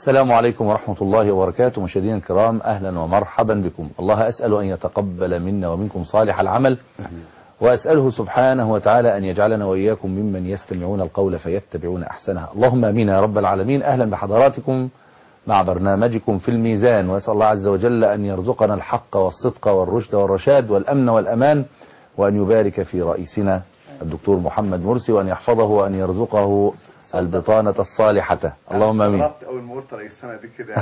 السلام عليكم ورحمة الله وبركاته مشاهدينا الكرام أهلا ومرحبا بكم الله أسأل أن يتقبل منا ومنكم صالح العمل وأسأله سبحانه وتعالى أن يجعلنا وإياكم ممن يستمعون القول فيتبعون أحسنها اللهم أمين يا رب العالمين أهلا بحضراتكم مع برنامجكم في الميزان وأسأل الله عز وجل أن يرزقنا الحق والصدق والرشد والرشاد والأمن والأمان وأن يبارك في رئيسنا الدكتور محمد مرسي وأن يحفظه وأن يرزقه البطانة الصالحة اللهم امين استغربت اول ما قلت رئيس السنه دي كده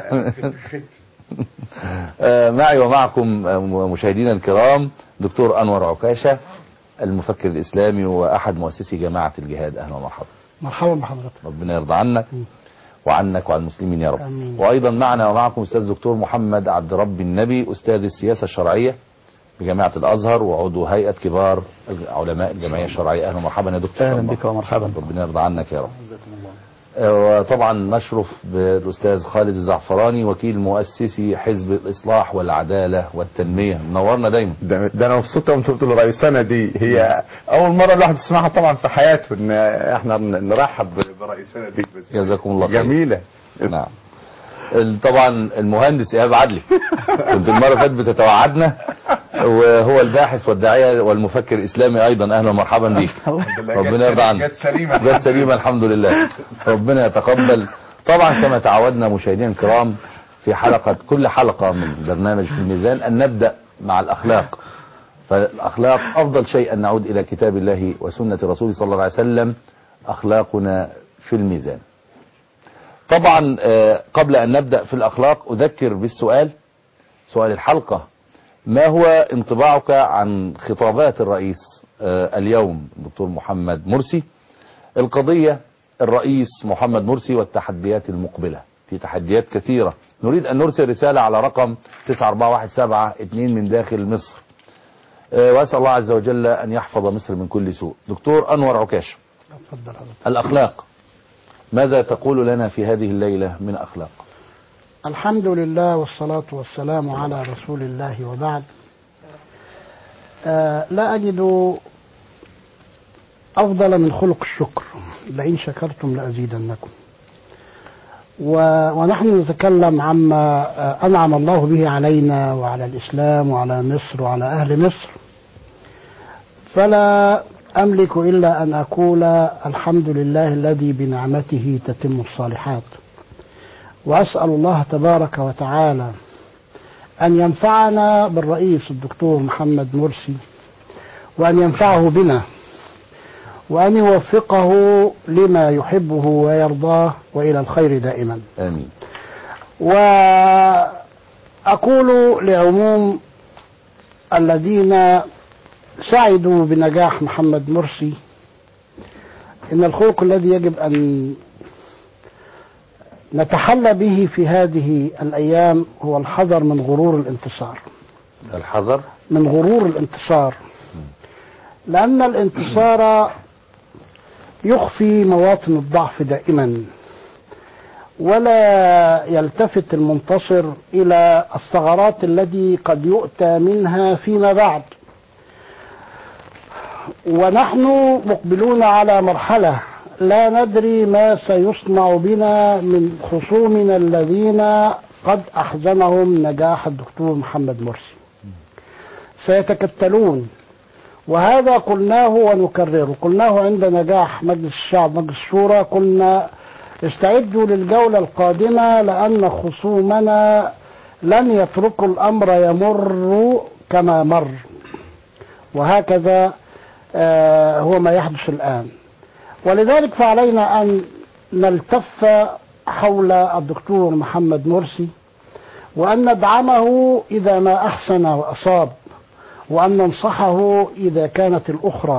آه، معي ومعكم آه، مشاهدينا الكرام دكتور انور عكاشة المفكر الاسلامي واحد مؤسسي جماعة الجهاد اهلا ومرحبا مرحبا بحضرتك ربنا يرضى عنك وعنك وعن المسلمين يا رب آمين. وايضا معنا ومعكم استاذ دكتور محمد عبد رب النبي استاذ السياسة الشرعية بجامعة الازهر وعضو هيئة كبار علماء الجمعية الشرعية اهلا ومرحبا يا دكتور اهلا بك ومرحبا ربنا يرضى عنك يا رب وطبعا نشرف بالاستاذ خالد الزعفراني وكيل مؤسسي حزب الاصلاح والعداله والتنميه منورنا دايما ده, ده انا مبسوط وانت بتقول رئيسنا دي هي اول مره الواحد يسمعها طبعا في حياته ان احنا نرحب برئيسنا دي بس جزاكم الله خير جميله نعم ال- طبعا المهندس ايهاب عدلي كنت المره اللي فاتت بتتوعدنا وهو الباحث والداعيه والمفكر الاسلامي ايضا اهلا ومرحبا بيك ربنا يرضى عنك جت سليمه جت سليمة الحمد لله ربنا يتقبل طبعا كما تعودنا مشاهدينا الكرام في حلقة كل حلقة من برنامج في الميزان أن نبدأ مع الأخلاق فالأخلاق أفضل شيء أن نعود إلى كتاب الله وسنة رسوله صلى الله عليه وسلم أخلاقنا في الميزان طبعا آه، قبل أن نبدأ في الأخلاق أذكر بالسؤال سؤال الحلقة ما هو انطباعك عن خطابات الرئيس آه، اليوم دكتور محمد مرسي القضية الرئيس محمد مرسي والتحديات المقبلة في تحديات كثيرة نريد أن نرسل رسالة على رقم 94172 من داخل مصر آه، وأسأل الله عز وجل أن يحفظ مصر من كل سوء دكتور أنور عكاش اتفضل حضرتك الأخلاق ماذا تقول لنا في هذه الليلة من أخلاق الحمد لله والصلاة والسلام على رسول الله وبعد آه لا أجد أفضل من خلق الشكر لئن شكرتم لأزيدنكم و... ونحن نتكلم عما آه، أنعم الله به علينا وعلى الإسلام وعلى مصر وعلى أهل مصر فلا أملك إلا أن أقول الحمد لله الذي بنعمته تتم الصالحات وأسأل الله تبارك وتعالى أن ينفعنا بالرئيس الدكتور محمد مرسي وأن ينفعه بنا وأن يوفقه لما يحبه ويرضاه وإلى الخير دائما آمين وأقول لعموم الذين سعدوا بنجاح محمد مرسي إن الخلق الذي يجب أن نتحلى به في هذه الأيام هو الحذر من غرور الانتصار الحذر من غرور الانتصار لأن الانتصار يخفي مواطن الضعف دائما ولا يلتفت المنتصر إلى الثغرات التي قد يؤتى منها فيما بعد ونحن مقبلون على مرحلة لا ندري ما سيصنع بنا من خصومنا الذين قد أحزنهم نجاح الدكتور محمد مرسي سيتكتلون وهذا قلناه ونكرره قلناه عند نجاح مجلس الشعب مجلس الشورى قلنا استعدوا للجولة القادمة لأن خصومنا لن يتركوا الأمر يمر كما مر وهكذا آه، هو ما يحدث الآن ولذلك فعلينا أن نلتف حول الدكتور محمد مرسي وأن ندعمه إذا ما أحسن وأصاب وأن ننصحه إذا كانت الأخرى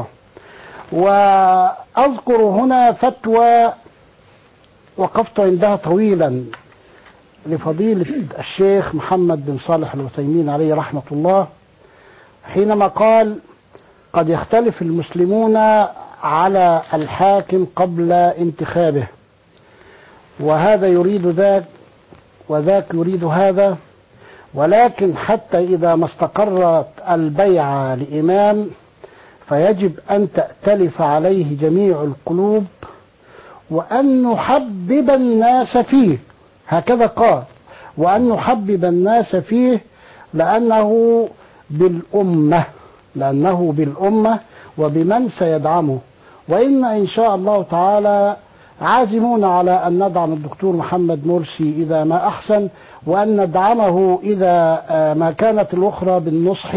وأذكر هنا فتوى وقفت عندها طويلا لفضيلة الشيخ محمد بن صالح العثيمين عليه رحمة الله حينما قال قد يختلف المسلمون على الحاكم قبل انتخابه وهذا يريد ذاك وذاك يريد هذا ولكن حتى إذا ما استقرت البيعة لإمام فيجب أن تأتلف عليه جميع القلوب وأن نحبب الناس فيه هكذا قال وأن نحبب الناس فيه لأنه بالأمة لأنه بالأمة وبمن سيدعمه وإن إن شاء الله تعالى عازمون على أن ندعم الدكتور محمد مرسي إذا ما أحسن وأن ندعمه إذا آه، ما كانت الأخرى بالنصح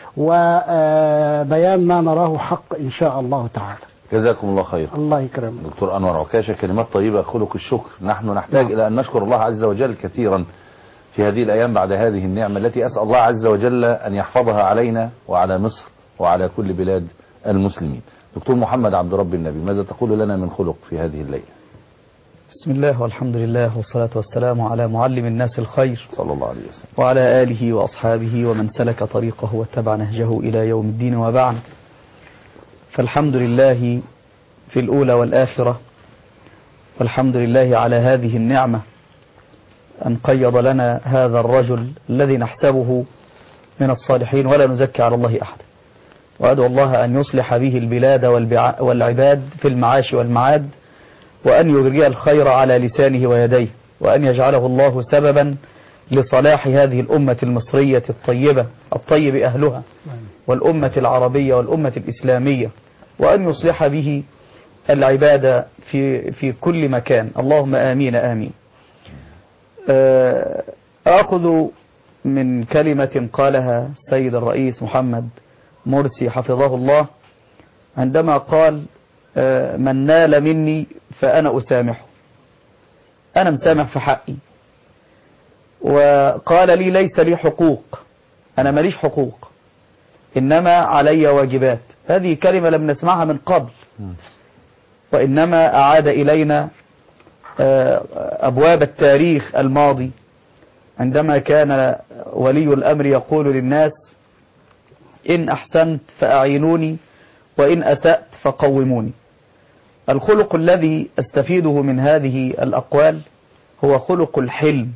وبيان ما نراه حق إن شاء الله تعالى جزاكم الله خير الله يكرمك دكتور انور عكاشه كلمات طيبه خلق الشكر نحن نحتاج الى ان نشكر الله عز وجل كثيرا في هذه الايام بعد هذه النعمه التي اسال الله عز وجل ان يحفظها علينا وعلى مصر وعلى كل بلاد المسلمين دكتور محمد عبد رب النبي ماذا تقول لنا من خلق في هذه الليله بسم الله والحمد لله والصلاة والسلام على معلم الناس الخير صلى الله عليه وسلم وعلى آله وأصحابه ومن سلك طريقه واتبع نهجه إلى يوم الدين وبعد فالحمد لله في الأولى والآخرة والحمد لله على هذه النعمة أن قيض لنا هذا الرجل الذي نحسبه من الصالحين ولا نزكي على الله أحدا وأدعو الله أن يصلح به البلاد والبع- والعباد في المعاش والمعاد وأن يجري الخير على لسانه ويديه وأن يجعله الله سببا لصلاح هذه الأمة المصرية الطيبة الطيب أهلها والأمة العربية والأمة الإسلامية وأن يصلح به العباد في في كل مكان اللهم آمين آمين آه، آخذ من كلمة قالها السيد الرئيس محمد مرسي حفظه الله عندما قال آه، من نال مني فأنا أسامحه أنا مسامح في حقي وقال لي ليس لي حقوق أنا ماليش حقوق إنما علي واجبات هذه كلمة لم نسمعها من قبل وإنما أعاد إلينا آه، أبواب التاريخ الماضي عندما كان ولي الأمر يقول للناس إن أحسنت فأعينوني وإن أسأت فقوموني الخلق الذي أستفيده من هذه الأقوال هو خلق الحلم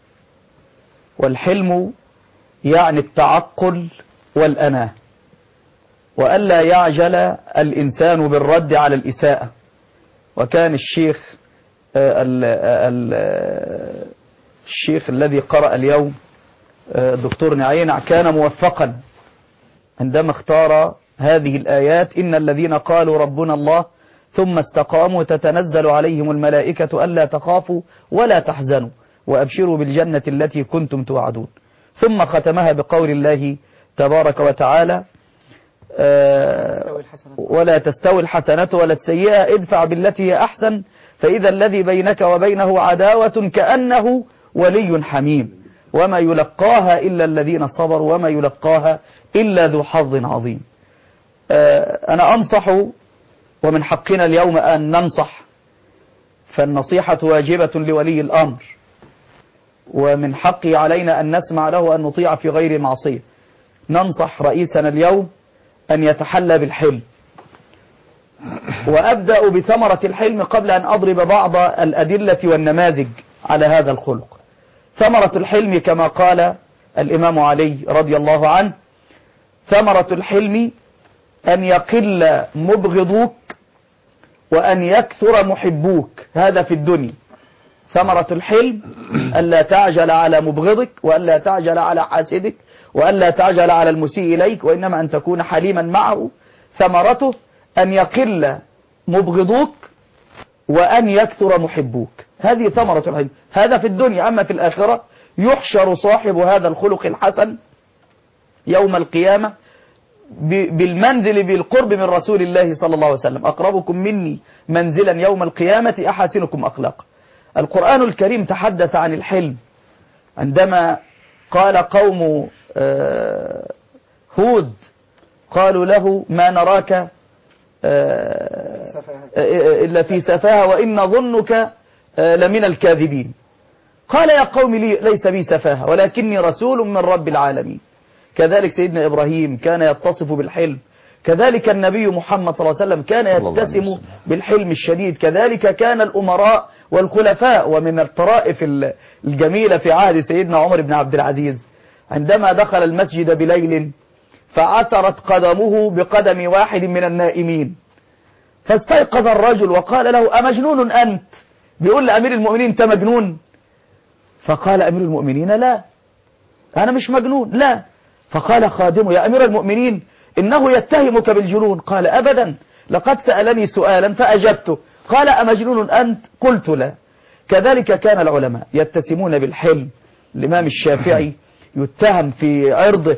والحلم يعني التعقل والأناه وألا يعجل الإنسان بالرد على الإساءة وكان الشيخ آه، ال- ال- آه، الشيخ الذي قرأ اليوم آه، الدكتور نعينع كان موفقا عندما اختار هذه الآيات إن الذين قالوا ربنا الله ثم استقاموا تتنزل عليهم الملائكة ألا تخافوا ولا تحزنوا وأبشروا بالجنة التي كنتم توعدون ثم ختمها بقول الله تبارك وتعالى آه، ولا تستوي الحسنة ولا السيئة ادفع بالتي هي أحسن فإذا الذي بينك وبينه عداوة كأنه ولي حميم وما يلقاها إلا الذين صبروا وما يلقاها إلا ذو حظ عظيم آه، أنا أنصح ومن حقنا اليوم أن ننصح فالنصيحة واجبة لولي الأمر ومن حقي علينا أن نسمع له وأن نطيع في غير معصية ننصح رئيسنا اليوم أن يتحلى بالحلم وأبدأ بثمرة الحلم قبل أن أضرب بعض الأدلة والنماذج على هذا الخلق ثمرة الحلم كما قال الإمام علي رضي الله عنه ثمرة الحلم أن يقل مبغضوك وأن يكثر محبوك هذا في الدنيا ثمرة الحلم ألا تعجل على مبغضك وألا تعجل على حاسدك وألا تعجل على المسيء إليك وإنما أن تكون حليما معه ثمرته أن يقل مبغضوك وأن يكثر محبوك هذه ثمرة الحلم هذا في الدنيا أما في الآخرة يحشر صاحب هذا الخلق الحسن يوم القيامة ب- بالمنزل بالقرب من رسول الله صلى الله عليه وسلم أقربكم مني منزلا يوم القيامة أحاسنكم أخلاقا القرآن الكريم تحدث عن الحلم عندما قال قوم آه، هود قالوا له ما نراك آه، آه، إلا في سفاهة وإن ظنك آه، لمن الكاذبين قال يا قوم لي ليس بي سفاهة ولكني رسول من رب العالمين كذلك سيدنا إبراهيم كان يتصف بالحلم كذلك النبي محمد صلى الله عليه وسلم كان صلى الله عليه يتسم وسلم. بالحلم الشديد كذلك كان الأمراء والخلفاء ومن الطرائف ال- الجميلة في عهد سيدنا عمر بن عبد العزيز عندما دخل المسجد بليل فعثرت قدمه بقدم واحد من النائمين فاستيقظ الرجل وقال له أمجنون أنت بيقول لأمير المؤمنين أنت مجنون فقال أمير المؤمنين لا أنا مش مجنون لا فقال خادمه يا أمير المؤمنين إنه يتهمك بالجنون قال أبدا لقد سألني سؤالا فأجبته قال أمجنون أنت قلت لا كذلك كان العلماء يتسمون بالحلم الإمام الشافعي يتهم في عرضه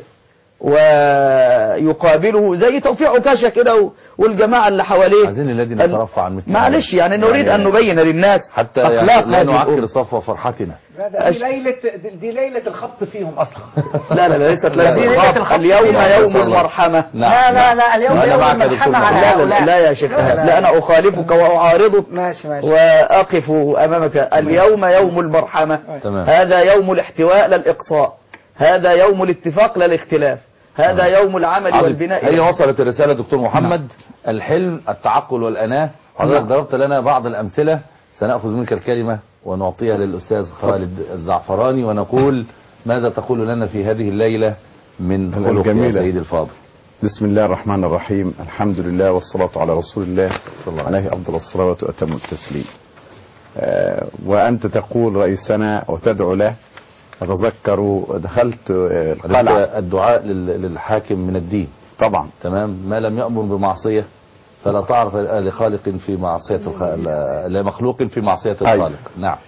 ويقابله زي توفيق عكاشة كده و- والجماعة اللي حواليه عايزين الذين ال- نترفع عن مثل معلش هذا. يعني نريد أن نبين للناس حتى أخلاق يعني لا هذه نعكر الأمة. صفو فرحتنا لا ده دي ليلة دي ليلة الخبط فيهم أصلا لا لا لا ليست لا، لا دي لا. خاف. اليوم يوم الله. المرحمة نعم لا لا نعم. لا اليوم وأنا يوم معك يا دكتور الملحمة على محمد. لا لا لا, لا يا شيخ لا، لا. لا أنا أخالفك وأعارضك ماشي ماشي وأقف أمامك اليوم يوم المرحمة تمام. هذا يوم الاحتواء لا الإقصاء هذا يوم الاتفاق لا الاختلاف هذا يوم العمل عظيم. والبناء هي وصلت الرسالة دكتور محمد الحلم التعقل والأناة حضرتك نعم. ضربت لنا بعض الأمثلة سنأخذ منك الكلمة ونعطيها للأستاذ خالد الزعفراني ونقول ماذا تقول لنا في هذه الليلة من خلق يا الجميلة. سيدي الفاضل بسم الله الرحمن الرحيم الحمد لله والصلاة على رسول الله صلى الله عليه عليه أفضل الصلوات وأتم التسليم آه، وأنت تقول رئيسنا وتدعو له أتذكر دخلت آه، القلعة الدعاء لل- للحاكم من الدين طبعا تمام ما لم يأمر بمعصية فلا تعرف لخالق في معصية الخ... لا- لمخلوق في معصية أيوة. الخالق نعم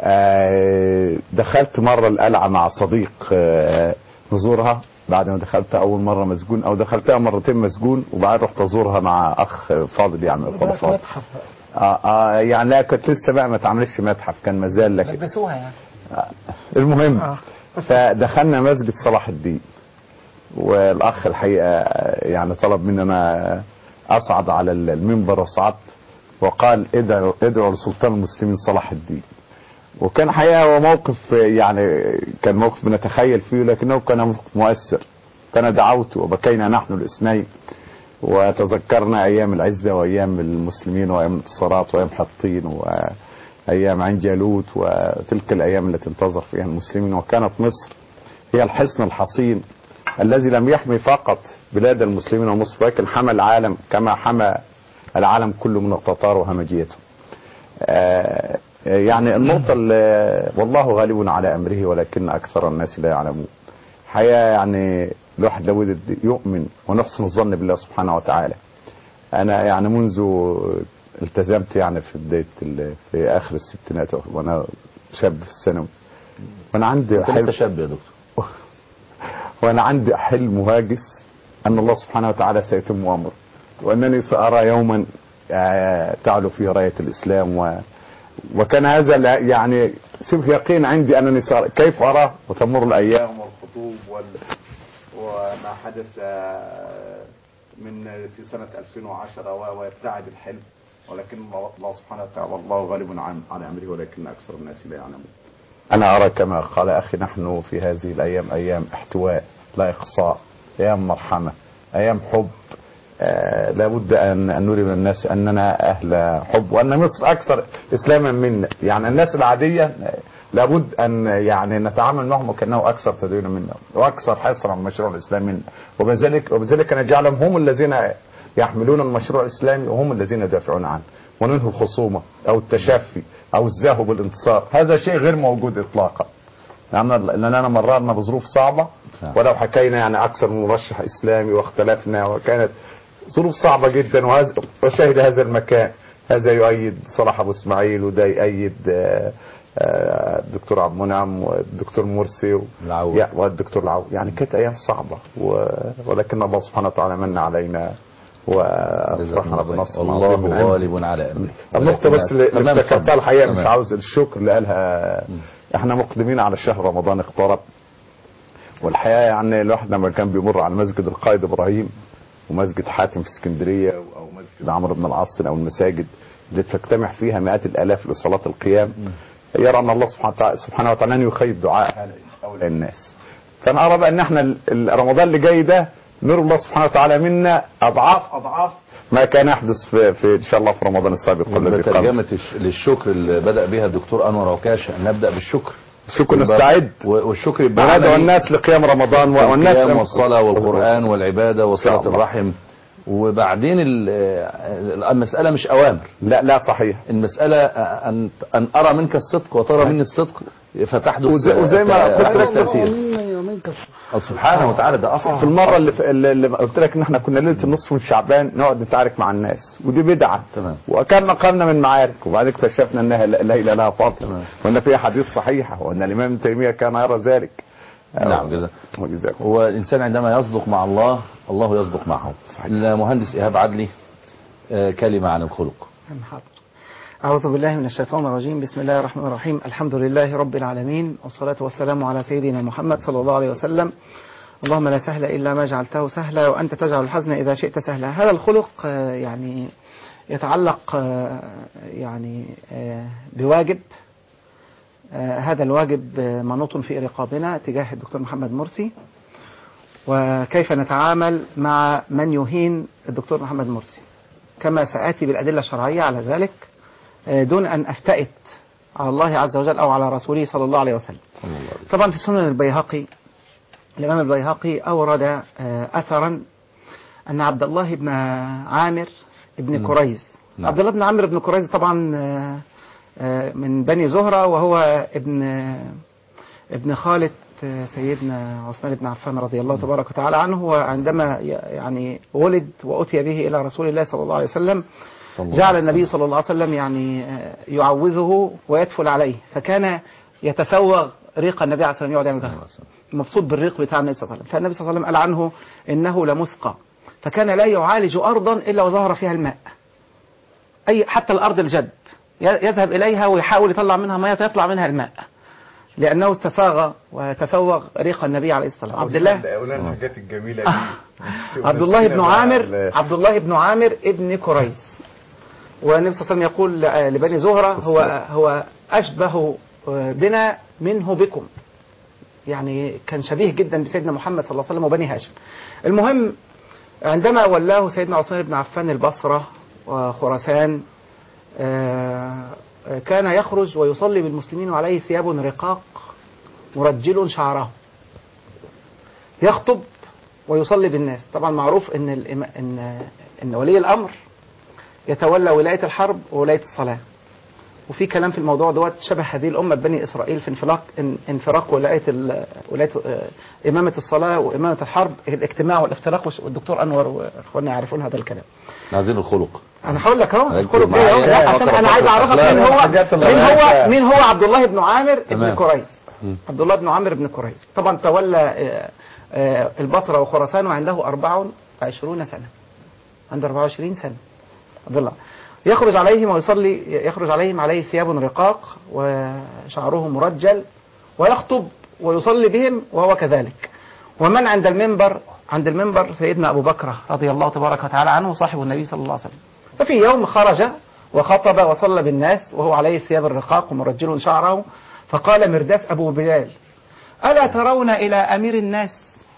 آه، دخلت مرة القلعة مع صديق آه، نزورها بعد ما دخلت أول مرة مسجون أو دخلتها مرتين مسجون وبعدين رحت أزورها مع أخ فاضل يعني أخوة فاضل متحف آه آه يعني لا كنت لسه بقى ما اتعملش متحف كان مازال لكن لبسوها يعني المهم آه. فدخلنا مسجد صلاح الدين والاخ الحقيقه يعني طلب مننا اصعد على المنبر وصعدت وقال ادعوا ادعوا لسلطان المسلمين صلاح الدين وكان حقيقه هو موقف يعني كان موقف بنتخيل فيه لكنه كان موقف مؤثر فانا دعوت وبكينا نحن الاثنين وتذكرنا ايام العزه وايام المسلمين وايام الانتصارات وايام حطين وايام عين جالوت وتلك الايام التي انتظر فيها المسلمين وكانت مصر هي الحصن الحصين الذي لم يحمي فقط بلاد المسلمين ومصر ولكن حمى العالم كما حمى العالم كله من التتار وهمجيته. آه، يعني النقطة اللي والله غالب على أمره ولكن أكثر الناس لا يعلمون. حقيقة يعني الواحد لو ودد يؤمن ونحسن الظن بالله سبحانه وتعالى. أنا يعني منذ التزمت يعني في بداية ال- في آخر الستينات وأنا شاب في الثانوي. وأنا عندي انت حلم- لسه شاب يا دكتور وانا عندي حلم هاجس ان الله سبحانه وتعالى سيتم امره وانني سارى يوما آه، تعلو فيه رايه الاسلام و وكان هذا لا- يعني شبه يقين عندي انني سأرى كيف اراه وتمر الايام والخطوب وال وما حدث آه، من في سنه 2010 و- ويبتعد الحلم ولكن الله سبحانه وتعالى والله غالب عن على امره ولكن اكثر الناس لا يعلمون أنا أرى كما قال أخي نحن في هذه الأيام أيام احتواء لا إقصاء أيام مرحمة أيام حب آه لابد أن أن نري للناس أننا أهل حب وأن مصر أكثر إسلاما منا يعني الناس العادية آه، لابد أن يعني نتعامل معهم وكأنه أكثر تدينا منا وأكثر حرصا على المشروع الإسلامي منا وبذلك وبذلك نجعلهم هم الذين يحملون المشروع الإسلامي وهم الذين يدافعون عنه وننهي الخصومة أو التشفي أو الزهو بالانتصار هذا شيء غير موجود إطلاقا يعني لأننا مررنا بظروف صعبة نعم. ولو حكينا يعني أكثر من مرشح إسلامي واختلفنا وكانت ظروف صعبة جدا وهذا وشهد هذا المكان هذا يؤيد صلاح أبو إسماعيل وده يؤيد آه، آه، الدكتور عبد المنعم والدكتور مرسي و- العوض. يا- والدكتور العو يعني كانت أيام صعبة و... ولكن الله سبحانه وتعالى من علينا وأفرحنا بنصر الله عظيم من عنده. غالب على امره النقطة بس اللي اللي تمام، افتكرتها اتفضل. الحقيقة مش تمام. عاوز الشكر اللي قالها احنا مقدمين على شهر رمضان اقترب والحقيقة يعني الواحد لما كان بيمر على مسجد القائد ابراهيم ومسجد حاتم في اسكندرية او مسجد عمرو بن العاص او المساجد اللي تجتمع فيها مئات الالاف لصلاة القيام يرى ان الله سبحانه وتعالى سبحانه وتعالى لن يخيب دعاء هؤلاء الناس فانا ارى بقى ان احنا ال- ال- رمضان اللي جاي ده نور الله سبحانه وتعالى منا اضعاف اضعاف ما كان يحدث في, في ان شاء الله في رمضان السابق والذي قبل ترجمة الش- للشكر اللي بدأ بها الدكتور أنور عكاشة أن نبدأ بالشكر شكر نستعد و- والشكر يبقى وندعو عملي. الناس لقيام رمضان والناس القيام والصلاة والقرآن والعبادة وصلة الله. الرحم وبعدين ال- آه، المسألة مش أوامر لا لا صحيح المسألة أن أن أرى منك الصدق وترى مني الصدق فتحدث وزي- وزي ما آه، قلت تحدث لك تأثير من يومين كالصبح أو سبحانه وتعالى ده أصل في المره اللي, في اللي اللي قلت لك ان احنا كنا ليله النصف من شعبان نقعد نتعارك مع الناس ودي بدعه تمام. وكان مقامنا من معارك وبعدين اكتشفنا انها لا- ليله لها فضل تمام. وان فيها حديث صحيحه وان الامام ابن تيميه كان يرى ذلك نعم، جزاك. وجزاكم هو الإنسان عندما يصدق مع الله الله يصدق معه صحيح. المهندس إيهاب عدلي آه، كلمة عن الخلق حاضر. أعوذ بالله من الشيطان الرجيم بسم الله الرحمن الرحيم الحمد لله رب العالمين والصلاة والسلام على سيدنا محمد صلى الله عليه وسلم اللهم لا سهل إلا ما جعلته سهلا وأنت تجعل الحزن إذا شئت سهلا هذا الخلق آه، يعني يتعلق آه، يعني آه، بواجب آه، هذا الواجب آه، منوط في رقابنا تجاه الدكتور محمد مرسي وكيف نتعامل مع من يهين الدكتور محمد مرسي كما سآتي بالأدلة الشرعية على ذلك آه، دون أن أفتئت على الله عز وجل أو على رسوله صلى الله عليه وسلم صلى الله عليه وسلم. طبعا في سنن البيهقي الإمام البيهقي أورد آه، أثرا أن عبد الله بن عامر بن كريز نعم. عبد الله بن عامر بن كريز طبعا آه، آه، من بني زهرة وهو ابن آه، ابن خالة آه، سيدنا عثمان بن عفان رضي الله تبارك وتعالى عنه وعندما ي- يعني ولد وأتي به إلى رسول الله صلى الله عليه وسلم صلى الله جعل عليه النبي صلى الله عليه وسلم يعني آه، يعوذه ويدفل عليه فكان يتسوغ ريق النبي عليه الصلاة والسلام يقعد يعمل صلى كده الله عليه وسلم. مبسوط بالريق بتاع النبي صلى الله عليه وسلم فالنبي صلى الله عليه وسلم قال عنه إنه لمثقى فكان لا يعالج أرضا إلا وظهر فيها الماء أي حتى الأرض الجد ي- يذهب إليها ويحاول يطلع منها مية يطلع منها الماء لأنه استفاغ وتفوغ ريق النبي عليه الصلاة والسلام عبد الله الحاجات الجميله دي عبد الله بن عامر عبد الله بن عامر ابن كريز والنبي صلى الله عليه وسلم يقول ل- لبني زهرة هو هو أشبه بنا منه بكم يعني كان شبيه جدا بسيدنا محمد صلى الله عليه وسلم وبني هاشم المهم عندما ولاه سيدنا عثمان بن عفان البصرة وخراسان آه، آه، كان يخرج ويصلي بالمسلمين وعليه ثياب رقاق مرجل شعره يخطب ويصلي بالناس طبعا معروف ان الإما- ان ان ولي الامر يتولى ولايه الحرب وولايه الصلاه وفي كلام في الموضوع دوت شبه هذه الامه بني اسرائيل في انفلاق ان- انفراق ولايه ال- ولايه آه، امامه الصلاه وامامه الحرب الاجتماع والافتراق والش- والدكتور انور واخواننا يعرفون هذا الكلام عايزين الخلق انا هقول لك اهو هيكتب الخلق جاي اهو معايا لا، عشان فقرة انا عايز فقرة اعرفك أخلاق. مين هو حاجات مين هو الغلابة. مين هو عبد الله بن عامر ابن تمام. كريز مم. عبد الله بن عامر بن كريز طبعا تولى آه، آه، البصره وخراسان وعنده 24 سنه عنده 24 سنه عبد الله يخرج عليهم ويصلي يخرج عليهم عليه ثياب رقاق وشعره مرجل ويخطب ويصلي بهم وهو كذلك ومن عند المنبر عند المنبر سيدنا أبو بكر رضي الله تبارك وتعالى عنه صاحب النبي صلى الله عليه وسلم ففي يوم خرج وخطب وصلى بالناس وهو عليه ثياب الرقاق ومرجل شعره فقال مرداس أبو بلال ألا ترون إلى أمير الناس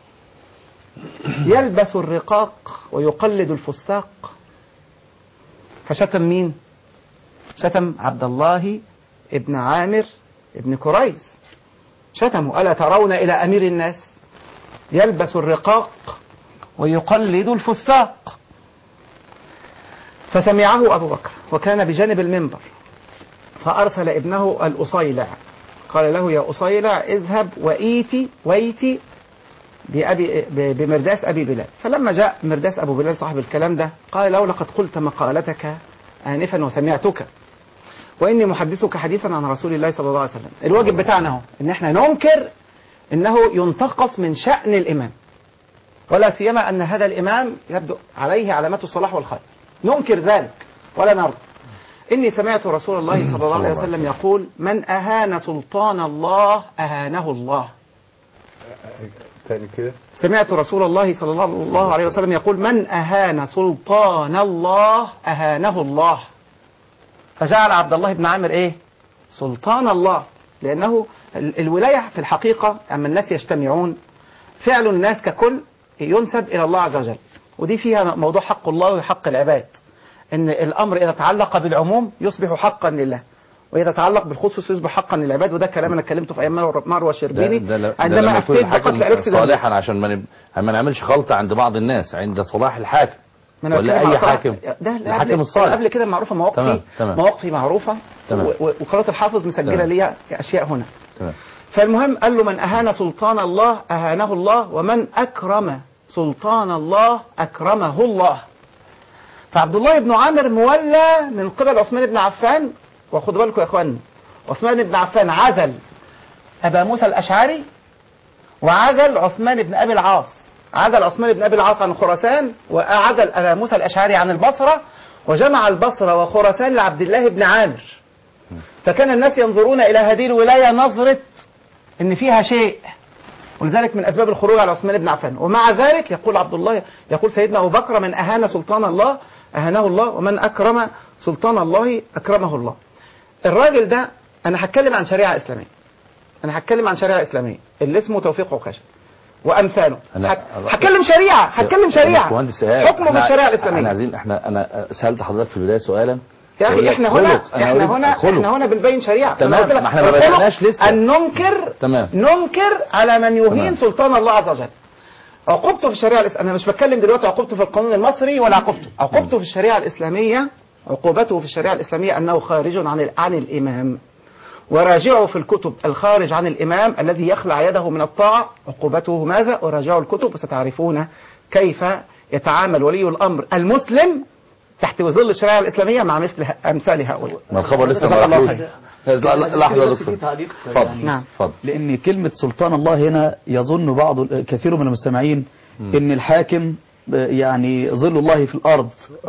يلبس الرقاق ويقلد الفساق فشتم مين شتم عبد الله ابن عامر ابن كريز شتمه ألا ترون إلى أمير الناس يلبس الرقاق ويقلد الفساق فسمعه أبو بكر وكان بجانب المنبر فأرسل ابنه الأصيلع قال له يا أصيلع اذهب وإيتي وإيتي بأبي ب- بمرداس أبي بلال فلما جاء مرداس أبو بلال صاحب الكلام ده قال له لقد قلت مقالتك آنفا وسمعتك وإني محدثك حديثا عن رسول الله صلى الله عليه وسلم الواجب بتاعنا هو إن احنا ننكر إنه ينتقص من شأن الإمام ولا سيما أن هذا الإمام يبدو عليه علامات الصلاح والخير ننكر ذلك ولا نرضى إني سمعت رسول الله صلى الله عليه وسلم يقول من أهان سلطان الله أهانه الله تاني كده سمعت رسول الله صلى الله- الله عليه وسلم يقول من أهان سلطان الله أهانه الله فجعل عبد الله بن عامر إيه سلطان الله لأنه ال- الولاية في الحقيقة أما الناس يجتمعون فعل الناس ككل ينسب إلى الله عز وجل ودي فيها موضوع حق الله وحق العباد ان الامر اذا تعلق بالعموم يصبح حقا لله واذا تعلق بالخصوص يصبح حقا للعباد وده كلام انا اتكلمته في ايام مروه مروة الشربيني ده, ده, ده عندما لما يكون افتيت بقتل الحاكم اليكس جنبي. صالحا عشان ما نب- ما نعملش خلطة عند بعض الناس عند صلاح الحاكم ما أنا ولا بتكلم اي على صلاح- حاكم ده اللي الحاكم قبل- الصالح قبل كده معروفه مواقفي تمام، تمام. مواقفي معروفه تمام. و- و- وقناه الحافظ مسجله تمام. لي اشياء هنا تمام فالمهم قال له من أهان سلطان الله أهانه الله ومن أكرم سلطان الله أكرمه الله فعبد الله بن عامر مولى من قبل عثمان بن عفان وخدوا بالكم يا اخوان عثمان بن عفان عزل أبا موسى الأشعري وعزل عثمان بن أبي العاص عزل عثمان بن أبي العاص عن خراسان وعزل أبا موسى الأشعري عن البصرة وجمع البصرة وخراسان لعبد الله بن عامر فكان الناس ينظرون إلى هذه الولاية نظرة ان فيها شيء ولذلك من اسباب الخروج على عثمان بن عفان ومع ذلك يقول عبد الله يقول سيدنا ابو بكر من اهان سلطان الله اهانه الله ومن اكرم سلطان الله اكرمه الله الراجل ده انا هتكلم عن شريعه اسلاميه انا هتكلم عن شريعه اسلاميه اللي اسمه توفيق عكاشه وامثاله أنا- هت- هتكلم شريعه هتكلم شريعه مهندس ايهاب حكمه إحنا- بالشريعه احنا الاسلاميه عايزين احنا انا سالت حضرتك في البدايه سؤالا يا بقول اخي لك احنا هنا خلق. أنا احنا أريد هنا الخلق. احنا هنا بنبين شريعه تمام، أنا قلت لك ما احنا ما الخلق بدأناش لسه. ان ننكر تمام. ننكر على من يهين تمام. سلطان الله عز وجل عقوبته في الشريعه الإس... انا مش بتكلم دلوقتي عقوبته في القانون المصري ولا عقوبته عقوبته في الشريعه الاسلاميه عقوبته في الشريعه الاسلاميه انه خارج عن ال... عن الامام وراجعوا في الكتب الخارج عن الإمام الذي يخلع يده من الطاعة عقوبته ماذا وراجعوا الكتب وستعرفون كيف يتعامل ولي الأمر المسلم تحت ظل الشريعة الإسلامية مع مثل ه- أمثال هؤلاء ما الخبر لسه جزاك ما الله رحلوش خير. لا- لحظه يا بس دكتور في تعليق اتفضل يعني نعم. اتفضل لأن كلمة سلطان الله هنا يظن بعض كثير من المستمعين إن الحاكم يعني ظل الله في الأرض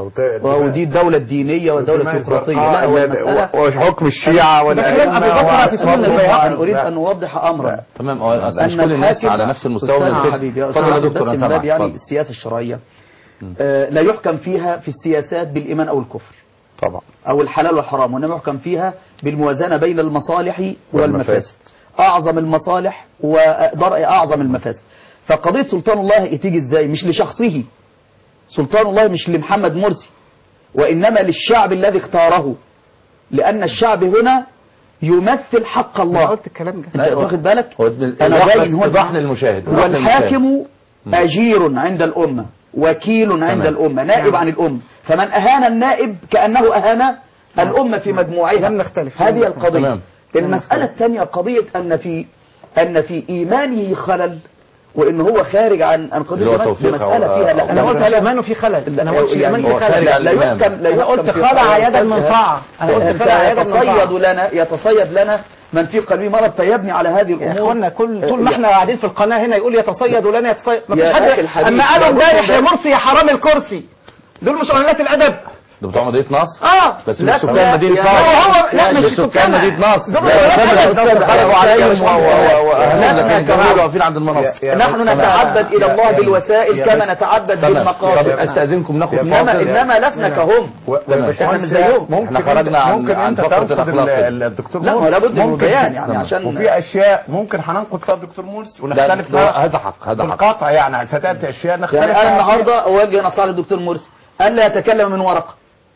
ودي الدولة الدينية والدولة الديمقراطية لا هو المسألة وحكم الشيعة ده كلام أبي بكر في سنن أريد البيهقي. أن أريد أن أوضح أمرا تمام هو أصل مش أن كل الناس الحاكم- على نفس المستوى أستاذ من الفكر. حبيبي يا اتفضل يا أستاذ دكتور بس انا من باب سامعك يعني اتفضل. السياسة الشرعية آه، لا يحكم فيها في السياسات بالإيمان أو الكفر طبعا أو الحلال والحرام وإنما يحكم فيها بالموازنة بين المصالح والمفاسد والمفاسد. أعظم المصالح ودرء أعظم المفاسد فقضية سلطان الله تيجي إزاي مش لشخصه سلطان الله مش لمحمد مرسي وإنما للشعب الذي اختاره لأن الشعب هنا يمثل حق أنا الله قلت الكلام ده أنت واخد بالك هو أنا إيضاح باين بس- هنا إيضاح للمشاهد إيضاح للمشاهد. والحاكم أجير عند الأمة وكيل عند تمام. الأمة نائب عن الأمة فمن أهان النائب كأنه أهان الأمة في مجموعها لم نختلف. هذه القضية تمام. المسألة الثانية قضية أن في أن في إيمانه خلل وإن هو خارج عن عن قضية اللي هو الإيمان. توفيق مسألة أو- فيها لا أنا لا قلت لا- الإيمان في خلل أنا قلت يعني الإيمان هو في خارج خلل عن لا الإمام. يحكم لا أنا يحكم قلت في خلع قضايا يدا من السلف. طاعة أنا قلت أنت خلع يدا من يتصيد طاعة لنا يتصيد لنا من في قلبه مرض فيبني على هذه يا الأمور اخوانا كل طول ما احنا قاعدين في القناه هنا يقول يتصيد ولنا يتصيد ما فيش يا حد أخي الحبيب، اما قالوا لابد امبارح من- يا مرسي يا حرام الكرسي دول مش علماء الادب ده بتوع مدينه نصر اه بس لا مش سكان يا- مدينه يا- نصر هو هو لا لا، مش مش سكان سكان مدينه نصر دول لا، علماء سكان الادب مدينة نصر خرجوا عليهم و- و- واهلهم لا، لكن لا، كانوا لا. واقفين عند المنصه نحن نتعبد إلى الله بالوسائل كما نتعبد تمام طب بالمقاصد استاذنكم ناخد إنما فاصل إنما لسنا كهم احنا مش زيهم ممكن إحنا خرجنا عن- ممكن عن انت فقرة تنقد الأخلاق ال- كده. ال- الدكتور لا، هو مرسي. لابد من ممكن. البيان يعني تمام. عشان وفي اشياء ممكن هننقد فيها الدكتور مرسي ده ونختلف ده- فيها هذا حق هذا حق بالقطع يعني ستاتي اشياء نختلف يعني فيها. أنا النهاردة أوجه نصيحة للدكتور مرسي ألا يتكلم من ورقة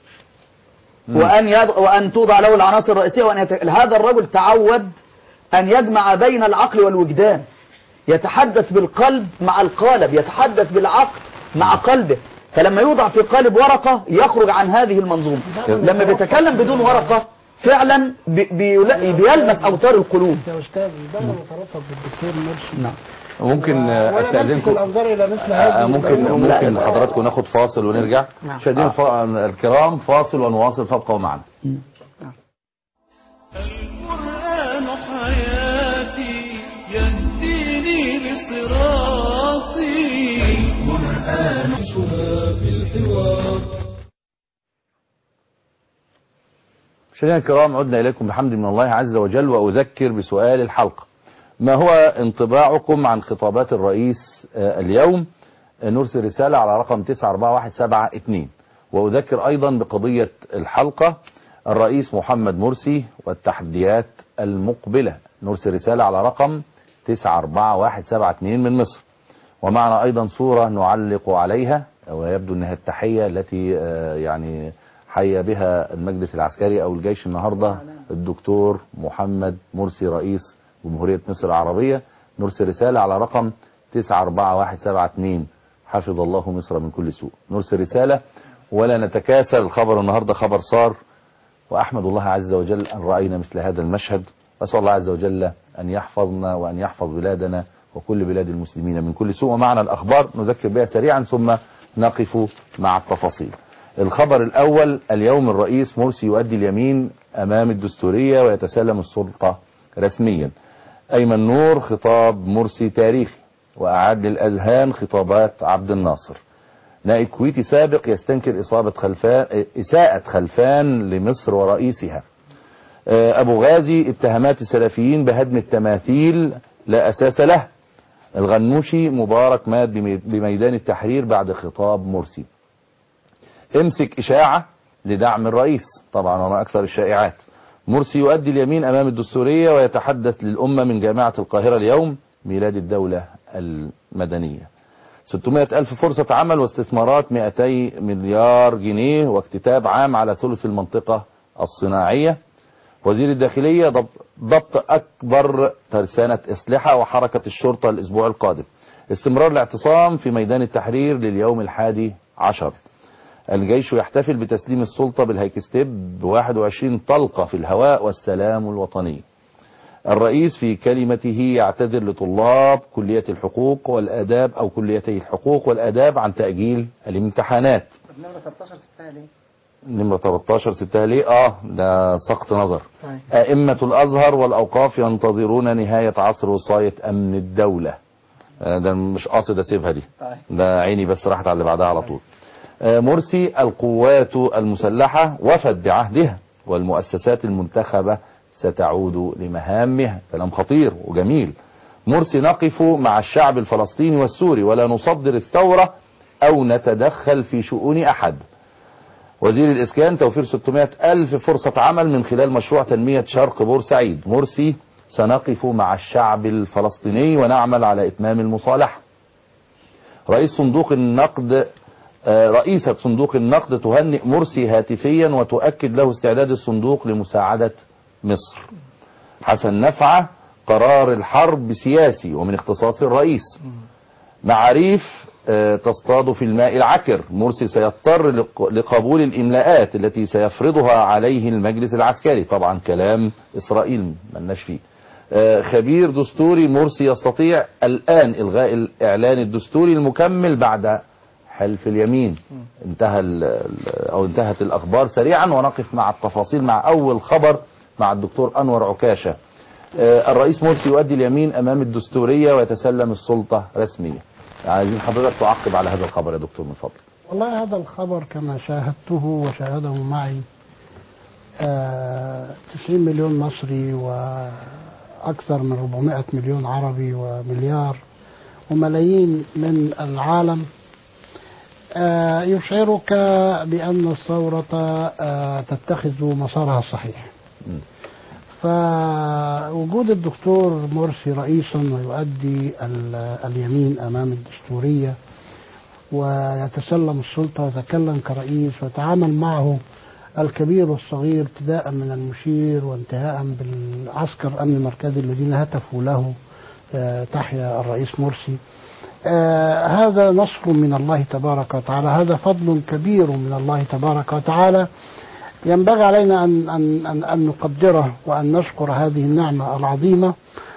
وأن يد... وأن توضع له العناصر الرئيسية وأن يت... هذا الرجل تعود أن يجمع بين العقل والوجدان يتحدث بالقلب مع القالب يتحدث بالعقل مع قلبه فلما يوضع في قالب ورقة يخرج عن هذه المنظومة لما بيتكلم بدون ورقة فعلا بي... بيلا- بيلمس أوتار القلوب يا استاذ ده انا مترفض بالدكتور مرسي نعم ممكن آه، ولا نلفت استاذنكم الانظار الى مثل آه، هذه ممكن الأمور. ممكن حضراتكم ناخد فاصل ونرجع مشاهدينا الف- الكرام فاصل ونواصل فابقوا معنا القرآن حياتي يهديني لصراطي القرآن في الحوار مشاهدينا الكرام عدنا إليكم بحمد من الله عز وجل وأذكر بسؤال الحلقة ما هو انطباعكم عن خطابات الرئيس آه، اليوم آه، نرسل رسالة على رقم 941172 وأذكر أيضا بقضية الحلقة الرئيس محمد مرسي والتحديات المقبلة نرسل رسالة على رقم 941172 من مصر ومعنا أيضا صورة نعلق عليها ويبدو أنها التحية التي آه، يعني حيا بها المجلس العسكري أو الجيش النهاردة الدكتور محمد مرسي رئيس جمهورية مصر العربية نرسل رسالة على رقم 941172 حفظ الله مصر من كل سوء نرسل رسالة ولا نتكاسل الخبر النهاردة خبر صار وأحمد الله عز وجل أن رأينا مثل هذا المشهد أسأل الله عز وجل أن يحفظنا وأن يحفظ بلادنا وكل بلاد المسلمين من كل سوء ومعنا الأخبار نذكر بها سريعا ثم نقف مع التفاصيل الخبر الأول اليوم الرئيس مرسي يؤدي اليمين أمام الدستورية ويتسلم السلطة رسميا أيمن نور خطاب مرسي تاريخي وأعاد للأذهان خطابات عبد الناصر نائب كويتي سابق يستنكر إصابة خلفان إساءة خلفان لمصر ورئيسها أبو غازي اتهامات السلفيين بهدم التماثيل لا أساس له الغنوشي مبارك مات بميدان التحرير بعد خطاب مرسي امسك إشاعة لدعم الرئيس طبعا وما أكثر الشائعات مرسي يؤدي اليمين أمام الدستورية ويتحدث للأمة من جامعة القاهرة اليوم ميلاد الدولة المدنية 600 ألف فرصة عمل واستثمارات 200 مليار جنيه واكتتاب عام على ثلث المنطقة الصناعية وزير الداخلية ضبط, ضبط أكبر ترسانة أسلحة وحركة الشرطة الأسبوع القادم استمرار الاعتصام في ميدان التحرير لليوم الحادي عشر الجيش يحتفل بتسليم السلطة بالهيكستيب ب 21 طلقة في الهواء والسلام الوطني الرئيس في كلمته يعتذر لطلاب كلية الحقوق والآداب أو كليتي الحقوق والآداب عن تأجيل الامتحانات نمرة 13 سبتها ليه؟ نمرة 13 سبتها ليه؟ اه ده سقط نظر طيب. أئمة الأزهر والأوقاف ينتظرون نهاية عصر وصاية أمن الدولة آه ده مش قاصد أسيبها دي طيب. ده عيني بس راحت على اللي بعدها على طول آه مرسي القوات المسلحة وفد بعهدها والمؤسسات المنتخبة ستعود لمهامها كلام خطير وجميل مرسي نقف مع الشعب الفلسطيني والسوري ولا نصدر الثورة أو نتدخل في شؤون أحد وزير الإسكان توفير 600 ألف فرصة عمل من خلال مشروع تنمية شرق بورسعيد مرسي سنقف مع الشعب الفلسطيني ونعمل على إتمام المصالحة رئيس صندوق النقد آه، رئيسة صندوق النقد تهنئ مرسي هاتفيا وتؤكد له استعداد الصندوق لمساعدة مصر حسن نفعة قرار الحرب سياسي ومن اختصاص الرئيس معاريف آه، تصطاد في الماء العكر مرسي سيضطر لق- لقبول الإملاءات التي سيفرضها عليه المجلس العسكري طبعا كلام إسرائيل ملناش فيه آه، خبير دستوري مرسي يستطيع الآن إلغاء الإعلان الدستوري المكمل بعد حلف اليمين انتهى ال- ال- أو انتهت الأخبار سريعا ونقف مع التفاصيل مع أول خبر مع الدكتور أنور عكاشة آه، الرئيس مرسي يؤدي اليمين أمام الدستورية ويتسلم السلطة رسميا عايزين حضرتك تعقب على هذا الخبر يا دكتور من فضلك والله هذا الخبر كما شاهدته وشاهده معي آه 90 مليون مصري وأكثر من 400 مليون عربي ومليار وملايين من العالم آه يشعرك بأن الثورة آه تتخذ مسارها الصحيح مم. فوجود الدكتور مرسي رئيسا ويؤدي ال- اليمين أمام الدستورية ويتسلم السلطة ويتكلم كرئيس ويتعامل معه الكبير والصغير ابتداء من المشير وانتهاء بالعسكر الأمن المركزي الذين هتفوا له آه، تحيا الرئيس مرسي آه، هذا نصر من الله تبارك وتعالى هذا فضل كبير من الله تبارك وتعالى ينبغي علينا أن, أن, أن, أن نقدره وأن نشكر هذه النعمة العظيمة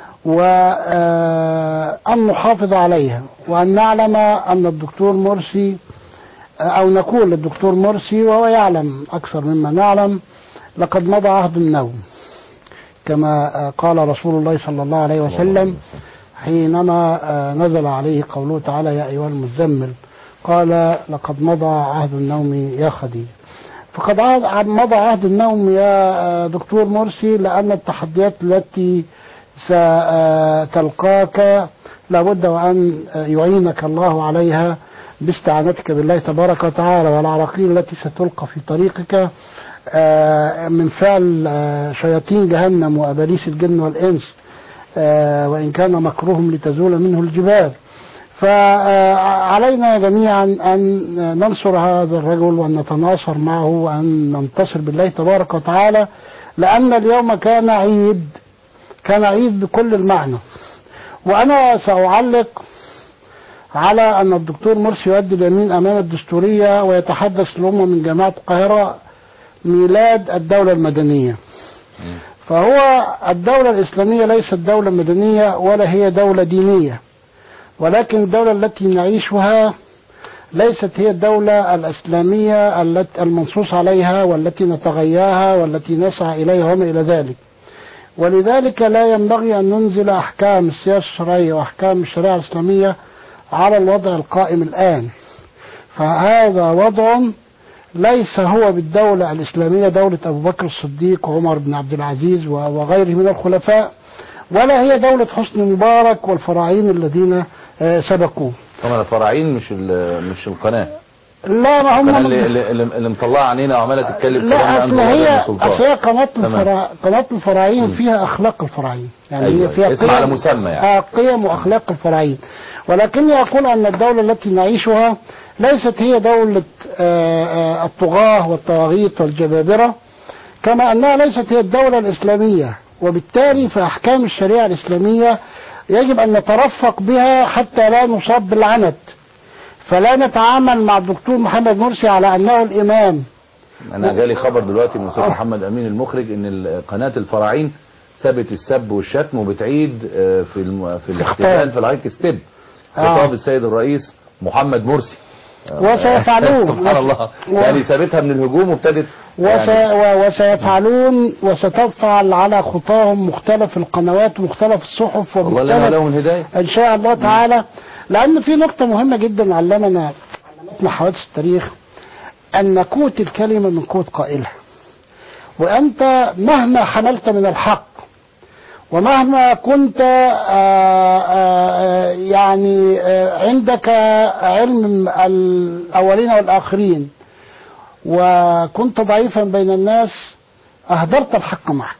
وأن نحافظ عليها وأن نعلم أن الدكتور مرسي أو نقول للدكتور مرسي وهو يعلم أكثر مما نعلم لقد مضى عهد النوم كما آه، قال رسول الله صلى الله عليه وسلم حينما آه، نزل عليه قوله تعالى يا أيها المزمل قال لقد مضى عهد النوم يا خديجة فقد عاد- مضى عهد النوم يا آه، دكتور مرسي لأن التحديات التي ستلقاك لابد وأن آه، يعينك الله عليها باستعانتك بالله تبارك وتعالى والعراقيل التي ستلقى في طريقك آه، من فعل آه، شياطين جهنم وأباليس الجن والإنس آه، وإن كان مكرهم لتزول منه الجبال فعلينا جميعا أن ننصر هذا الرجل وأن نتناصر معه وأن ننتصر بالله تبارك وتعالى لأن اليوم كان عيد كان عيد بكل المعنى وأنا سأعلق على أن الدكتور مرسي يؤدي اليمين أمام الدستورية ويتحدث للأمة من جامعة القاهرة ميلاد الدولة المدنية فهو الدولة الإسلامية ليست دولة مدنية ولا هي دولة دينية ولكن الدولة التي نعيشها ليست هي الدولة الإسلامية التي المنصوص عليها والتي نتغياها والتي نسعى إليها وما إلى ذلك ولذلك لا ينبغي أن ننزل أحكام السياسة الشرعية وأحكام الشريعة الإسلامية على الوضع القائم الآن فهذا وضع ليس هو بالدولة الإسلامية دولة أبو بكر الصديق وعمر بن عبد العزيز و- وغيره من الخلفاء ولا هي دولة حسني مبارك والفراعين الذين آه، سبقوه طبعا الفراعين مش ال- مش القناه لا ما هم القناه اللي, اللي, اللي اللي مطلعه علينا وعماله تتكلم كلام لا أنت اصل ولا هي ابن سلطان. اصل هي قناه تمام. الفرا... قناه الفراعين فيها اخلاق الفراعين يعني أيوة، هي فيها اسم على مسمى يعني. آه قيم واخلاق الفراعين ولكني اقول ان الدوله التي نعيشها ليست هي دوله آه، آه، الطغاه والطواغيت والجبابره كما انها ليست هي الدوله الاسلاميه وبالتالي فاحكام الشريعه الاسلاميه يجب ان نترفق بها حتى لا نصاب بالعنت فلا نتعامل مع الدكتور محمد مرسي على انه الامام انا جالي خبر دلوقتي من الاستاذ محمد امين المخرج ان ال- قناه الفراعين سابت السب والشتم وبتعيد آه، في الم... في الاحتفال في الهايك ستيب خطاب آه. السيد الرئيس محمد مرسي وسيفعلون سبحان الله و- يعني سابتها من الهجوم وابتدت وس... يعني و- وسيفعلون وستفعل على خطاهم مختلف القنوات ومختلف الصحف والله لنا ومختلف لهم الهدايه ان شاء الله تعالى لان في نقطه مهمه جدا علمنا علمتنا حوادث التاريخ ان قوه الكلمه من قوه قائلها وانت مهما حملت من الحق ومهما كنت آه، آه، يعني آه، عندك علم الاولين والاخرين وكنت ضعيفا بين الناس اهدرت الحق معك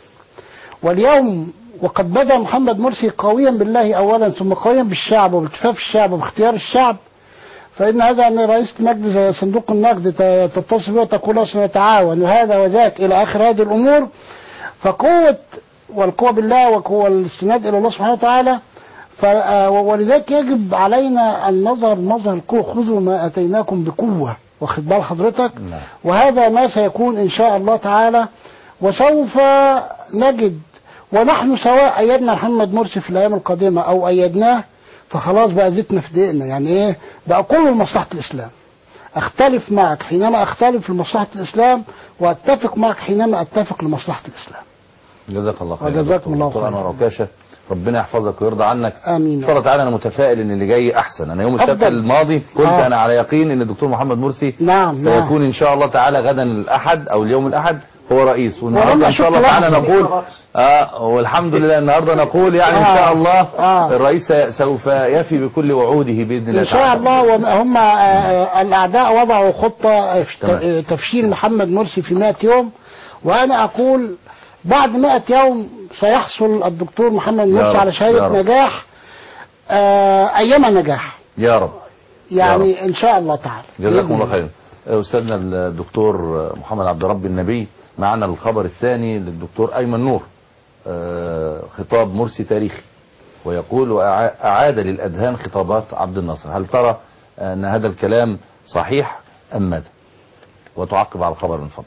واليوم وقد بدا محمد مرسي قويا بالله اولا ثم قويا بالشعب وبالتفاف الشعب وباختيار الشعب فان هذا ان رئيس مجلس صندوق النقد ت- تتصل به وتقول له سنتعاون وهذا وذاك الى اخر هذه الامور فقوه والقوه بالله وقوه الاستناد الى الله سبحانه وتعالى ف- آه، ولذلك يجب علينا ان نظهر مظهر القوه خذوا ما اتيناكم بقوه واخد بال حضرتك نعم. وهذا ما سيكون ان شاء الله تعالى وسوف نجد ونحن سواء ايدنا محمد مرسي في الايام القادمه او ايدناه فخلاص بقى زيتنا في دقيقنا يعني ايه بقى كله لمصلحه الاسلام اختلف معك حينما اختلف لمصلحه الاسلام واتفق معك حينما اتفق لمصلحه الاسلام جزاك الله خير وجزاكم الله دكتور خير. انور عكاشه ربنا يحفظك ويرضى عنك آمين. ان شاء الله تعالى انا متفائل ان اللي جاي احسن انا يوم السبت أفضل. الماضي كنت آه. انا على يقين ان الدكتور محمد مرسي نعم، نعم. سيكون ان شاء الله تعالى غدا الاحد او اليوم الاحد هو رئيس والنهارده ولما ان شاء الله شفت تعالى لحظة. نقول اه والحمد لله النهارده نقول يعني ان آه. شاء الله آه. الرئيس سوف يفي بكل وعوده باذن الله ان شاء تعالى. الله وهم آه، الاعداء وضعوا خطه في ت- تمام. آه، تفشيل محمد مرسي في 100 يوم وانا اقول بعد 100 يوم سيحصل الدكتور محمد يا مرسي رب، على يا شهاده رب. نجاح آه، ايام نجاح يا رب يعني ان شاء الله تعالى جزاكم بإذن الله خير استاذنا الدكتور محمد عبد رب النبي معنا الخبر الثاني للدكتور ايمن نور آه، خطاب مرسي تاريخي ويقول وأعا- اعاد للاذهان خطابات عبد الناصر هل ترى ان هذا الكلام صحيح ام ماذا وتعقب على الخبر من فضل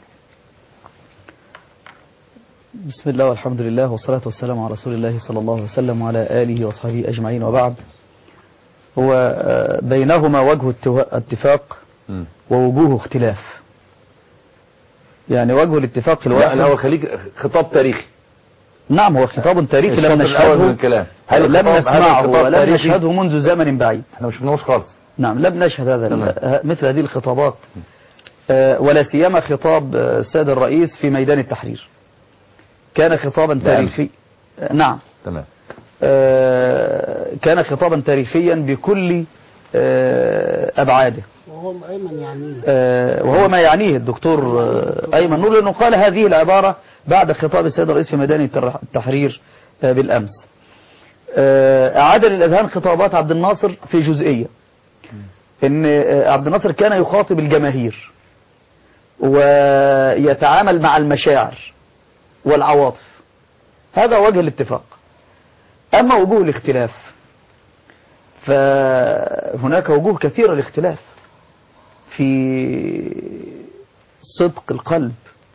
بسم الله والحمد لله والصلاة والسلام على رسول الله صلى الله عليه وسلم وعلى آله وصحبه أجمعين وبعد هو آه، بينهما وجه اتوا- اتفاق مم. ووجوه اختلاف يعني وجه الاتفاق في لا الواحد الاول خليك خطاب تاريخي نعم هو خطاب تاريخي لم الشطر الأول من نشهده الكلام لم الخطاب- هذا نسمعه الخطاب ولم تاريخي؟ نشهده منذ زمن بعيد احنا ما شفناهوش خالص نعم لم نشهد هذا تمام. ه- مثل هذه الخطابات آه، ولا سيما خطاب آه، السيد الرئيس في ميدان التحرير كان خطابا بأمس. تاريخي آه، نعم تمام آه، كان خطابا تاريخيا بكل آه، أبعاده وهو ايمن يعني آه، وهو ما يعنيه الدكتور آه، أيمن نور لأنه قال هذه العبارة بعد خطاب السيد الرئيس في ميدان التر- التحرير آه، بالأمس آه، أعاد للأذهان خطابات عبد الناصر في جزئية إن آه، عبد الناصر كان يخاطب الجماهير ويتعامل مع المشاعر والعواطف هذا وجه الاتفاق أما وجوه الاختلاف فهناك وجوه كثيرة للاختلاف في صدق القلب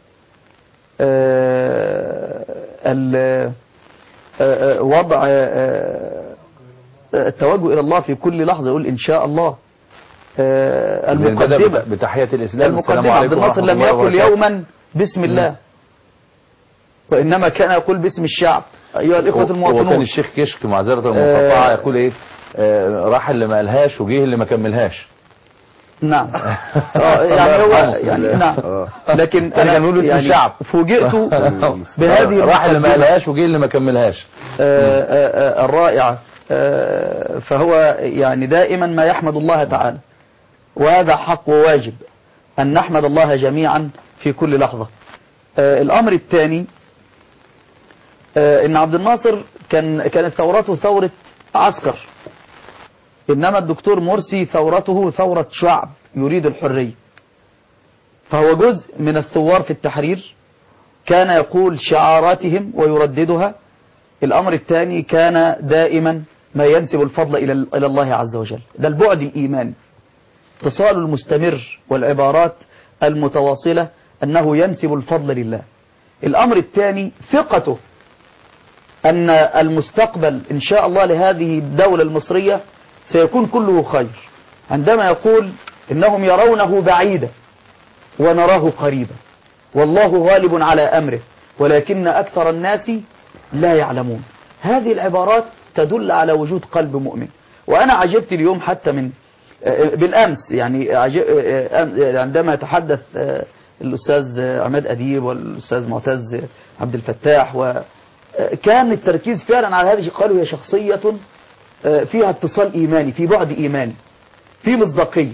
آه، ال- آه، آه، وضع آه، آه، التوجه إلى الله في كل لحظة يقول إن شاء الله آه، المقدمة المقدمة بتحية الإسلام السلام المقدمة عبد عليكم الناصر ورحمة لم الله يقل وبركاته. يوما بسم الله وإنما كان يقول باسم الشعب أيها الإخوة وكان المواطنون الشيخ كشك معذرة المقطعة آه. يقول ايه آه، راح اللي ما قالهاش وجيه اللي ما كملهاش نعم آه، يعني هو الله يعني يرحمه. نعم آه. لكن كان أنا بيقول اسم يعني الشعب. فوجئت بهذه راح اللي ما المقدمة. قالهاش وجيه اللي ما كملهاش آه، آه، آه، الرائعة آه، فهو يعني دائما ما يحمد الله تعالى وهذا حق وواجب أن نحمد الله جميعا في كل لحظة آه، الأمر الثاني آه، إن عبد الناصر كان كانت ثورته ثورة عسكر إنما الدكتور مرسي ثورته ثورة شعب يريد الحرية فهو جزء من الثوار في التحرير كان يقول شعاراتهم ويرددها الأمر الثاني كان دائما ما ينسب الفضل إلى إلى الله عز وجل ده البعد الإيماني اتصال المستمر والعبارات المتواصلة أنه ينسب الفضل لله الأمر الثاني ثقته أن المستقبل إن شاء الله لهذه الدولة المصرية سيكون كله خير عندما يقول إنهم يرونه بعيدا ونراه قريبا والله غالب على أمره ولكن أكثر الناس لا يعلمون هذه العبارات تدل على وجود قلب مؤمن وأنا عجبت اليوم حتى من بالأمس يعني عجب عندما يتحدث الأستاذ عماد أديب والأستاذ معتز عبد الفتاح وكان التركيز فعلا على هذه قالوا هي شخصية فيها اتصال إيماني في بعد إيماني في مصداقية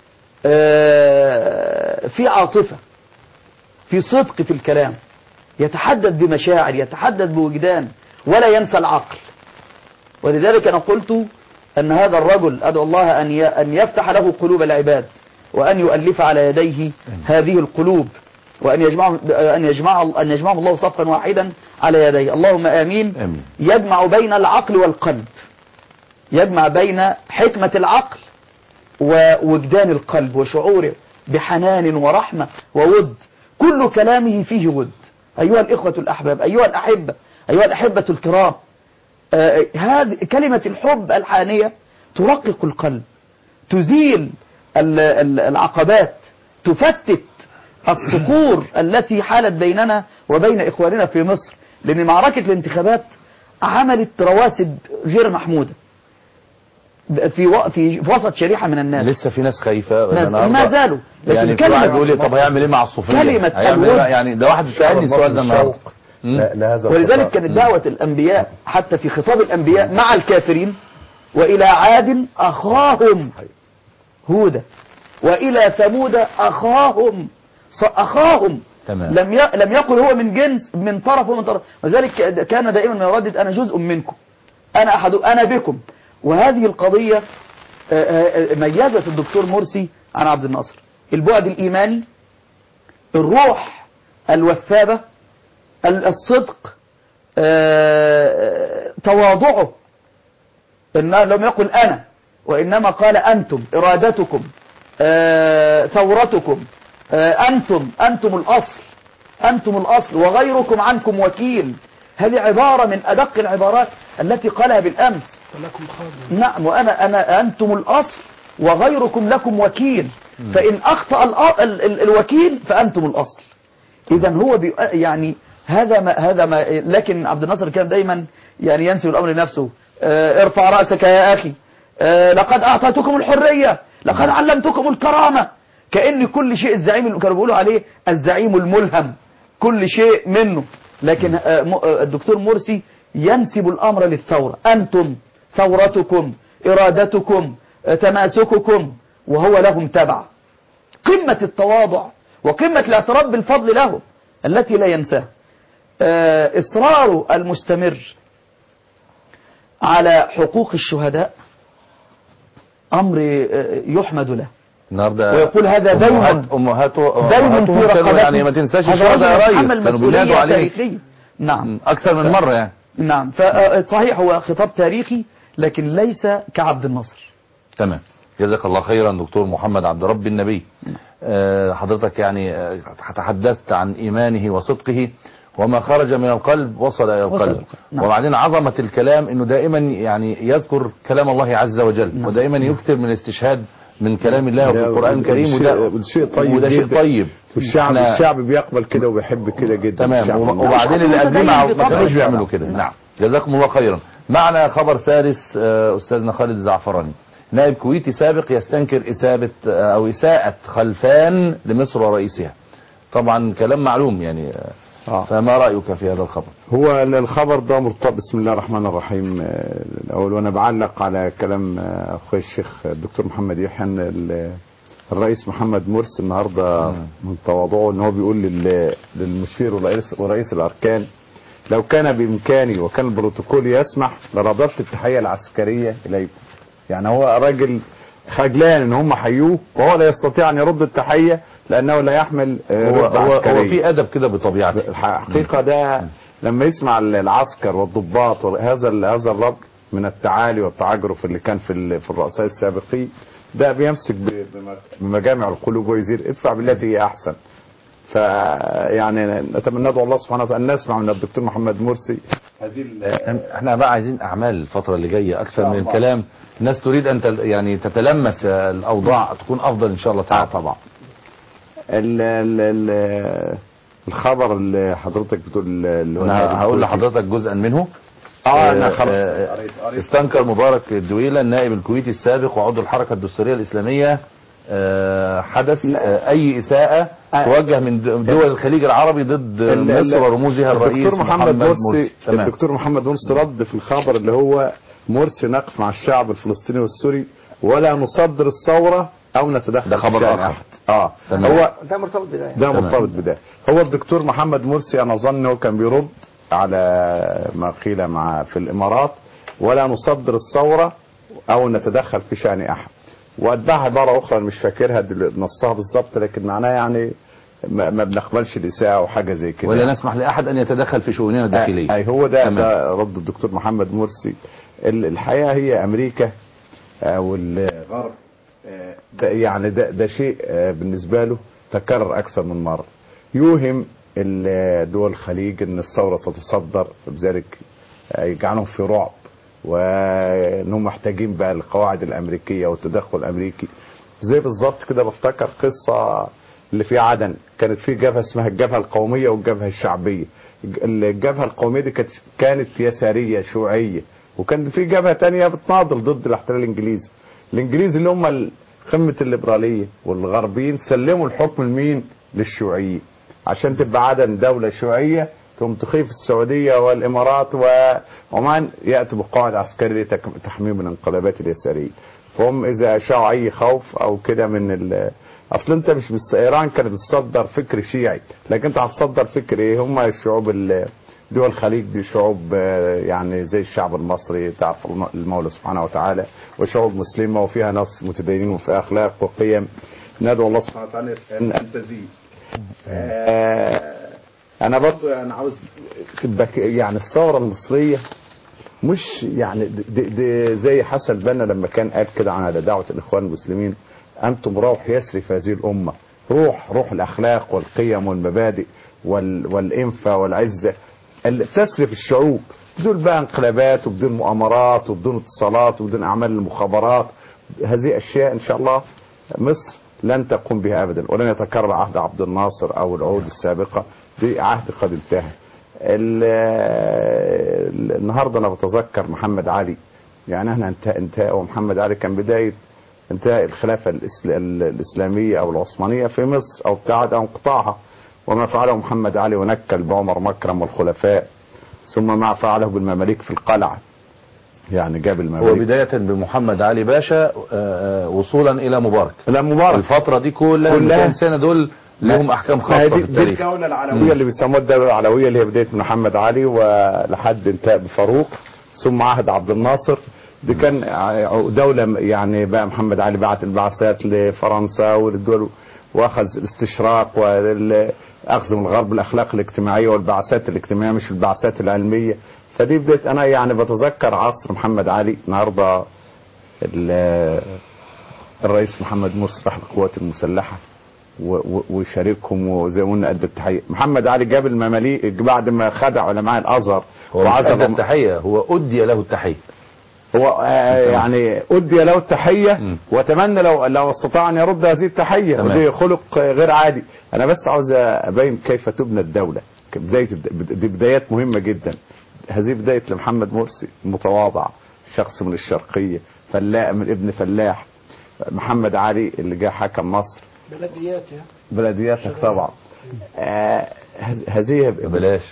في عاطفة في صدق في الكلام يتحدث بمشاعر يتحدث بوجدان ولا ينسى العقل ولذلك أنا قلت أن هذا الرجل أدعو الله أن أن يفتح له قلوب العباد وأن يؤلف على يديه هذه القلوب وأن يجمع أن يجمع أن يجمعهم الله صفا واحدا على يديه اللهم آمين آمين. يجمع بين العقل والقلب يجمع بين حكمة العقل ووجدان القلب وشعوره بحنان ورحمة وود كل كلامه فيه ود أيها الإخوة الأحباب أيها الأحبة أيها الأحبة الكرام آه هذه كلمة الحب الحانية ترقق القلب تزيل ال- ال- العقبات تفتت الصخور التي حالت بيننا وبين إخواننا في مصر لأن معركة الانتخابات عملت رواسب غير محمودة في و- في وسط شريحة من الناس لسه في ناس خايفة ما- النهاردة. ما زالوا. لكن يعني في كلمة- واحد بيقول لي طب هيعمل ايه مع الصوفية كلمة هيعمل إيه الود. بقى؟ يعني ده واحد سألني السؤال ده النهارده مم. لا لهذا ولذلك الخطاب. كانت دعوة الأنبياء حتى في خطاب الأنبياء مع الكافرين وإلى عاد أخاهم هودا وإلى ثمود أخاهم ص- أخاهم تمام. لم ي... لم يقل هو من جنس من طرف ومن طرف وذلك كان دائما يردد أنا جزء منكم أنا أحد أنا بكم وهذه القضية آه، آه، آه، ميزت الدكتور مرسي عن عبد الناصر البعد الإيماني الروح الوثابة ال- الصدق آه، تواضعه إنه لم يقل أنا وإنما قال أنتم إرادتكم آه، ثورتكم آه، أنتم أنتم الأصل أنتم الأصل وغيركم عنكم وكيل هذه عبارة من أدق العبارات التي قالها بالأمس لكم خادم نعم وأنا أنا أنتم الأصل وغيركم لكم وكيل فإن أخطأ الأ- ال- ال- الوكيل فأنتم الأصل إذا هو بي يعني هذا ما هذا ما لكن عبد الناصر كان دايما يعني ينسب الأمر لنفسه آه، ارفع رأسك يا أخي آه، لقد أعطيتكم الحرية لقد علمتكم الكرامة كأن كل شيء الزعيم اللي كانوا بيقولوا عليه الزعيم الملهم كل شيء منه لكن آه، م- آه، الدكتور مرسي ينسب الأمر للثورة أنتم ثورتكم إرادتكم آه، تماسككم وهو لهم تبع قمة التواضع وقمة الاعتراف بالفضل له التي لا ينساه آه، إصراره المستمر على حقوق الشهداء أمر آه، يحمد له النهارده ويقول هذا دين- أمهات أمهاته دايما أمهاتهم في كانوا رقبته يعني ما تنساش هذا الشهداء يا رجل ريس يتحمل كانوا بينادوا مسؤولية عليه تاريخية نعم أكثر من مرة يعني نعم فصحيح هو خطاب تاريخي لكن ليس كعبد الناصر تمام جزاك الله خيرا دكتور محمد عبد رب النبي آه، حضرتك يعني آه، تحدثت عن إيمانه وصدقه وما خرج من القلب وصل إلى وصل القلب إلى القلب. نعم. وبعدين عظمة الكلام أنه دائما يعني يذكر كلام الله عز وجل ودائما يكثر من الاستشهاد من كلام الله وفي ده القرآن الكريم وده وده شيء طيب وده شيء جدا. طيب والشعب إحنا- الشعب بيقبل كده وبيحب كده جدا تمام الشعب وب- المصري. وبعدين اللي قبليه ما ما بطبعه. كانوش بيعملوا كده نعم جزاكم الله خيرا معنا خبر ثالث آه، استاذنا خالد الزعفراني نائب كويتي سابق يستنكر إسابة آه، أو إساءة خلفان لمصر ورئيسها طبعا كلام معلوم يعني آه، آه. فما رأيك في هذا الخبر هو الخبر ده مرتبط بسم الله الرحمن الرحيم آه، الاول وانا بعلق على كلام آه، اخوي الشيخ الدكتور محمد يحيى إن ال- الرئيس محمد مرسي النهارده من تواضعه ان هو بيقول لل- للمشير ورئيس, ورئيس الاركان لو كان بامكاني وكان البروتوكول يسمح لرددت التحيه العسكريه اليكم يعني هو راجل خجلان ان هم حيوه وهو لا يستطيع ان يرد التحيه لانه لا يحمل آه، هو, رتبة هو, عسكرية. هو في أدب كده بطبيعته الحقيقه ده لما يسمع العسكر والضباط هذا هذا الرجل من التعالي والتعجرف اللي كان في ال- في الرؤساء السابقين ده بيمسك ب- بم- بمجامع القلوب ويزير ادفع بالتي هي احسن فيعني نتمنى ندعو الله سبحانه وتعالى ان نسمع من الدكتور محمد مرسي هذه ال- احنا بقى عايزين أعمال الفترة اللي جاية أكثر من الله. الكلام الناس تريد أن تل يعني تتلمس آه، الأوضاع تكون أفضل إن شاء الله تعالى طبعا ال ال ال الخبر اللي حضرتك بتقول اللي هو أنا هقول الكويتي. لحضرتك جزءا منه اه انا آه، خلاص آه، قريت- قريت. استنكر مبارك الدويلة النائب الكويتي السابق وعضو الحركة الدستورية الإسلامية آه، حدث آه، أي إساءة آه. توجه من د- دول الخليج العربي ضد ال- ال- مصر ورموزها الرئيس الدكتور محمد مرسي تمام الدكتور محمد مرسي رد في الخبر اللي هو مرسي نقف مع الشعب الفلسطيني والسوري ولا نصدر الثوره او نتدخل ده خبر في شأن آخر. أحد. اه تمام. هو ده مرتبط بداية ده تمام. مرتبط بده هو الدكتور محمد مرسي انا اظن هو كان بيرد على ما قيل مع في الامارات ولا نصدر الثوره او نتدخل في شان احد واتبعها عباره اخرى أنا مش فاكرها دل- نصها بالظبط لكن معناها يعني ما, ما بنقبلش الاساءه او حاجه زي كده ولا نسمح لأحد أن يتدخل في شؤوننا الداخلية اي هو ده تمام. ده رد الدكتور محمد مرسي ال- الحقيقه هي امريكا او الغرب آه، ده يعني ده, ده شيء آه، بالنسبه له تكرر اكثر من مره يوهم ال- دول الخليج ان الثوره ستصدر بذلك آه، يجعلهم في رعب وانهم محتاجين بقى القواعد الامريكيه والتدخل الامريكي زي بالظبط كده بفتكر قصه اللي في عدن كانت في جبهه اسمها الجبهه القوميه والجبهه الشعبيه الجبهه القوميه دي كانت كانت يساريه شيوعيه وكان في جبهه تانية بتناضل ضد الاحتلال الانجليزي الانجليز اللي هم ال- قمه الليبراليه والغربيين سلموا الحكم لمين للشيوعيين عشان تبقى عدن دوله شيوعيه ثم تخيف السعوديه والامارات وعمان ياتوا بقواعد عسكريه لتك- تحميهم من الانقلابات اليساريه فهم اذا اشاعوا اي خوف او كده من ال اصل انت مش بس ايران كانت بتصدر فكر شيعي لكن انت هتصدر فكر ايه هم الشعوب ال- دول الخليج دي شعوب آه، يعني زي الشعب المصري تعرف الم- المولى سبحانه وتعالى وشعوب مسلمه وفيها ناس متدينين وفي اخلاق وقيم ندعو الله سبحانه وتعالى ان ان تزيد آه، انا برضو انا عاوز تبقى ك- يعني الثوره المصريه مش يعني دي, دي زي حسن البنا لما كان قال كده عن دعوه الاخوان المسلمين انتم روح يسرف هذه الامه روح روح الاخلاق والقيم والمبادئ وال والانفه والعزه اللي تسرف الشعوب بدون بقى انقلابات وبدون مؤامرات وبدون اتصالات وبدون اعمال المخابرات هذه اشياء ان شاء الله مصر لن تقوم بها ابدا ولن يتكرر عهد عبد الناصر او العهود السابقه دي عهد قد انتهى ال- ال- النهارده انا بتذكر محمد علي يعني احنا انتهى انتهى ومحمد علي كان بدايه انتهاء الخلافه الإسل- ال- الاسلاميه او العثمانيه في مصر او ابتعاد او انقطاعها وما فعله محمد علي ونكل بعمر مكرم والخلفاء ثم ما فعله بالمماليك في القلعه يعني جاب هو المماليك بداية بمحمد علي باشا آه، آه، وصولا إلى مبارك لا مبارك الفترة دي كلها كلها. 200 سنة دول لهم أحكام ما هي خاصة في دي, دي التاريخ الدولة العلوية اللي بيسموها الدولة العلوية اللي هي بداية من محمد علي ولحد انتهاء بفاروق ثم عهد عبد الناصر دي كان ع- دولة يعني بقى محمد علي بعت البعثات لفرنسا والدول واخذ الاستشراق واخذ من الغرب الاخلاق الاجتماعيه والبعثات الاجتماعيه مش البعثات العلميه فدي بدايه انا يعني بتذكر عصر محمد علي النهارده ال- الرئيس محمد مرسي راح القوات المسلحه و- و- وشاركهم وزي ما قلنا ادى التحيه محمد علي جاب المماليك بعد ما خدع علماء الازهر هو مش وعزل أدى التحية هو أدي له التحية هو آه، يعني أدي له التحية مم. وأتمنى لو لو استطاع أن يرد هذه التحية تمام. ودي خلق آه، غير عادي أنا بس عاوز أبين كيف تبنى الدولة بداية الد- دي بدايات مهمة جدا هذه بداية لمحمد مرسي متواضع شخص من الشرقية فلاح من ابن فلاح محمد علي اللي جاء حكم مصر بلديات يا بلدياتك طبعا آه، هذ- هذه بلاش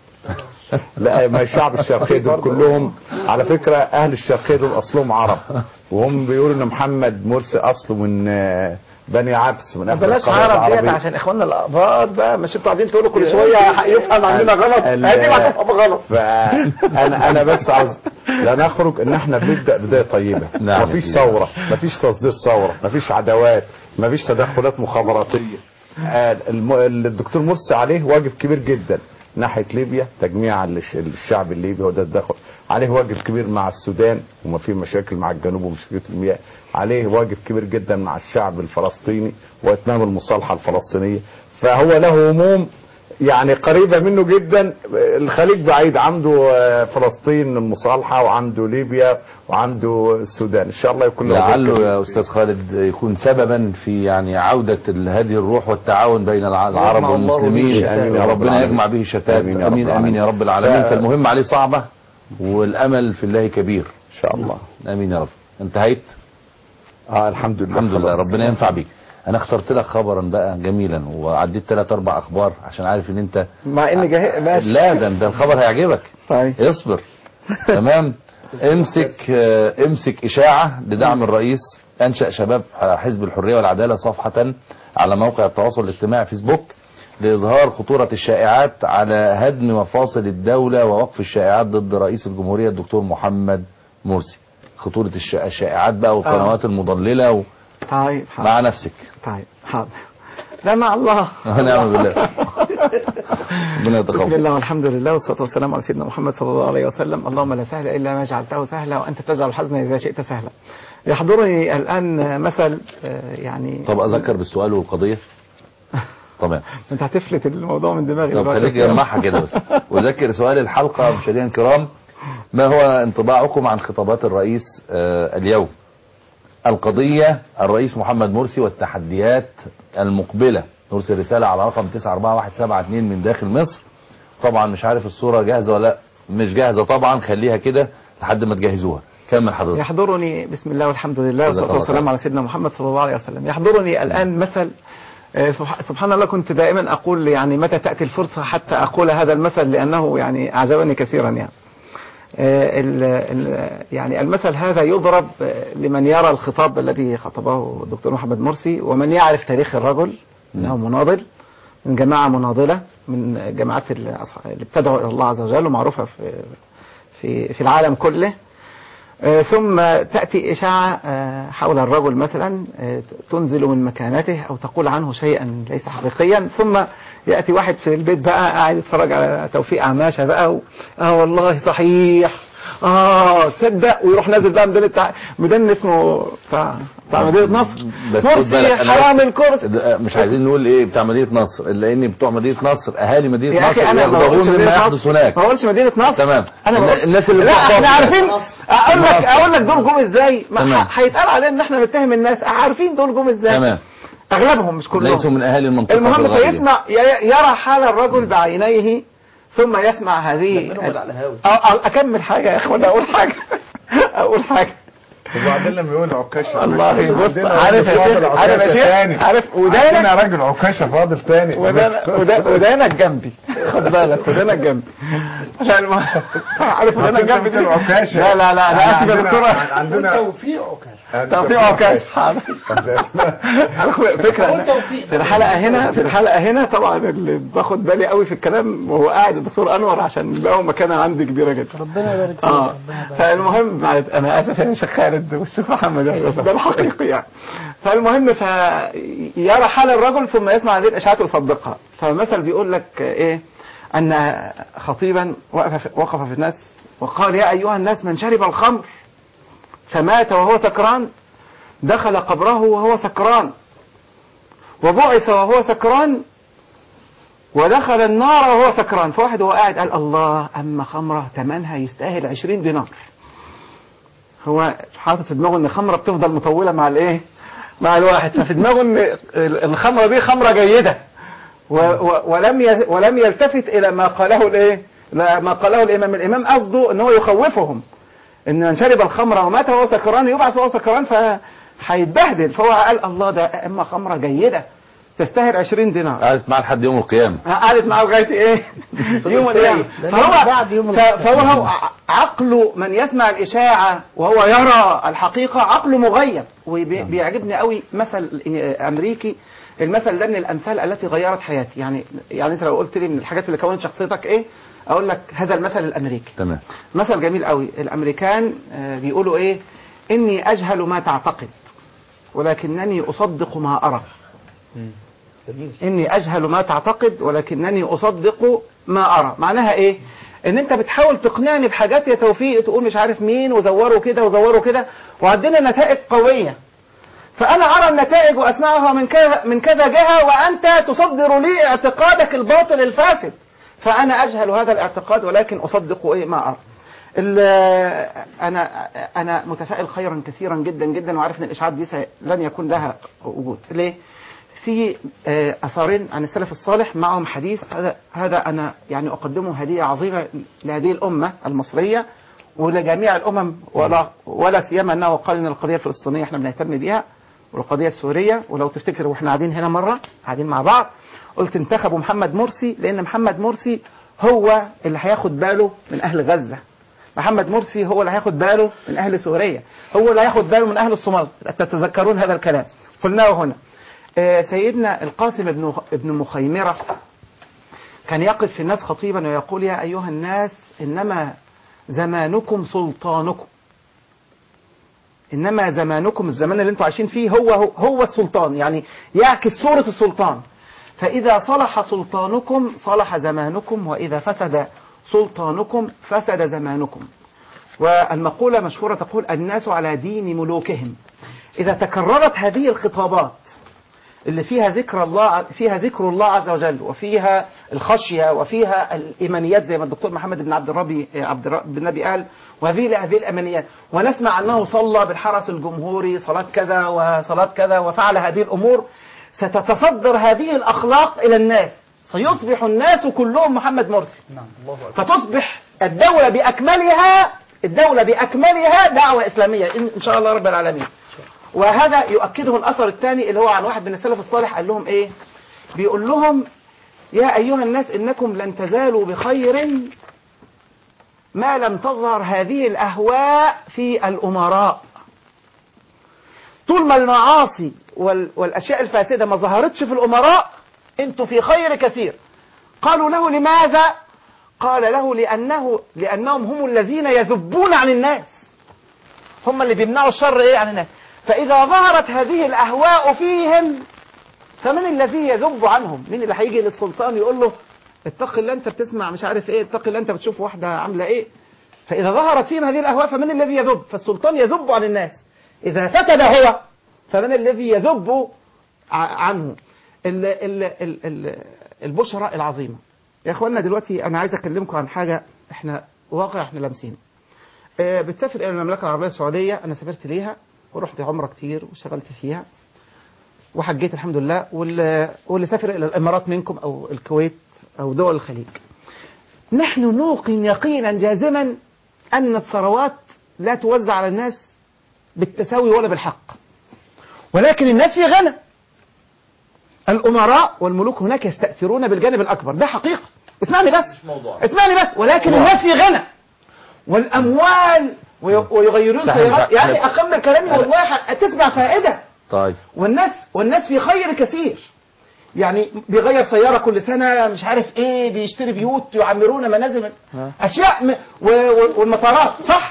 لا ما الشعب الشرقي دول كلهم على فكرة أهل الشرقية دول أصلهم عرب وهم بيقولوا إن محمد مرسي أصله من آه، بني عبس من أهل بلاش القبائل عرب ديت العربية. عشان اخواننا الاباض بقى مش انتوا قاعدين تقولوا كل شويه يفهم عندنا غلط ال- هذه ما تفهم غلط فانا انا بس عاوز لا نخرج ان احنا بنبدا بدايه طيبه نعم. مفيش ثوره مفيش تصدير ثوره مفيش عداوات مفيش تدخلات مخابراتيه آه، الم- الدكتور مرسي عليه واجب كبير جدا ناحيه ليبيا تجميع للش- الشعب الليبي هو ده التدخل عليه واجب كبير مع السودان وما في مشاكل مع الجنوب ومشكله المياه عليه واجب كبير جدا مع الشعب الفلسطيني واتمام المصالحه الفلسطينيه فهو له هموم يعني قريبة منه جدا الخليج بعيد عنده آه، فلسطين المصالحة وعنده ليبيا وعنده السودان ان شاء الله يكون له لعله ذكر. يا أستاذ خالد يكون سببا في يعني عودة ال- هذه الروح والتعاون بين الع- العرب يجمع الله به والمسلمين شتات. آمين يا رب ربنا العالمين. يجمع به شتات آمين يا رب أمين أمين العالمين. يا رب العالمين ف- فالمهم عليه صعبة والأمل في الله كبير ان شاء الله أمين يا رب انتهيت اه الحمد لله الحمد لله خلاص. ربنا ينفع بيك انا اخترت لك خبرا بقى جميلا وعديت ثلاث اربع اخبار عشان عارف ان انت مع ان جه ماشي لا ده ده الخبر هيعجبك طيب اصبر تمام امسك آه، امسك اشاعه لدعم الرئيس انشا شباب حزب الحريه والعداله صفحه على موقع التواصل الاجتماعي فيسبوك لاظهار خطوره الشائعات على هدم مفاصل الدوله ووقف الشائعات ضد رئيس الجمهوريه الدكتور محمد مرسي خطوره الش- الشائعات بقى والقنوات المضلله و... طيب حاضر مع نفسك طيب حاضر لا مع الله ونعم بالله ربنا بسم يتقبل الله والحمد لله والصلاة والسلام على سيدنا محمد صلى الله عليه وسلم اللهم لا سهل إلا ما جعلته سهلا وأنت تجعل الحزن إذا شئت سهلا يحضرني الآن مثل آه، يعني طب اذكر بالسؤال والقضيه تمام أنت هتفلت الموضوع من دماغي طب دلوقتي. خليك جمعها كده بس وذكر سؤال الحلقة مشاهدينا الكرام ما هو انطباعكم عن خطابات الرئيس آه، اليوم القضية الرئيس محمد مرسي والتحديات المقبلة نرسل رسالة على رقم 941172 من داخل مصر طبعا مش عارف الصورة جاهزة ولا لا مش جاهزة طبعا خليها كده لحد ما تجهزوها كمل حضرتك يحضرني بسم الله والحمد لله جزاك والصلاة الله والسلام خير. على سيدنا محمد صلى الله عليه وسلم يحضرني الآن مثل آه، سبح- سبحان الله كنت دائما أقول يعني متى تأتي الفرصة حتى أقول هذا المثل لأنه يعني أعجبني كثيرا يعني آه، ال- ال- يعني المثل هذا يضرب آه، لمن يرى الخطاب الذي خطبه الدكتور محمد مرسي ومن يعرف تاريخ الرجل انه مناضل من جماعه مناضله من جماعات الأصح- اللي بتدعو الى الله عز وجل ومعروفه في في في العالم كله آه، ثم تأتي إشاعة آه، حول الرجل مثلا آه، تنزل من مكانته أو تقول عنه شيئا ليس حقيقيا ثم يأتي واحد في البيت بقى قاعد يتفرج على توفيق عماشة بقى و... آه والله صحيح آه تصدق ويروح نازل بقى ميدان التع... ميدان اسمه بتاع بتاع مدينة نصر بس خد مرسي بالك أنا حرام بس- الكرسي ده- مش عايزين نقول ايه بتاع مدينة نصر لان بتوع مدينة نصر اهالي مدينة يا نصر اخي انا ما يغضبون بقولش مما مدينه يحدث نصر هناك ما بقولش مدينه نصر تمام. انا الن- بقول الناس اللي لا بتوع احنا مصر. عارفين اقول لك مصر. اقول لك دول جم ازاي ما تمام. ح- هيتقال علينا ان احنا نتهم الناس عارفين دول جم ازاي تمام اغلبهم مش كلهم ليسوا من اهالي المنطقة في المهم الغرب دي. فيسمع ي- يرى حال الرجل بعينيه ثم يسمع هذه أو أو اكمل حاجه يا اخوان اقول حاجه اقول حاجه وبعدين لما يقول عكاشة والله بص عندنا عارف يا راجل شيخ فاضل عارف يا عكاشة شيخ تاني. عارف عندنا ودانك راجل عكاشة فاضل تاني ودانك ودا- ودانك جنبي خد بالك ودانك جنبي عشان الم- عارف ودانك أنت جنبي بتقول عكاشة. لا لا لا انا اسف يا عندنا- دكتوره عندنا توفيق عكاش توفيق عكاش حاضر فكرة أنا في الحلقة هنا في الحلقة هنا طبعا اللي باخد بالي قوي في الكلام وهو قاعد الدكتور أنور عشان له مكانة عندي كبيرة جدا ربنا يبارك فيك اه ربنا يبارك فالمهم معلش انا اسف يا شيخ خالد والشيخ محمد يعني بس ده الحقيقي يعني فالمهم فيرى حال الرجل ثم يسمع هذه الاشاعات ويصدقها فمثل بيقول لك ايه ان خطيبا وقف في وقف في الناس وقال يا أيها الناس من شرب الخمر فمات وهو سكران دخل قبره وهو سكران وبعث وهو سكران ودخل النار وهو سكران فواحد وهو قاعد قال الله أما خمرة تمنها يستاهل عشرين دينار هو حاطط في دماغه ان الخمرة بتفضل مطولة مع الايه مع الواحد ففي دماغه ان الخمرة دي خمرة جيدة و و ولم ي ولم يلتفت الى ما قاله الايه لا، ما قاله الامام الامام قصده ان هو يخوفهم ان من شرب الخمر ومات وهو سكران يبعث وهو سكران فهيتبهدل فهو قال الله ده اما خمرة جيدة تستاهل 20 دينار قعدت معاه لحد يوم القيامة قعدت معاه لغايه ايه؟ يوم القيامه ده فهو بعد يوم ف- فهو هو ع- عقله من يسمع الاشاعه وهو يرى الحقيقه عقله مغيب وبيعجبني قوي مثل آه، امريكي المثل ده من الامثال التي غيرت حياتي يعني يعني انت لو قلت لي من الحاجات اللي كونت شخصيتك ايه اقول لك هذا المثل الامريكي تمام مثل جميل قوي الامريكان آه، بيقولوا ايه اني اجهل ما تعتقد ولكنني اصدق ما ارى اني اجهل ما تعتقد ولكنني اصدق ما ارى معناها ايه ان انت بتحاول تقنعني بحاجات يا توفيق تقول مش عارف مين وزوروا كده وزوروا كده وعندنا نتائج قويه فانا ارى النتائج واسمعها من كذا من كذا جهه وانت تصدر لي اعتقادك الباطل الفاسد فانا اجهل هذا الاعتقاد ولكن اصدق ايه ما ارى ال- انا انا متفائل خيرا كثيرا جدا جدا وعارف ان الاشاعات دي سي- لن يكون لها وجود ليه في آه، اثارين عن السلف الصالح معهم حديث هذا هذا انا يعني اقدمه هديه عظيمه لهذه الامه المصريه ولجميع الامم ولا ولا سيما انه قال ان القضيه الفلسطينيه احنا بنهتم بيها والقضيه السوريه ولو تفتكروا واحنا قاعدين هنا مره قاعدين مع بعض قلت انتخبوا محمد مرسي لان محمد مرسي هو اللي هياخد باله من اهل غزه محمد مرسي هو اللي هياخد باله من اهل سوريا هو اللي هياخد باله من اهل الصومال تتذكرون هذا الكلام قلناه هنا آه، سيدنا القاسم بن ابن مخيمرة كان يقف في الناس خطيبا ويقول يا أيها الناس إنما زمانكم سلطانكم إنما زمانكم الزمان اللي انتم عايشين فيه هو هو, هو السلطان يعني يعكس صورة السلطان فإذا صلح سلطانكم صلح زمانكم وإذا فسد سلطانكم فسد زمانكم والمقولة مشهورة تقول الناس على دين ملوكهم إذا تكررت هذه الخطابات اللي فيها ذكر الله فيها ذكر الله عز وجل وفيها الخشية وفيها الإيمانيات زي ما الدكتور محمد بن عبد الربي عبد الرب بن نبي قال وهذه هذه الإيمانيات ونسمع أنه صلى بالحرس الجمهوري صلاة كذا وصلاة كذا وفعل هذه الأمور ستتصدر هذه الأخلاق إلى الناس سيصبح الناس كلهم محمد مرسي فتصبح الدولة بأكملها الدولة بأكملها دعوة إسلامية إن إن شاء الله رب العالمين وهذا يؤكده الأثر الثاني اللي هو عن واحد من السلف الصالح قال لهم إيه بيقول لهم يا أيها الناس إنكم لن تزالوا بخير ما لم تظهر هذه الأهواء في الأمراء طول ما المعاصي وال- والأشياء الفاسدة ما ظهرتش في الأمراء انتوا في خير كثير قالوا له لماذا قال له لأنه لأنهم هم الذين يذبون عن الناس هم اللي بيمنعوا الشر ايه عن الناس فإذا ظهرت هذه الأهواء فيهم فمن الذي يذب عنهم مين اللي هيجي للسلطان يقول له اتق الله انت بتسمع مش عارف ايه اتق الله انت بتشوف واحدة عاملة ايه فإذا ظهرت فيهم هذه الأهواء فمن الذي يذب فالسلطان يذب عن الناس إذا فسد هو فمن الذي يذب ع- عنه ال ال ال ال البشرى العظيمة يا اخوانا دلوقتي انا عايز اكلمكم عن حاجة احنا واقع احنا لامسينه آه، بتسافر الى المملكة العربية السعودية انا سافرت ليها ورحت عمرة كتير واشتغلت فيها وحجيت الحمد لله واللي, واللي سافر الى الامارات منكم او الكويت او دول الخليج نحن نوقن يقينا جازما ان الثروات لا توزع على الناس بالتساوي ولا بالحق ولكن الناس في غنى الأمراء والملوك هناك يستأثرون بالجانب الأكبر ده حقيقة اسمعني بس مش موضوع. اسمعني بس ولكن الناس في غنى والأموال وي- ويغيرون صحيح، سيارات صحيح. يعني أكمل كلامي أنا- والله ح- تسمع فائدة طيب والناس والناس في خير كثير يعني بيغير سيارة كل سنة مش عارف ايه بيشتري بيوت يعمرون منازل اشياء م... و... و... والمطارات صح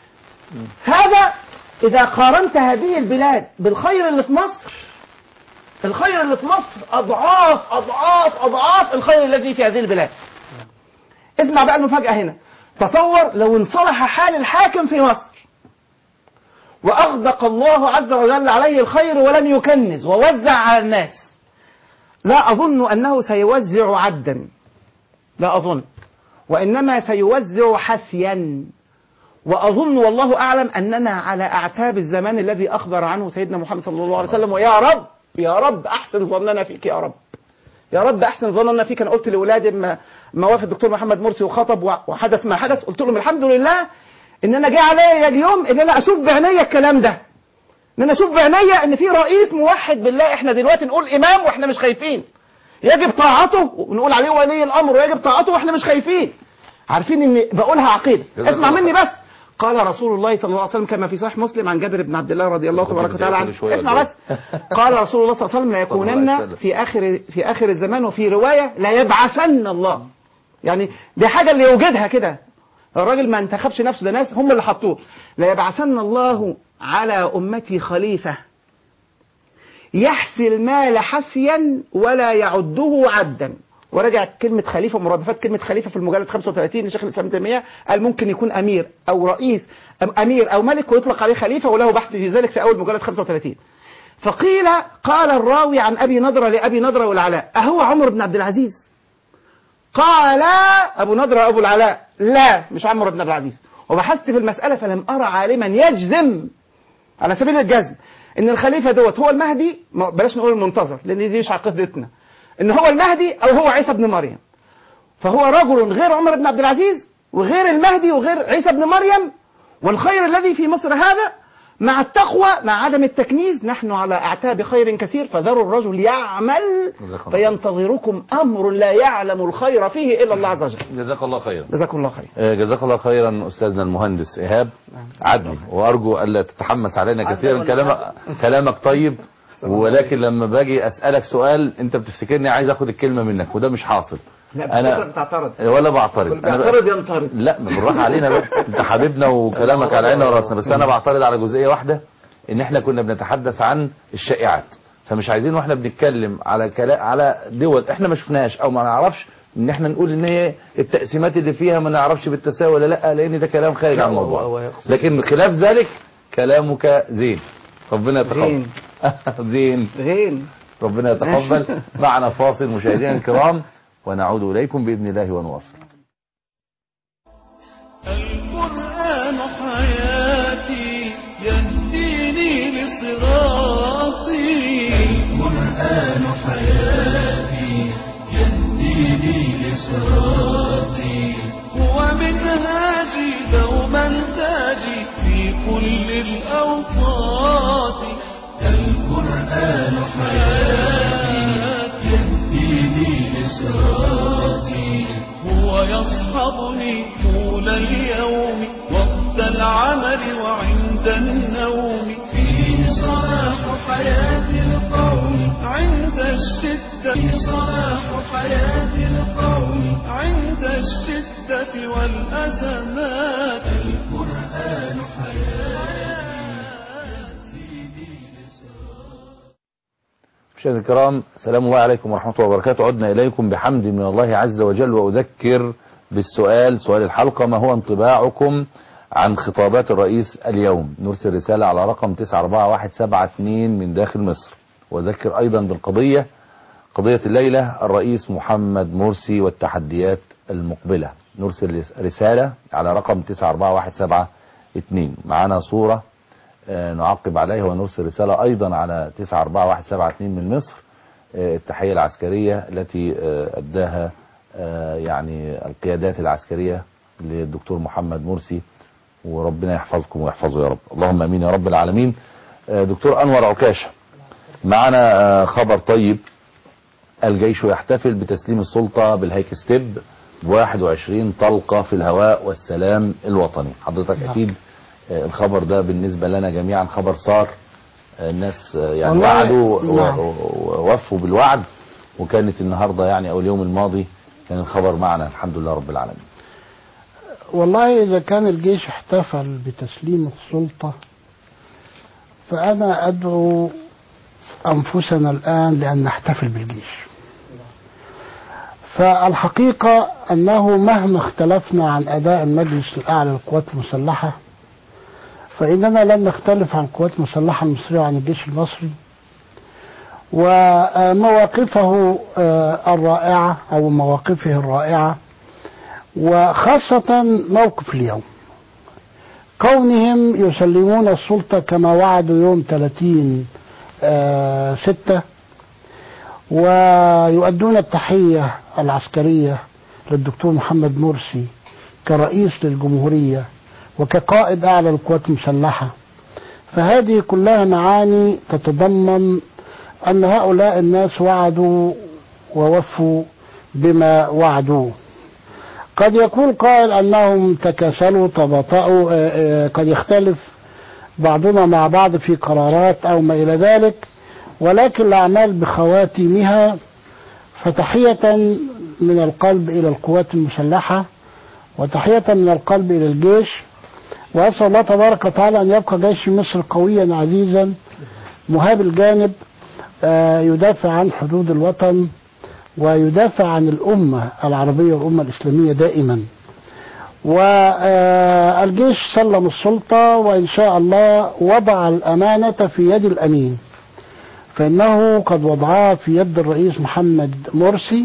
هذا اذا قارنت هذه البلاد بالخير اللي في مصر الخير اللي في مصر اضعاف اضعاف اضعاف الخير الذي في هذه البلاد اسمع بقى المفاجأة هنا تصور لو انصلح حال الحاكم في مصر وأغدق الله عز وجل عليه الخير ولم يكنز ووزع على الناس لا أظن أنه سيوزع عدا لا أظن وإنما سيوزع حسيا وأظن والله أعلم أننا على أعتاب الزمان الذي أخبر عنه سيدنا محمد صلى الله عليه وسلم ويا رب يا رب أحسن ظننا فيك يا رب يا رب أحسن ظننا فيك أنا قلت لأولادي ما ما وافد الدكتور محمد مرسي وخطب وحدث ما حدث قلت لهم الحمد لله إن أنا جه عليا اليوم إن أنا أشوف بعينيا الكلام ده إن أنا أشوف بعينيا إن في رئيس موحد بالله إحنا دلوقتي نقول إمام وإحنا مش خايفين يجب طاعته ونقول عليه ولي الأمر ويجب طاعته وإحنا مش خايفين عارفين إن بقولها عقيدة جزاك اسمع الله مني خير. بس قال رسول الله صلى الله عليه وسلم كما في صحيح مسلم عن جابر بن عبد الله رضي الله كنت تبارك وتعالى بتذاكر عنه شوية اسمع ولا بس قال رسول الله صلى الله عليه وسلم لا صلى الله عليه يكونن وسلم. في اخر في اخر الزمان وفي روايه لا يبعثن الله يعني دي حاجه اللي يوجدها كده الراجل ما انتخبش نفسه ده ناس هم اللي حطوه لا يبعثن الله على امتي خليفه يحسي المال حسيا ولا يعده عدا ورجع كلمة خليفة مرادفات كلمة خليفة في المجلد 35 لشيخ الإسلام ابن تيمية قال ممكن يكون أمير أو رئيس أم أمير أو ملك ويطلق عليه خليفة وله بحث في ذلك في أول مجلد 35 فقيل قال الراوي عن أبي نضرة لأبي نضرة والعلاء أهو عمر بن عبد العزيز قال أبو نضرة أبو العلاء لا مش عمر بن عبد العزيز وبحثت في المسألة فلم أرى عالما يجزم على سبيل الجزم ان الخليفه دوت هو المهدي ما- بلاش نقول المنتظر لان دي مش عقيدتنا ان هو المهدي او هو عيسى ابن مريم فهو رجل غير عمر بن عبد العزيز وغير المهدي وغير عيسى ابن مريم والخير الذي في مصر هذا مع التقوى مع عدم التكنيز نحن على اعتاب خير كثير فذروا الرجل يعمل جزاك الله. فينتظركم امر لا يعلم الخير فيه الا الله عز وجل جزاك الله خيرا جزاكم الله خير آه، جزاك الله خيرا استاذنا المهندس ايهاب عدلي وارجو الا تتحمس علينا كثيرا كلامك كلامك طيب ولكن لما باجي اسالك سؤال انت بتفتكرني عايز اخد الكلمه منك وده مش حاصل لا انا بتعترض ولا بعترض انا ب- بيعترض ينطرد لا بالراحه علينا بقى انت حبيبنا وكلامك على عيننا وراسنا بس انا بعترض على جزئيه واحده ان احنا كنا بنتحدث عن الشائعات فمش عايزين واحنا بنتكلم على كلا على دول احنا ما شفناهاش او ما نعرفش ان احنا نقول ان هي التقسيمات اللي فيها ما نعرفش بالتساوي ولا لا لان ده كلام خارج عن الموضوع لكن خلاف ذلك كلامك زين ربنا يتقبل زين. زين غين ربنا يتقبل معنا فاصل مشاهدينا الكرام ونعود اليكم باذن الله ونواصل القرآن حياتي يهديني لصراطي القرآن حياتي يهديني لصراطي هو منهاجي دوما تاجي في كل الأوقات القرآن حياتي يهديني لصراطي هو يصحبني طول اليوم وقت العمل وعند النوم فيه صلاح حياة القوم عند الشدة فيه صلاح حياة القوم عند الشدة والأزمات القرآن حياتي مشاهدينا الكرام سلام الله عليكم ورحمة الله وبركاته عدنا إليكم بحمد من الله عز وجل وأذكر بالسؤال سؤال الحلقة ما هو انطباعكم عن خطابات الرئيس اليوم نرسل رسالة على رقم 94172 من داخل مصر وأذكر أيضا بالقضية قضية الليلة الرئيس محمد مرسي والتحديات المقبلة نرسل رسالة على رقم 94172 معنا صورة آه، نعقب عليها ونرسل رسالة أيضا على 94172 من مصر آه، التحية العسكرية التي آه، أداها آه، يعني القيادات العسكرية للدكتور محمد مرسي وربنا يحفظكم ويحفظه يا رب اللهم امين يا رب العالمين آه، دكتور انور عكاشه معنا آه، خبر طيب الجيش يحتفل بتسليم السلطة بالهيك ستيب ب 21 طلقة في الهواء والسلام الوطني حضرتك أكيد آه، الخبر ده بالنسبة لنا جميعا خبر صار آه، الناس آه، يعني والله، وعدوا و- نعم. و- ووفوا بالوعد وكانت النهاردة يعني أو اليوم الماضي كان الخبر معنا الحمد لله رب العالمين والله إذا كان الجيش احتفل بتسليم السلطة فأنا أدعو أنفسنا الآن لأن نحتفل بالجيش فالحقيقة أنه مهما اختلفنا عن أداء المجلس الأعلى للقوات المسلحة فإننا لن نختلف عن القوات المسلحة المصرية وعن الجيش المصري ومواقفه آه، الرائعة أو مواقفه الرائعة وخاصة موقف اليوم كونهم يسلمون السلطة كما وعدوا يوم 30 آه، ستة ويؤدون التحية العسكرية للدكتور محمد مرسي كرئيس للجمهورية وكقائد أعلى للقوات المسلحة فهذه كلها معاني تتضمن أن هؤلاء الناس وعدوا ووفوا بما وعدوه قد يكون قائل أنهم تكاسلوا تباطؤوا آه، آه، قد يختلف بعضنا مع بعض في قرارات أو ما إلى ذلك ولكن الأعمال بخواتيمها فتحية من القلب إلى القوات المسلحة وتحية من القلب إلى الجيش وأسأل الله تبارك وتعالى أن يبقى جيش مصر قويا عزيزا مهاب الجانب آه، يدافع عن حدود الوطن ويدافع عن الأمة العربية والأمة الإسلامية دائما والجيش سلم السلطة وإن شاء الله وضع الأمانة في يد الأمين فإنه قد وضعها في يد الرئيس محمد مرسي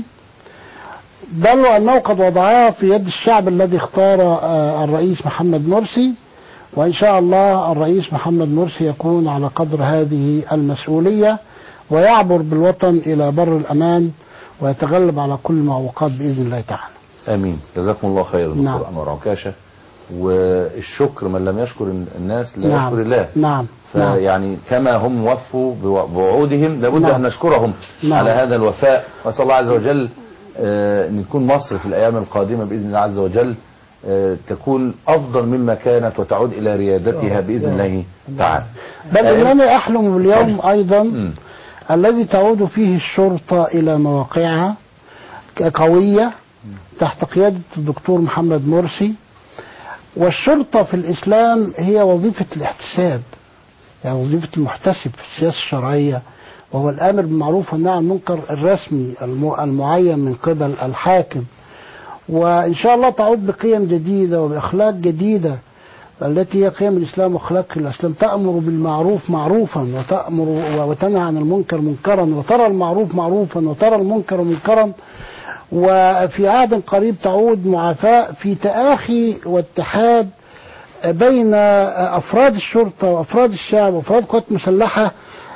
بل وأنه قد وضعها في يد الشعب الذي اختار آه، الرئيس محمد مرسي وإن شاء الله الرئيس محمد مرسي يكون على قدر هذه المسؤولية ويعبر بالوطن إلى بر الأمان ويتغلب على كل المعوقات بإذن الله تعالى امين جزاكم الله خيرا دكتور نعم. انور عكاشه والشكر من لم يشكر الناس لا نعم يشكر الله نعم نعم فيعني كما هم وفوا بو- بوعودهم لابد نعم. ان نشكرهم نعم. على هذا الوفاء واسال الله عز وجل آه، ان تكون مصر في الايام القادمه باذن الله عز وجل آه، تكون افضل مما كانت وتعود الى ريادتها باذن الله تعالى. بل آه، إنني أحلم باليوم أيضا مم. الذي تعود فيه الشرطة إلى مواقعها قوية تحت قيادة الدكتور محمد مرسي والشرطة في الإسلام هي وظيفة الاحتساب يعني وظيفة المحتسب في السياسة الشرعية وهو الآمر بالمعروف والنهي عن المنكر الرسمي الم- المعين من قبل الحاكم وإن شاء الله تعود بقيم جديدة وبأخلاق جديدة التي هي قيم الإسلام وأخلاق الإسلام تأمر بالمعروف معروفا وتأمر وتنهى عن المنكر منكرا وترى المعروف معروفا وترى المنكر منكرا وفي عهد قريب تعود معافاة في تآخي واتحاد بين أفراد الشرطة وأفراد الشعب وأفراد القوات المسلحة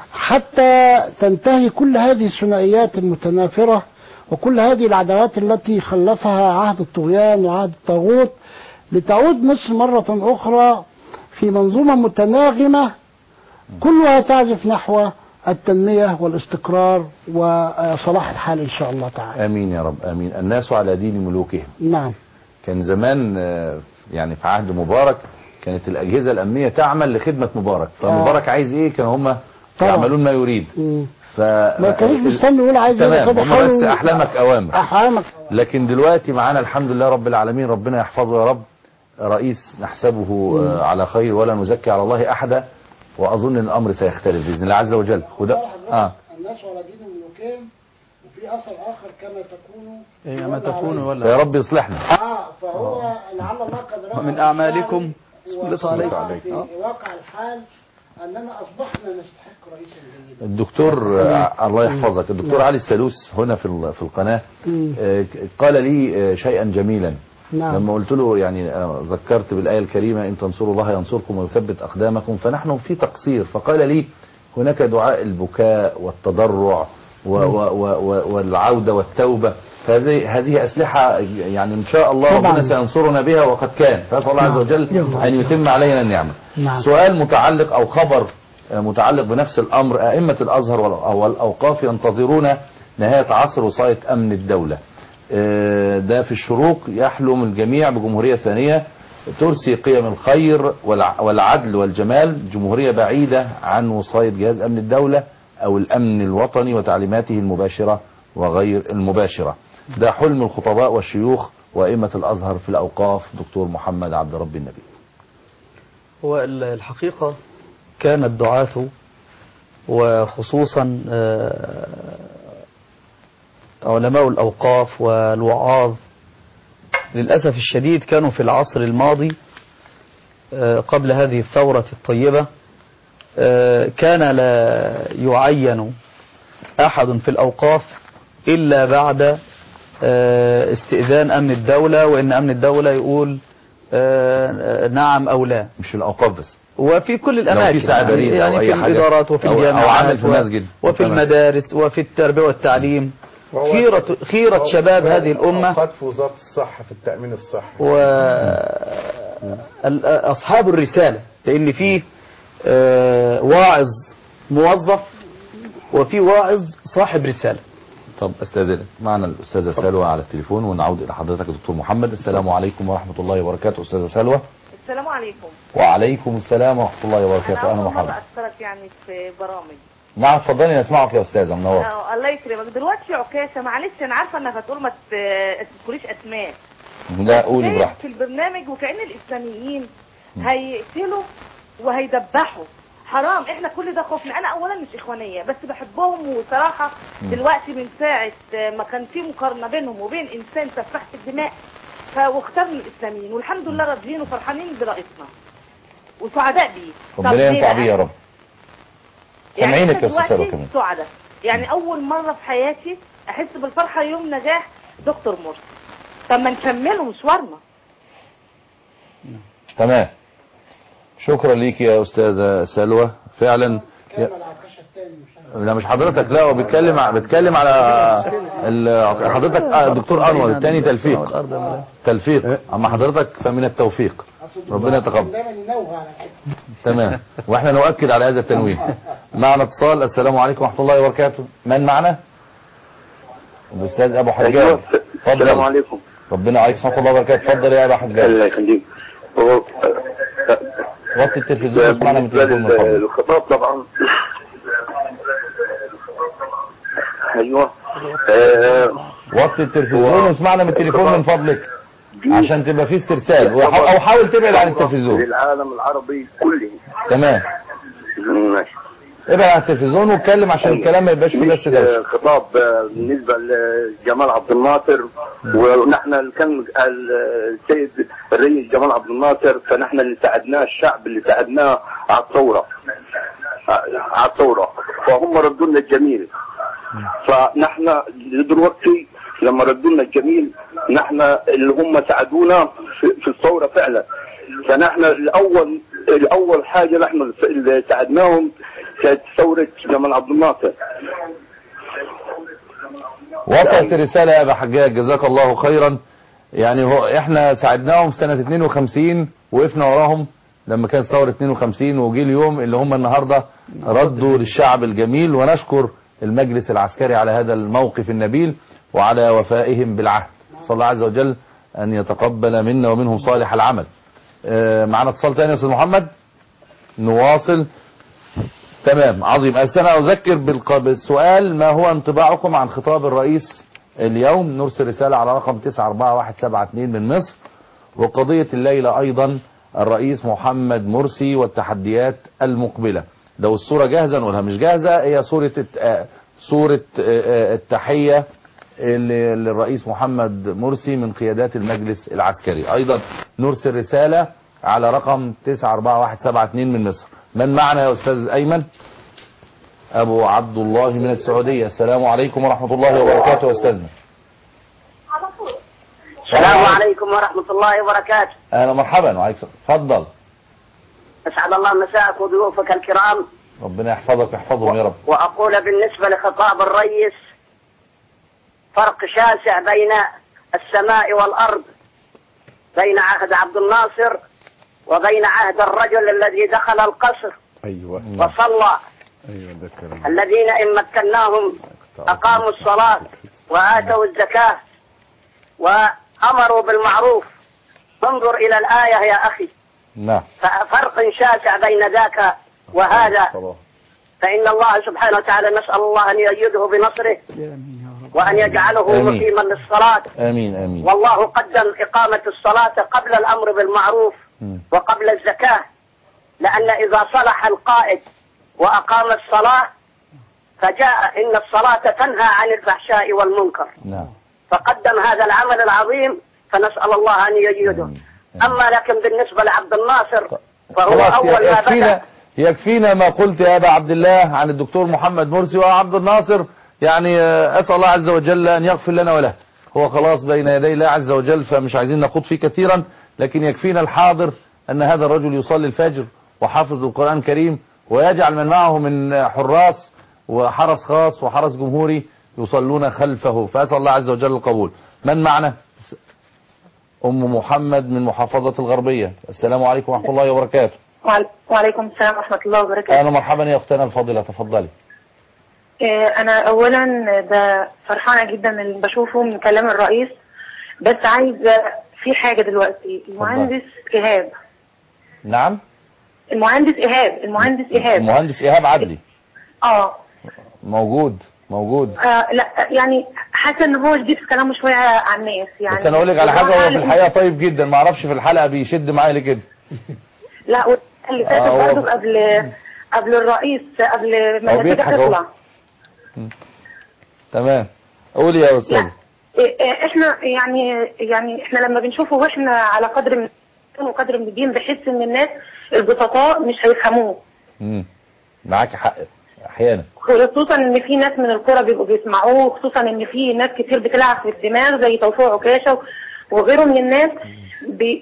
حتى تنتهي كل هذه الثنائيات المتنافرة وكل هذه العداوات التي خلفها عهد الطغيان وعهد الطاغوت لتعود مصر مرة أخرى في منظومة متناغمة كلها تعزف نحو التنمية والاستقرار وصلاح الحال إن شاء الله تعالى امين يا رب امين الناس على دين ملوكهم. نعم كان زمان آه، يعني في عهد مبارك كانت الاجهزه الامنيه تعمل لخدمه مبارك فمبارك عايز ايه كانوا هم طبعا. يعملون ما يريد مم. ف ما كانوش بيستنوا يقول عايز تمام كده هم بس احلامك اوامر أحلامك لكن دلوقتي معانا الحمد لله رب العالمين ربنا يحفظه يا رب رئيس نحسبه آه، على خير ولا نزكي على الله احدا واظن ان الامر سيختلف باذن الله عز وجل وده اه الناس على دين ملوكهم وفي أثر آخر كما تكون إيه ما تكون فيا ولا رب يصلحنا آه فهو لعل الله قد رأى ومن أعمالكم سلط وسلط عليكم. عليكم في آه. واقع الحال أننا أصبحنا نستحق رئيسا جيدا الدكتور آه، الله يحفظك الدكتور علي السلوس هنا في ال- في القناه مم. آه، قال لي آه، شيئا جميلا نعم لما قلت له يعني آه، ذكرت بالآية الكريمة إن تنصروا الله ينصركم ويثبت أقدامكم فنحن في تقصير فقال لي هناك دعاء البكاء والتضرع و و و و والعودة والتوبة فهذه هذه أسلحة يعني إن شاء الله طبعاً. ربنا سينصرنا بها وقد كان فأسأل الله عز نعم. وجل يلا. أن يتم علينا النعمة نعم. سؤال متعلق أو خبر آه، متعلق بنفس الأمر أئمة الأزهر والأ- والأوقاف ينتظرون نهاية عصر وصاية أمن الدولة آه، ده في الشروق يحلم الجميع بجمهورية ثانية ترسي قيم الخير والع- والعدل والجمال جمهورية بعيدة عن وصاية جهاز أمن الدولة أو الأمن الوطني وتعليماته المباشرة وغير المباشرة ده حلم الخطباء والشيوخ وأئمة الأزهر في الأوقاف دكتور محمد عبد رب النبي هو ال- الحقيقة كان الدعاة وخصوصا آه، علماء الأوقاف والوعاظ للأسف الشديد كانوا في العصر الماضي آه، قبل هذه الثورة الطيبة آه، كان لا يعين أحد في الأوقاف إلا بعد آه، استئذان أمن الدولة وإن أمن الدولة يقول آه، نعم أو لا مش في الاوقاف بس وفي كل الأماكن في ساعبرين يعني, أو يعني أي في حاجة. الإدارات وفي أو- أو الجامعات عمل في و- مسجد. وفي تمام. المدارس وفي التربية والتعليم وهو- خيرة خيرة شباب هذه الأمة أوقات في وزارة الصحة في التأمين الصحي وأصحاب الرسالة لأن فيه آه، واعظ موظف وفي واعظ صاحب رسالة طب استاذنك معنا الاستاذه سلوى على التليفون ونعود الى حضرتك يا دكتور محمد السلام عليكم ورحمه الله وبركاته استاذه سلوى السلام عليكم وعليكم السلام ورحمه الله انا وبركاته اهلا اول مره ومرحبا اشترك يعني في برامج نعم اتفضلي نسمعك يا استاذه منور آه، الله يكرمك دلوقتي عكاشه معلش انا عارفه انك هتقول ما ت- تذكريش اسماء لا قولي شايف براحتك في البرنامج وكأن الاسلاميين هيقتلوا وهيدبحوا حرام احنا كل ده خوفنا انا اولا مش اخوانيه بس بحبهم وصراحه دلوقتي من ساعه ما كان في مقارنه بينهم وبين انسان سفاح الدماء ف- واخترنا الاسلاميين والحمد لله راضيين وفرحانين برئيسنا وسعداء بيه طب ربنا ليه ينفع بقى؟ بيه يا رب يعني سامعينك إحنا يا أستاذ سلوى دلوقتي كمان. سعداء يعني اول مره في حياتي احس بالفرحه يوم نجاح دكتور مرسي طب ما نكمله مشوارنا تمام شكرا ليك يا استاذه سلوى فعلا كمل العكاشة التاني مش عارف. لا مش حضرتك لا هو بيتكلم ع- بيتكلم على ال- حضرتك آه، دكتور انور الثاني تلفيق الأرض أملاك. تلفيق اما حضرتك فمن التوفيق أصل ربنا الدكتور يتقبل دايما ينوه على الحته تمام واحنا نؤكد على هذا التنويه معنا اتصال السلام عليكم ورحمه الله وبركاته من معنا الاستاذ ابو حجاج السلام اتفضل عليكم ربنا عليكم ورحمه الله وبركاته اتفضل يا ابو حجاج الله يخليك هو وطي التلفزيون واسمعنا من بالنسبة التليفون من فضلك للخطاب طبعا ايوه آه، وطي التلفزيون واسمعنا من التليفون من فضلك دي عشان تبقى في استرسال وح- او حاول تبعد عن التلفزيون للعالم العربي كله تمام ماشي ابعد عن التلفزيون واتكلم عشان الكلام ما يبقاش فيه بس مش دوشه آه، خطاب آه، بالنسبة لجمال عبد الناصر ونحن اللي كان ال- السيد الرئيس جمال عبد الناصر فنحن اللي ساعدناه الشعب اللي ساعدناه على الثورة على الثورة فهم ردوا لنا الجميل فنحن دلوقتي لما ردوا لنا الجميل نحن اللي هم ساعدونا في, في الثورة فعلا فنحن الأول الأول حاجة نحن اللي ساعدناهم كانت ثورة جمال عبد الناصر وصلت الرسالة يا أبا حجاج جزاك الله خيرا يعني هو احنا ساعدناهم سنة 52 وقفنا وراهم لما كانت ثورة 52 وجي اليوم اللي هم النهاردة ردوا للشعب الجميل ونشكر المجلس العسكري على هذا الموقف النبيل وعلى وفائهم بالعهد صلى الله عز وجل أن يتقبل منا ومنهم صالح العمل آه، معنا اتصال تاني يا أستاذ محمد نواصل تمام عظيم بس انا اذكر بالق- بالسؤال ما هو انطباعكم عن خطاب الرئيس اليوم نرسل رسالة على رقم 944172 من مصر وقضية الليلة ايضا الرئيس محمد مرسي والتحديات المقبلة لو الصورة جاهزة نقولها مش جاهزة هي صورة الت- آه، صورة آه، آه، التحية اللي- للرئيس محمد مرسي من قيادات المجلس العسكري ايضا نرسل رسالة على رقم 944172 من مصر من معنا يا استاذ ايمن ابو عبد الله من السعودية السلام عليكم ورحمة الله وبركاته يا استاذنا السلام عليكم ورحمة الله وبركاته اهلا مرحبا وعليكم السلام. اتفضل أسعد الله مساءك وضيوفك الكرام ربنا يحفظك ويحفظهم يا رب وأقول بالنسبة لخطاب الرئيس فرق شاسع بين السماء والأرض بين عهد عبد الناصر وبين عهد الرجل الذي دخل القصر ايوه وصلى ايوه ده كلام الذين إن مكناهم أقاموا الصلاة وآتوا الزكاة وأمروا بالمعروف انظر إلى الآية يا أخي نعم فرق شاسع بين ذاك وهذا صلاة. فإن الله سبحانه وتعالى نسأل الله أن يأيده بنصره وأن يجعله آمين. مقيما للصلاة امين امين والله قدم إقامة الصلاة قبل الأمر بالمعروف مم. وقبل الزكاة لأن إذا صلح القائد وأقام الصلاة فجاء إن الصلاة تنهى عن الفحشاء والمنكر نعم فقدم هذا العمل العظيم فنسأل الله أن يجيده أما لكن بالنسبة لعبد الناصر فهو خلاص أول ما يكفينا بدأ يكفينا ما قلت يا ابا عبد الله عن الدكتور محمد مرسي وعبد الناصر يعني آه، اسال الله عز وجل ان يغفر لنا وله هو خلاص بين يدي الله عز وجل فمش عايزين نخوض فيه كثيرا لكن يكفينا الحاضر ان هذا الرجل يصلي الفجر وحافظ القران الكريم ويجعل من معه من حراس وحرس خاص وحرس جمهوري يصلون خلفه فاسال الله عز وجل القبول من معنا ام محمد من محافظه الغربيه السلام عليكم ورحمه الله وبركاته وعل- وعليكم السلام ورحمة الله وبركاته اهلا مرحبا يا اختنا الفاضله تفضلي إيه، أنا أولا ده فرحانة جدا من اللي بشوفه من كلام الرئيس بس عايزة في حاجة دلوقتي المهندس إيهاب نعم المهندس إيهاب المهندس إيهاب المهندس ايهاب عدلي اه موجود موجود آه، لا يعني حاسة إن هو شديد في كلامه شوية على الناس يعني بس انا اقول لك على حاجه هو قال في الحقيقه طيب جدا ما اعرفش في الحلقه بيشد معايا ليه كده لا اللي فاتت آه، هو- برضه قبل قبل الرئيس قبل ما هو النتيجة بيضحك أهو. تطلع تمام قولي يا استاذ إيه، إيه، احنا يعني يعني احنا لما بنشوفه واحنا على قدر من وقدر من الدين بحس ان الناس البسطاء مش هيفهموه امم معاك حق احيانا خصوصا ان في ناس من القرى بيبقوا بيسمعوه خصوصا ان في ناس كتير بتلعب في الدماغ زي توفيق عكاشه وغيره من الناس بي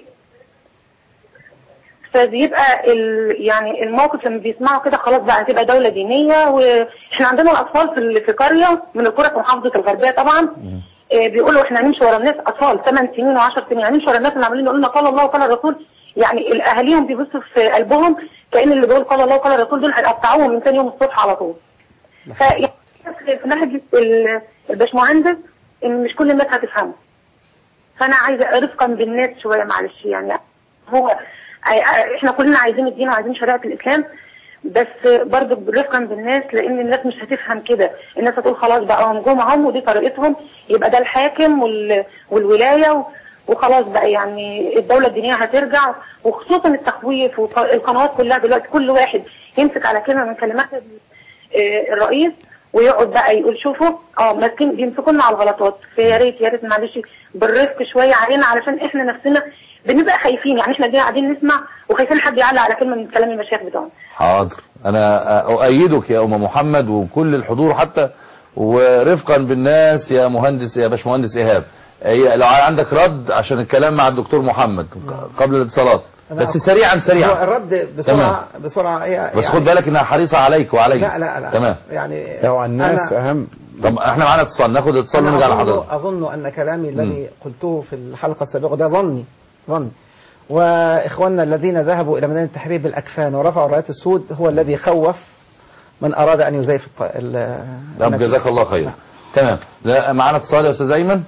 فبيبقى ال... يعني الموقف لما بيسمعوا كده خلاص بقى هتبقى دولة دينية واحنا عندنا الأطفال في ال- في قرية من القرى في محافظة الغربية طبعا آه، بيقولوا احنا هنمشي ورا الناس أطفال 8 سنين و10 سنين هنمشي ورا الناس اللي عمالين يقولوا لنا قال الله وقال الرسول يعني الأهاليهم بيبصوا في قلبهم كأن اللي بيقول قال الله وقال الرسول دول هيقطعوهم من ثاني يوم الصبح على طول فيعني في ناحية ال- الباشمهندس إن مش كل الناس هتفهمه فانا عايزه رفقا بالناس شويه معلش يعني هو احنا كلنا عايزين الدين وعايزين شريعه الاسلام بس برضه رفقا بالناس لان الناس مش هتفهم كده الناس هتقول خلاص بقى هم جم هم ودي طريقتهم يبقى ده الحاكم وال... والولايه و... وخلاص بقى يعني الدولة الدينية هترجع وخصوصا التخويف والقنوات كلها دلوقتي كل واحد يمسك على كلمة من كلمات ال- آه، الرئيس ويقعد بقى يقول شوفوا اه ماسكين بيمسكونا على الغلطات فيا ريت يا ريت معلش بالرفق شويه علينا علشان احنا نفسنا بنبقى خايفين يعني احنا جايين قاعدين نسمع وخايفين حد يعلق على كلمه من كلام المشايخ بتوعنا حاضر انا اؤيدك يا ام محمد وكل الحضور حتى ورفقا بالناس يا مهندس يا باشمهندس ايهاب هي لو عندك رد عشان الكلام مع الدكتور محمد قبل الاتصالات بس سريعا هو سريعا الرد بسرعة بسرعة هي بس خد بالك انها حريصة عليك وعلي لا لا لا تمام يعني لو على الناس أنا- اهم طب احنا معانا اتصال ناخد اتصال أنا ونرجع أظن, لحضرتك أظن أن كلامي الذي قلته في الحلقة السابقة ده ظني ظني وإخواننا الذين ذهبوا إلى ميدان التحرير بالأكفان ورفعوا رايات السود هو الذي خوف من أراد أن يزيف الط- ال- طب النتيجة. جزاك الله خير تمام لا معانا اتصال يا استاذ ايمن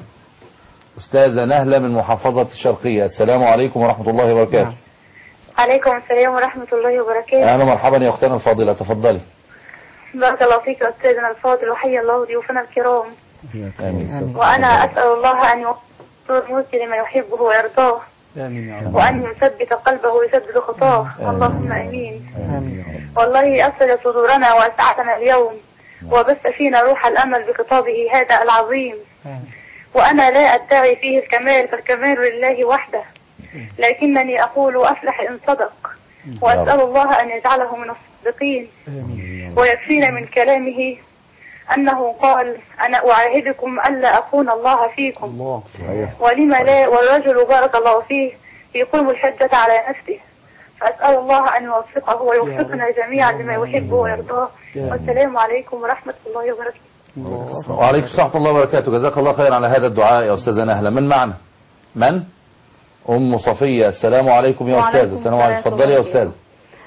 استاذه نهله من محافظه الشرقيه السلام عليكم ورحمه الله وبركاته عليكم السلام ورحمة الله وبركاته اهلا مرحبا يا اختنا الفاضله تفضلي بارك الله فيك يا أستاذنا الفاضل وحيا الله ضيوفنا الكرام امين وأنا أسأل الله أن يوفق مرسي لما يحبه ويرضاه آمين يا رب وأن يثبت قلبه ويسدد خطاه اللهم آمين آمين والله أسعد صدورنا وأسعدنا اليوم وبث فينا روح الأمل بخطابه هذا العظيم وأنا لا أدعي فيه الكمال فالكمال لله وحده لكنني أقول أفلح إن صدق وأسأل الله أن يجعله من الصادقين ويكفينا من كلامه أنه قال أنا أعاهدكم ألا أخون الله فيكم الله صحيح ولم لا والرجل بارك الله فيه يقيم الحجة على نفسه فأسأل الله أن يوفقه ويوفقنا جميعا لما يحبه ويرضاه والسلام عليكم ورحمة الله وبركاته وعليكم السلام ورحمه الله وبركاته جزاك الله خير على هذا الدعاء يا استاذه نهله من معنا من ام صفيه السلام عليكم يا وعليكم استاذه السلام عليكم السلام اتفضلي يا ورحمة الله استاذه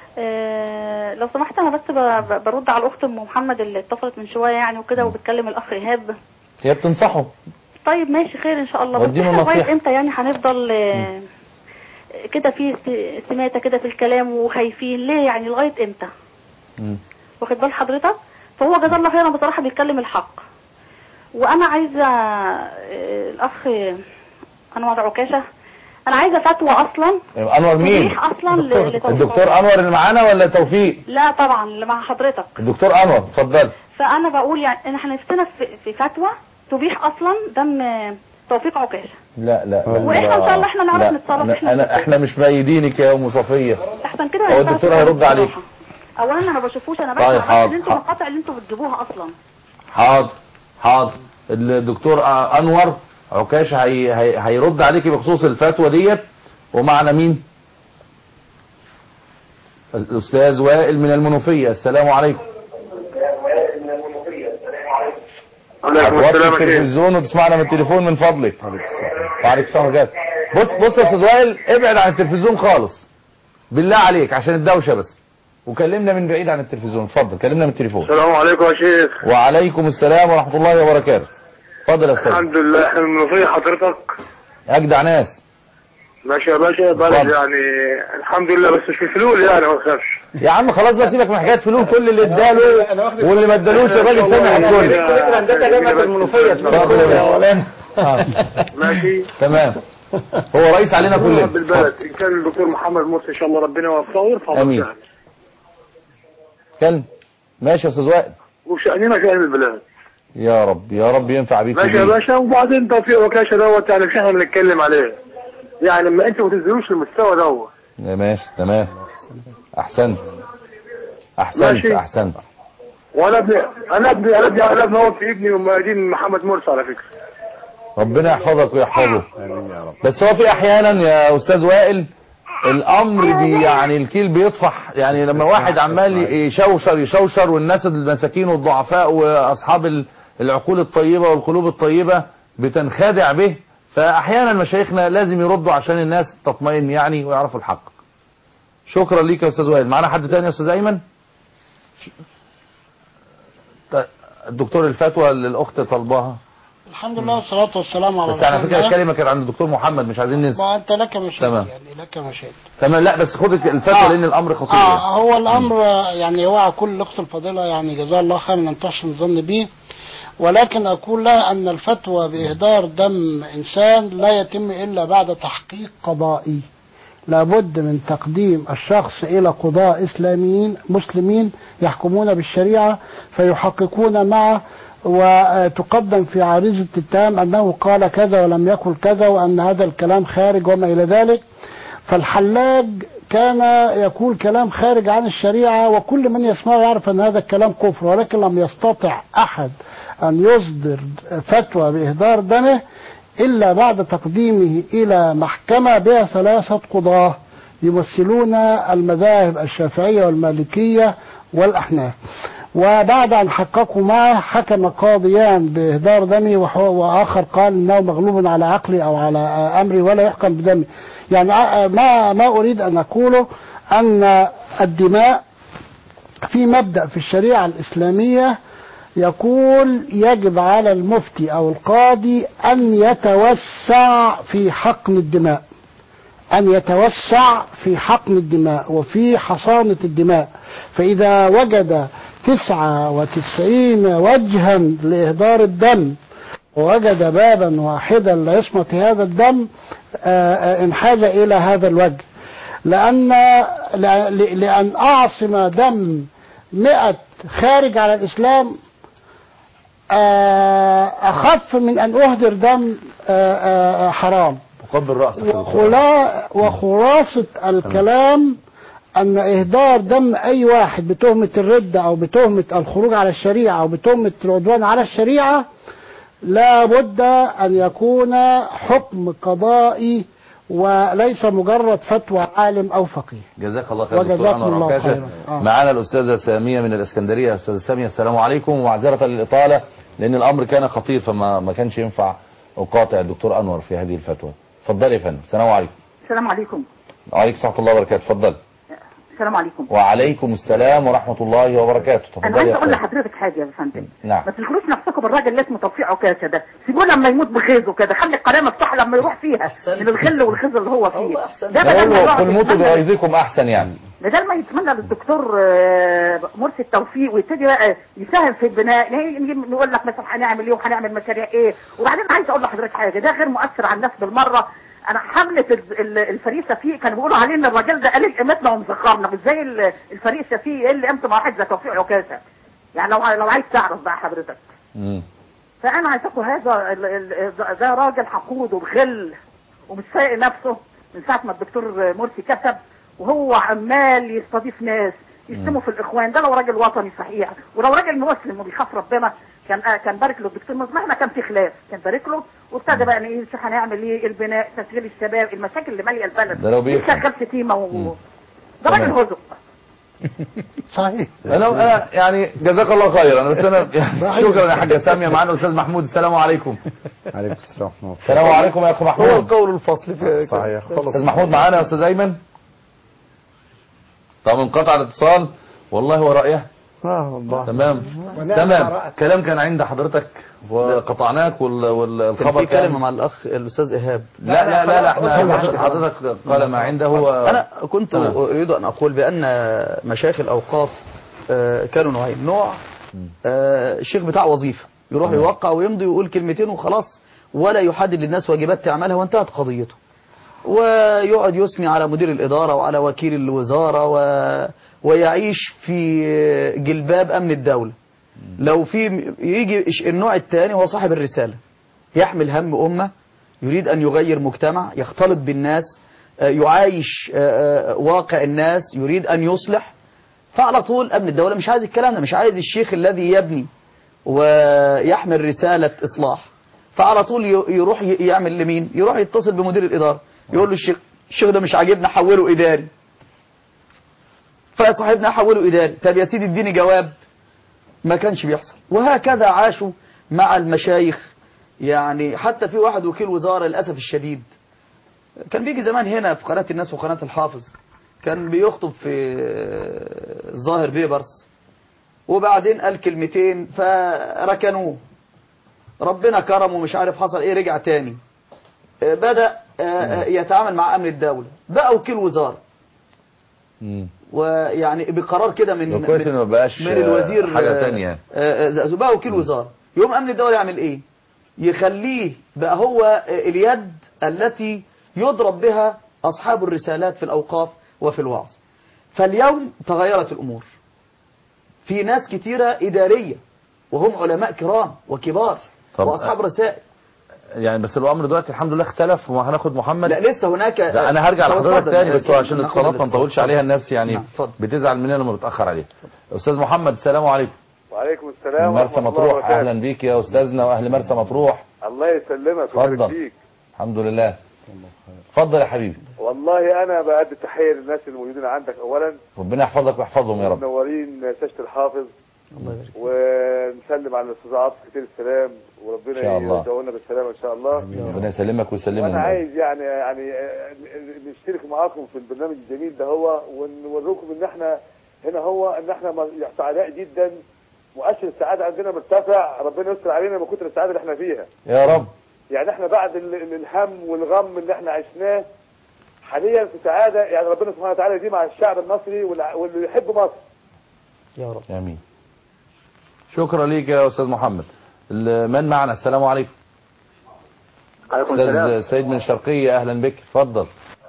آه، لو سمحت انا بس ب- ب- برد على الاخت ام محمد اللي اتصلت من شويه يعني وكده وبتكلم الاخ ايهاب هي بتنصحه طيب ماشي خير ان شاء الله بس وديله احنا لغايه نصيحة. امتى يعني هنفضل آه، كده في س- سماتة كده في الكلام وخايفين ليه يعني لغايه امتى مم. واخد بال حضرتك فهو جزاه الله خيرا بصراحه بيتكلم الحق وانا عايزه آه، الاخ انور عكاشه انا عايزه فتوى اصلا انور مين توضيح اصلا ل- لتوفيق. الدكتور انور اللي معانا ولا توفيق لا طبعا اللي مع حضرتك الدكتور انور اتفضل فانا بقول يعني ان احنا نفسنا في, في فتوى تبيح اصلا دم توفيق عكاشه لا لا واحنا ان شاء الله احنا نعرف لا نتصرف أنا- احنا انا احنا مش مأيدينك يا ام صفيه احسن كده هو ما ينفعش الدكتور هيرد بصراحة. عليك. اولا انا ما بشوفوش انا طيب، بسمع بس حاضر، ان انتوا حاضر. المقاطع اللي انتوا بتجيبوها اصلا حاضر حاضر الدكتور آه، انور عكاش هي هي هيرد عليكي بخصوص الفتوى ديت ومعنا مين الاستاذ وائل من المنوفيه السلام عليكم عليكم هتوطي السلام يا شيخ التلفزيون وتسمعنا من التليفون من فضلك وعليكم السلام ورحمة الله. بص بص يا استاذ وائل ابعد عن التلفزيون خالص بالله عليك عشان الدوشه بس وكلمنا من بعيد عن التلفزيون اتفضل كلمنا من التليفون السلام عليكم يا شيخ وعليكم السلام ورحمه الله وبركاته اتفضل يا استاذ الحمد لله احنا من المنوفية حضرتك اجدع ناس ماشي يا باشا بلد اتفضل. يعني الحمد لله بس مش في الفلول يعني ما تخافش يا عم خلاص بقى سيبك من حكايه فلوس كل اللي اداله واللي ما ادالوش الراجل سامح الكل كليه هندسه جامعه المنوفيه اسمها اتفضل يا مولانا آه. ماشي تمام هو رئيس علينا كلنا رب البلد ان كان الدكتور محمد مرسي ان شاء الله ربنا يوفقه ويرفع آمين. مرتاح. كلم ماشي يا استاذ وائل وشأننا شأن البلاد يا رب يا رب ينفع بيك ماشي يا وبيك. باشا وبعدين توفيق وكاشة دوت يعني مش احنا بنتكلم عليه يعني لما انتوا ما تنزلوش المستوى دوت يا ماشي تمام احسنت احسنت ماشي. احسنت وانا ابني انا ابني انا ابني انا ابني هو في ابني ومؤيدين محمد مرسي على فكره ربنا يحفظك ويحفظه بس هو في احيانا يا استاذ وائل الامر بي يعني الكيل بيطفح يعني لما واحد عمال يشوشر يشوشر والناس المساكين والضعفاء واصحاب ال- العقول الطيبه والقلوب الطيبه بتنخدع به فاحيانا مشايخنا لازم يردوا عشان الناس تطمئن يعني ويعرفوا الحق شكرا ليك يا استاذ وائل معانا حد تاني يا استاذ ايمن ط- الدكتور الفتوى اللي الاخت طلبها الحمد لله والصلاة والسلام على بس على رسول فكره الله. الكلمه كانت عند الدكتور محمد مش عايزين ننسى ما انت لك مشاكل تمام. يعني لك مشاكل تمام لا بس خد الفتوى آه. لان الامر خطير اه يعني. هو الامر آه، يعني هو كل الاخت الفاضله يعني جزاها الله خيرا لم تحسن الظن به ولكن اقول لها ان الفتوى باهدار دم انسان لا يتم الا بعد تحقيق قضائي لابد من تقديم الشخص الى قضاء اسلاميين مسلمين يحكمون بالشريعه فيحققون معه وتقدم في عريضة التهم أنه قال كذا ولم يقل كذا وأن هذا الكلام خارج وما إلى ذلك فالحلاج كان يقول كلام خارج عن الشريعة وكل من يسمعه يعرف أن هذا الكلام كفر ولكن لم يستطع أحد أن يصدر فتوى بإهدار دمه إلا بعد تقديمه إلى محكمة بها ثلاثة قضاة يمثلون المذاهب الشافعية والمالكية والأحناف وبعد أن حققوا معه حكم قاضيان بإهدار دمي وح- وآخر قال إنه مغلوب على عقلي أو على أمري ولا يحكم بدمي يعني ع- ما ما أريد أن أقوله أن الدماء في مبدأ في الشريعة الإسلامية يقول يجب على المفتي أو القاضي أن يتوسع في حقن الدماء أن يتوسع في حقن الدماء وفي حصانة الدماء فإذا وجد تسعة وتسعين وجها لإهدار الدم ووجد بابا واحدا لإصمة هذا الدم آه، آه، انحاز إلى هذا الوجه لأن لأ- لأن أعصم دم مئة خارج على الإسلام آه، أخف من أن أهدر دم آه، آه، حرام وقبل راسك يا دكتور. وخلا وخلاصة الكلام أن إهدار دم أي واحد بتهمة الردة أو بتهمة الخروج على الشريعة أو بتهمة العدوان على الشريعة لا بد أن يكون حكم قضائي وليس مجرد فتوى عالم أو فقيه جزاك الله خير دكتور وجزاكم انور الله عكاشة خيرا. آه. معانا الاستاذه ساميه من الاسكندريه استاذه ساميه السلام عليكم ومعذره للاطاله لان الامر كان خطير فما ما كانش ينفع اقاطع الدكتور انور في هذه الفتوى اتفضلي يا فندم السلام عليكم السلام عليكم وعليكم ورحمه الله وبركاته اتفضل السلام عليكم وعليكم السلام ورحمه الله وبركاته انا اتفضلي عايزه يا اقول أخويا. لحضرتك حاجه يا فندم نعم ما تشغلوش نفسكم بالراجل اللي اسمه توفيق عكاشه ده سيبوه لما يموت بغيظه كده خلي القناه مفتوحه لما يروح فيها من الغل والخزي اللي هو فيه ده بدل ما هو يقعد قل موتوا يتمنى- بغيظكم احسن يعني بدل ما يتمنى للدكتور آه، مرسي التوفيق ويبتدي بقى يساهم في البناء نقول لك مثلا هنعمل ايه وهنعمل مشاريع ايه وبعدين عايز اقول لحضرتك حاجه ده غير مؤثر على الناس بالمره انا حمله ال- ال- الفريق شفيق كانوا بيقولوا عليه ان الراجل ده قليل قيمتنا ومزخرنا مش زي ال- الفريق شفيق ايه اللي قيمته مع واحد زي توفيق عكاشه يعني لو لو عايز تعرف بقى حضرتك مم. فانا عايزاكم هذا ال- ال- ده- ده راجل حقود وبخل ومش سايق نفسه من ساعه ما الدكتور مرسي كسب وهو عمال يستضيف ناس يشتموا في الاخوان ده لو راجل وطني صحيح ولو راجل مسلم وبيخاف ربنا كان آه كان بارك له الدكتور مرسي مهما كان في خلاف كان بارك له وابتدى بقى ايه شوف هنعمل ايه البناء تشغيل الشباب المشاكل اللي ماليه البلد ده لو بيفهم. يشغل شتيمه و... ده راجل تمام. هزق صحيح انا انا يعني جزاك الله خيرا انا بس انا شكرا يا حاجه ساميه معانا استاذ محمود السلام عليكم عليكم السلام ورحمة الله السلام عليكم يا اخو هو محمود القول الفصل في صحيح خلص استاذ محمود معانا يا استاذ ايمن طب انقطع الاتصال والله ورأيه اه والله تمام ونعم تمام ورأيك. كلام كان عند حضرتك وقطعناك وال- كان والخبر في كلمة مع الأخ الأستاذ إيهاب لا لا لا, لا احنا حضرتك قال ما عنده أنا كنت تمام. أريد أن أقول بأن مشايخ الأوقاف آه، كانوا نوعين نوع آه، الشيخ بتاع وظيفة يروح تمام. يوقع ويمضي ويقول كلمتين وخلاص ولا يحدد للناس واجبات تعملها وانتهت قضيته ويقعد يثني على مدير الإدارة وعلى وكيل الوزارة و... ويعيش في جلباب أمن الدولة لو في يجي النوع الثاني هو صاحب الرسالة يحمل هم أمة يريد أن يغير مجتمع يختلط بالناس آه، يعايش آه، آه، واقع الناس يريد أن يصلح فعلى طول أمن الدولة مش عايز الكلام ده مش عايز الشيخ الذي يبني ويحمل رسالة إصلاح فعلى طول ي- يروح ي- يعمل لمين يروح يتصل بمدير الإدارة يقول له الشيخ الشيخ ده مش عاجبنا حوله إداري فصاحبنا حوله إداري طب يا سيدي اديني جواب ما كانش بيحصل وهكذا عاشوا مع المشايخ يعني حتى في واحد وكيل وزارة للأسف الشديد كان بيجي زمان هنا في قناة الناس وقناة الحافظ كان بيخطب في الظاهر بيبرس وبعدين قال كلمتين فركنوه ربنا كرمه مش عارف حصل ايه رجع تاني آه، بدأ آه، آه، يتعامل مع أمن الدولة بقى وكيل وزارة مم. ويعني بقرار كده من لو كويس من- انه ما بقاش من الوزير حاجه آه، ثانيه آه، آه، بقى وكيل وزارة يوم أمن الدولة يعمل إيه يخليه بقى هو آه، اليد التي يضرب بها أصحاب الرسالات في الأوقاف وفي الوعظ فاليوم تغيرت الأمور في ناس كتيرة إدارية وهم علماء كرام وكبار طب- وأصحاب رسائل يعني بس الامر دلوقتي الحمد لله اختلف وهناخد محمد لا لسه هناك لا انا هرجع طب لحضرتك اتفضل. تاني بس هو عشان ناخد الاتصالات ما الاتصال. نطولش عليها الناس يعني نعم، اتفضل. بتزعل مننا لما بتاخر عليها استاذ محمد السلام عليكم وعليكم من السلام مرسى ورحمة الله مطروح وبركاته اهلا بيك يا استاذنا واهل مرسى مطروح الله يسلمك ويبارك اتفضل. فيك الحمد لله اتفضل يا حبيبي والله انا بأدي تحية للناس الموجودين عندك اولا ربنا يحفظك ويحفظهم يا رب منورين شاشة الحافظ الله يبارك ونسلم على الاستاذ عاطف كتير السلام وربنا إن شاء الله. يرجعونا بالسلامة ان شاء الله ربنا يسلمك ويسلمهم وانا عايز يعني يعني آه، نشترك معاكم في البرنامج الجميل ده هو ونوريكم ان احنا هنا هو ان احنا م- سعداء جدا مؤشر السعادة عندنا مرتفع ربنا يستر علينا من كتر السعادة اللي احنا فيها يا رب يعني احنا بعد ال- ال- الهم والغم اللي احنا عشناه حاليا في سعادة يعني ربنا سبحانه وتعالى دي مع الشعب المصري والع- واللي يحب مصر يا رب امين شكرا ليك يا استاذ محمد ال- من معنا السلام عليكم عليكم استاذ السلام سيد من الشرقيه اهلا بك اتفضل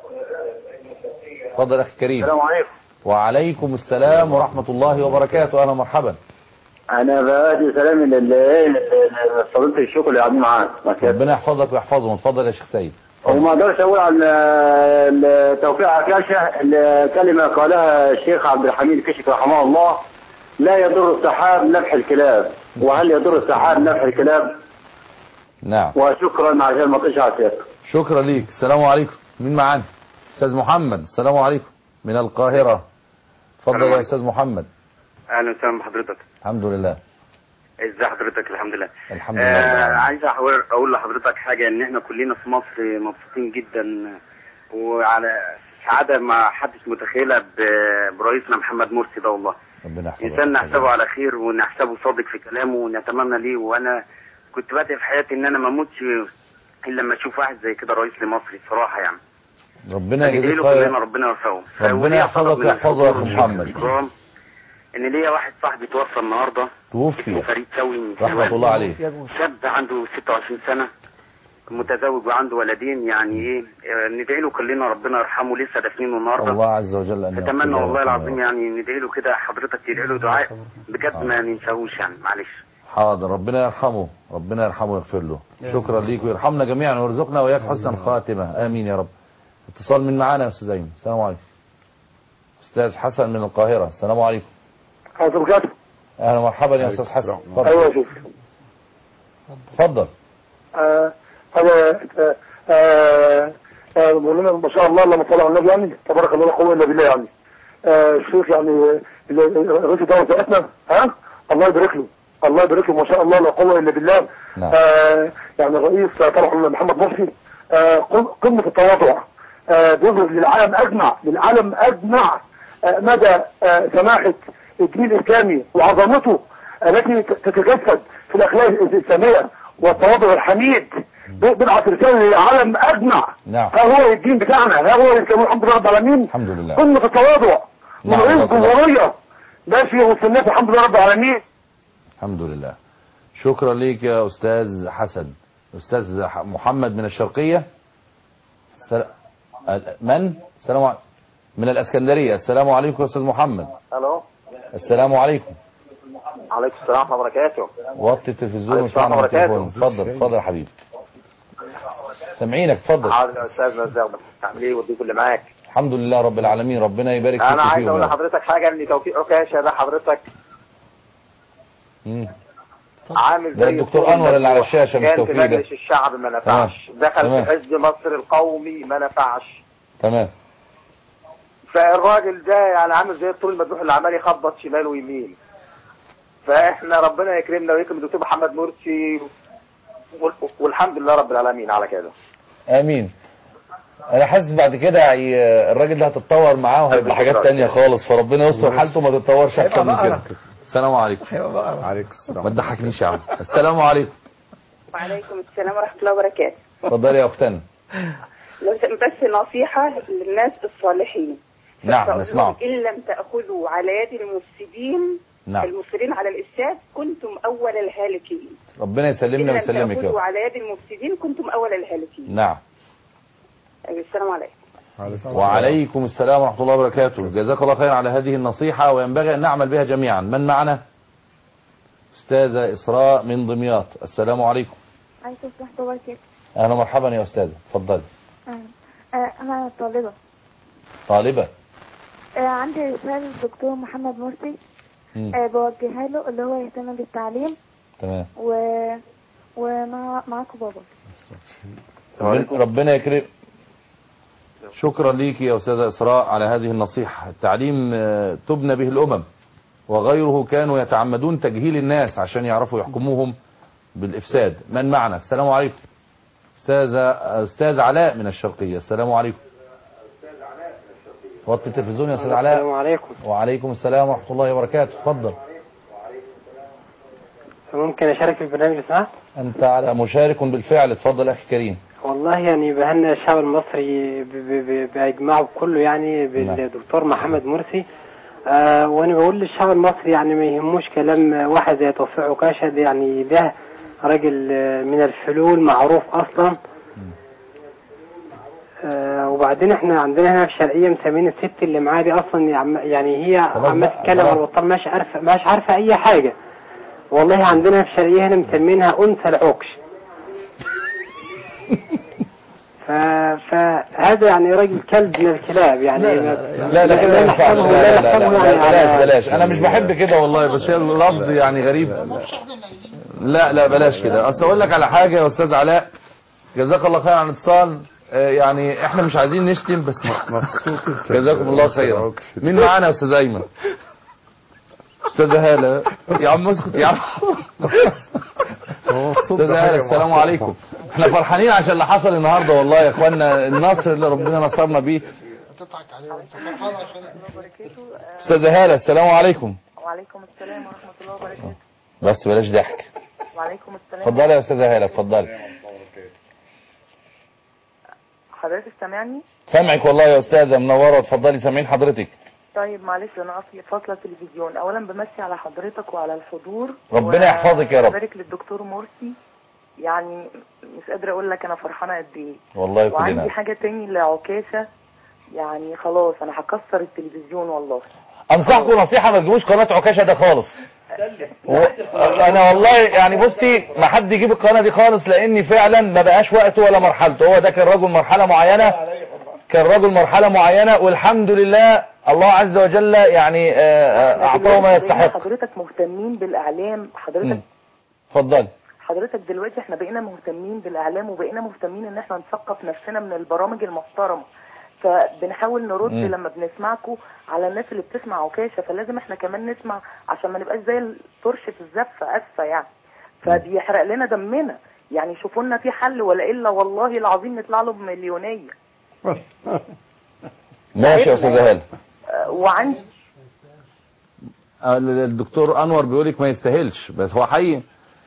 اتفضل اخي كريم السلام عليكم وعليكم السلام ورحمه الله وبركاته اهلا ومرحبا انا بادي سلامي لفضيله الشكر اللي قاعدين معاك ربنا يحفظك ويحفظهم اتفضل يا شيخ سيد وما اقدرش اقول عن ال- توفيق عكاشه الكلمه قالها الشيخ عبد الحميد كشك رحمه الله لا يضر السحاب نفح الكلاب وهل يضر السحاب نفح الكلاب نعم وشكرا عشان ما اطيش على الشيخ شكرا ليك السلام عليكم مين معانا استاذ محمد السلام عليكم من القاهره اتفضل السلام يا عليكم. استاذ محمد اهلا وسهلا بحضرتك الحمد لله ازي حضرتك الحمد لله الحمد لله رب آه العالمين. عايز أحور- اقول لحضرتك حاجه ان احنا كلنا في مصر مبسوطين جدا وعلى سعاده ما حدش متخيلها ب- برئيسنا محمد مرسي ده والله ربنا يحفظك انسان نحسبه على خير ونحسبه صادق في كلامه ونتمنى ليه وانا كنت بادئ في حياتي ان انا ما اموتش الا لما اشوف واحد زي كده رئيس لمصر الصراحه يعني ربنا ندعي يجزيك له كلنا خير ربنا يوفقه ربنا وليا يحفظك طلب من ويحفظه يا أخي الحكومة محمد. والإكرام ان ليا واحد صاحبي توفى النهارده اسمه توفي فريد شوقي من رحمه حلوان. الله عليه شاب عنده 26 سنة متزوج وعنده ولدين يعني ايه آه، ندعي له كلنا ربنا يرحمه لسه دافنينه النهارده الله عز وجل ان اتمنى يغفر له والله ويرحمه. العظيم يعني ندعي له كده حضرتك تدعي له دعاء بجد ما ننساهوش يعني معلش حاضر ربنا يرحمه ربنا يرحمه ويغفر له شكرا ليك ويرحمنا جميعا ويرزقنا وإياك حسن الخاتمة آمين يا رب اتصال من معانا يا أستاذ أيمن السلام عليكم أستاذ حسن من القاهرة السلام عليكم حضرتك بركاته أهلا ومرحبا يا أستاذ حسن ايوه يا اتفضل شيخ اتفضل آه، انا آه، آه، آه، مولانا ما شاء الله اللهم صل على النبي يعني تبارك الله لا قوه الا بالله يعني آه، الشيخ يعني ال- ال- رئيس الدوله بتاعتنا ها الله يبارك له الله يبارك له ما شاء الله لا قوه الا بالله نعم. آه، يعني الرئيس طبعا محمد مرسي آه، قم- قمه التواضع آه، بيظهر للعالم اجمع للعالم اجمع آه، مدى آه، سماحه الدين الاسلامي وعظمته التي تتجسد في الاخلاق الاسلاميه والتواضع الحميد بضعة رسالة للعالم أجمع نعم ها هو الدين بتاعنا ها هو الإسلام الحمد لله رب العالمين الحمد لله قمة التواضع نعم، من رئيس الله جمهورية ماشي وسط الناس الحمد لله رب العالمين الحمد لله شكرا ليك يا أستاذ حسن أستاذ ح- محمد من الشرقية سل... ال- من؟ السلام عليكم من الأسكندرية السلام عليكم يا أستاذ محمد الو السلام عليكم عليكم السلام ورحمه الله وبركاته وطي التلفزيون عليكم واسمعنا السلام من التليفون وبركاته. اتفضل اتفضل يا حبيبي سامعينك اتفضل حاضر يا استاذ نزار عامل ايه والضيوف اللي معاك الحمد لله رب العالمين ربنا يبارك فيك انا عايز وفيهم اقول يا رب. لحضرتك حاجه ان توفيق عكاشه ده حضرتك مم. عامل ده زي الدكتور الطول أنور اللي على المفتوح. الشاشة مش كان في توفيق ده. مجلس الشعب ما نفعش تمام. دخل تمام. في حزب مصر القومي ما نفعش تمام فالراجل ده يعني عامل زي الطول المذبوح اللي عمال يخبط شمال ويمين فاحنا ربنا يكرمنا ويكرم الدكتور محمد مرسي وال- والحمد لله رب العالمين على كده امين انا حاسس بعد كده هي- الراجل ده هتتطور معاه وهيبقى حاجات تانية خالص فربنا يستر حالته ما تتطورش احسن من كده السلام عليكم عليكم السلام ما تضحكنيش يا عم السلام عليكم وعليكم السلام ورحمة الله وبركاته اتفضلي يا اختنا لو بس نصيحة للناس الصالحين نعم فأقول نسمعه لهم إن لم تأخذوا على يد المفسدين نعم المصرين على الإفساد كنتم أول الهالكين ربنا إن يسلمنا لم ويسلمك يا تأخذوا أخت. على يد المفسدين كنتم أول الهالكين نعم أيوة، السلام عليكم وعليكم السلام ورحمة الله وبركاته جزاك الله خير على هذه النصيحة وينبغي أن نعمل بها جميعا من معنا أستاذة إسراء من دمياط السلام عليكم عليكم السلام ورحمة الله وبركاته أهلا ومرحبا يا أستاذة اتفضلي آه، آه، أنا طالبة طالبة آه، عندي رسالة للدكتور محمد مرسي مم. آه، بوجهها له اللي هو يهتم بالتعليم تمام و ومع معاكم بابا ربنا- ربنا يكرم شكرا ليك يا أستاذة إسراء على هذه النصيحة التعليم آه، تبنى به الأمم وغيره كانوا يتعمدون تجهيل الناس عشان يعرفوا يحكموهم بالإفساد من معنا السلام عليكم أستاذة أستاذ علاء من الشرقية السلام عليكم وطي التلفزيون يا أستاذ علاء السلام عليكم وعليكم السلام ورحمة الله وبركاته اتفضل ممكن اشارك في البرنامج لو سمحت أنت على مشارك بالفعل اتفضل أخي كريم والله يعني بهنا الشعب المصري ب- ب- ب- باجماعه كله يعني بالدكتور محمد مرسي آه وانا بقول للشعب المصري يعني ما يهموش كلام واحد زي توفيق عكاشة ده يعني ده راجل آه، من الحلول معروف اصلا آه وبعدين احنا عندنا هنا في الشرقيه مسمين الست اللي معاه دي اصلا يعم- يعني هي خلاص عماله بقى، تتكلم عن خلاص. البطال مش عارفه مش عارفه اي حاجه والله عندنا في الشرقيه هنا مسمينها انثى العكش ف... فهذا يعني راجل كلب من الكلاب يعني لا لا كده ما ينفعش نحسبه- لا لا لا, نحسبه لا, يعني بلاش على- بلاش انا مش بحب كده والله بس هي اللفظ يعني غريب لا لا بلاش كده اصل اقول لك على حاجه يا استاذ علاء جزاك الله خير على الاتصال آه، يعني احنا مش عايزين نشتم بس جزاكم الله خيرا مين معانا يا استاذ ايمن استاذ هاله يا عم اسكت يا عم استاذ هاله السلام عليكم احنا فرحانين عشان اللي حصل النهارده والله يا اخوانا النصر اللي ربنا نصرنا بيه استاذ هاله السلام عليكم وعليكم السلام ورحمة الله وبركاته بس بلاش ضحك وعليكم السلام اتفضلي يا استاذه هاله اتفضلي حضرتك سامعني؟ سامعك والله يا استاذه منوره اتفضلي سامعين حضرتك طيب معلش انا اصلي فاصله تلفزيون اولا بمسي على حضرتك وعلى الحضور ربنا يحفظك يا رب. بارك للدكتور مرسي يعني مش قادره اقول لك انا فرحانه قد ايه والله وعندي كلنا حاجه تاني لعكاشه يعني خلاص انا هكسر التلفزيون والله انصحكم نصيحه ما تجيبوش قناه عكاشه ده خالص و... انا والله يعني بصي ما حد يجيب القناه دي خالص لاني فعلا ما بقاش وقته ولا مرحلته هو ده كان رجل مرحله معينه كان رجل مرحله معينه والحمد لله الله عز وجل يعني آه، آه، اعطاه ما دلوقتي يستحق حضرتك مهتمين بالاعلام حضرتك مم. اتفضل حضرتك دلوقتي احنا بقينا مهتمين بالاعلام وبقينا مهتمين ان احنا نثقف نفسنا من البرامج المحترمه فبنحاول نرد مم. لما بنسمعكم على الناس اللي بتسمع عكاشه فلازم احنا كمان نسمع عشان ما نبقاش زي الطرش في الزفه اسفه يعني فبيحرق لنا دمنا يعني شوفوا لنا في حل ولا الا والله العظيم نطلع له بمليونيه ماشي يا استاذ هاله آه، وعندي آه، الدكتور انور بيقول لك ما يستاهلش بس هو حقيقي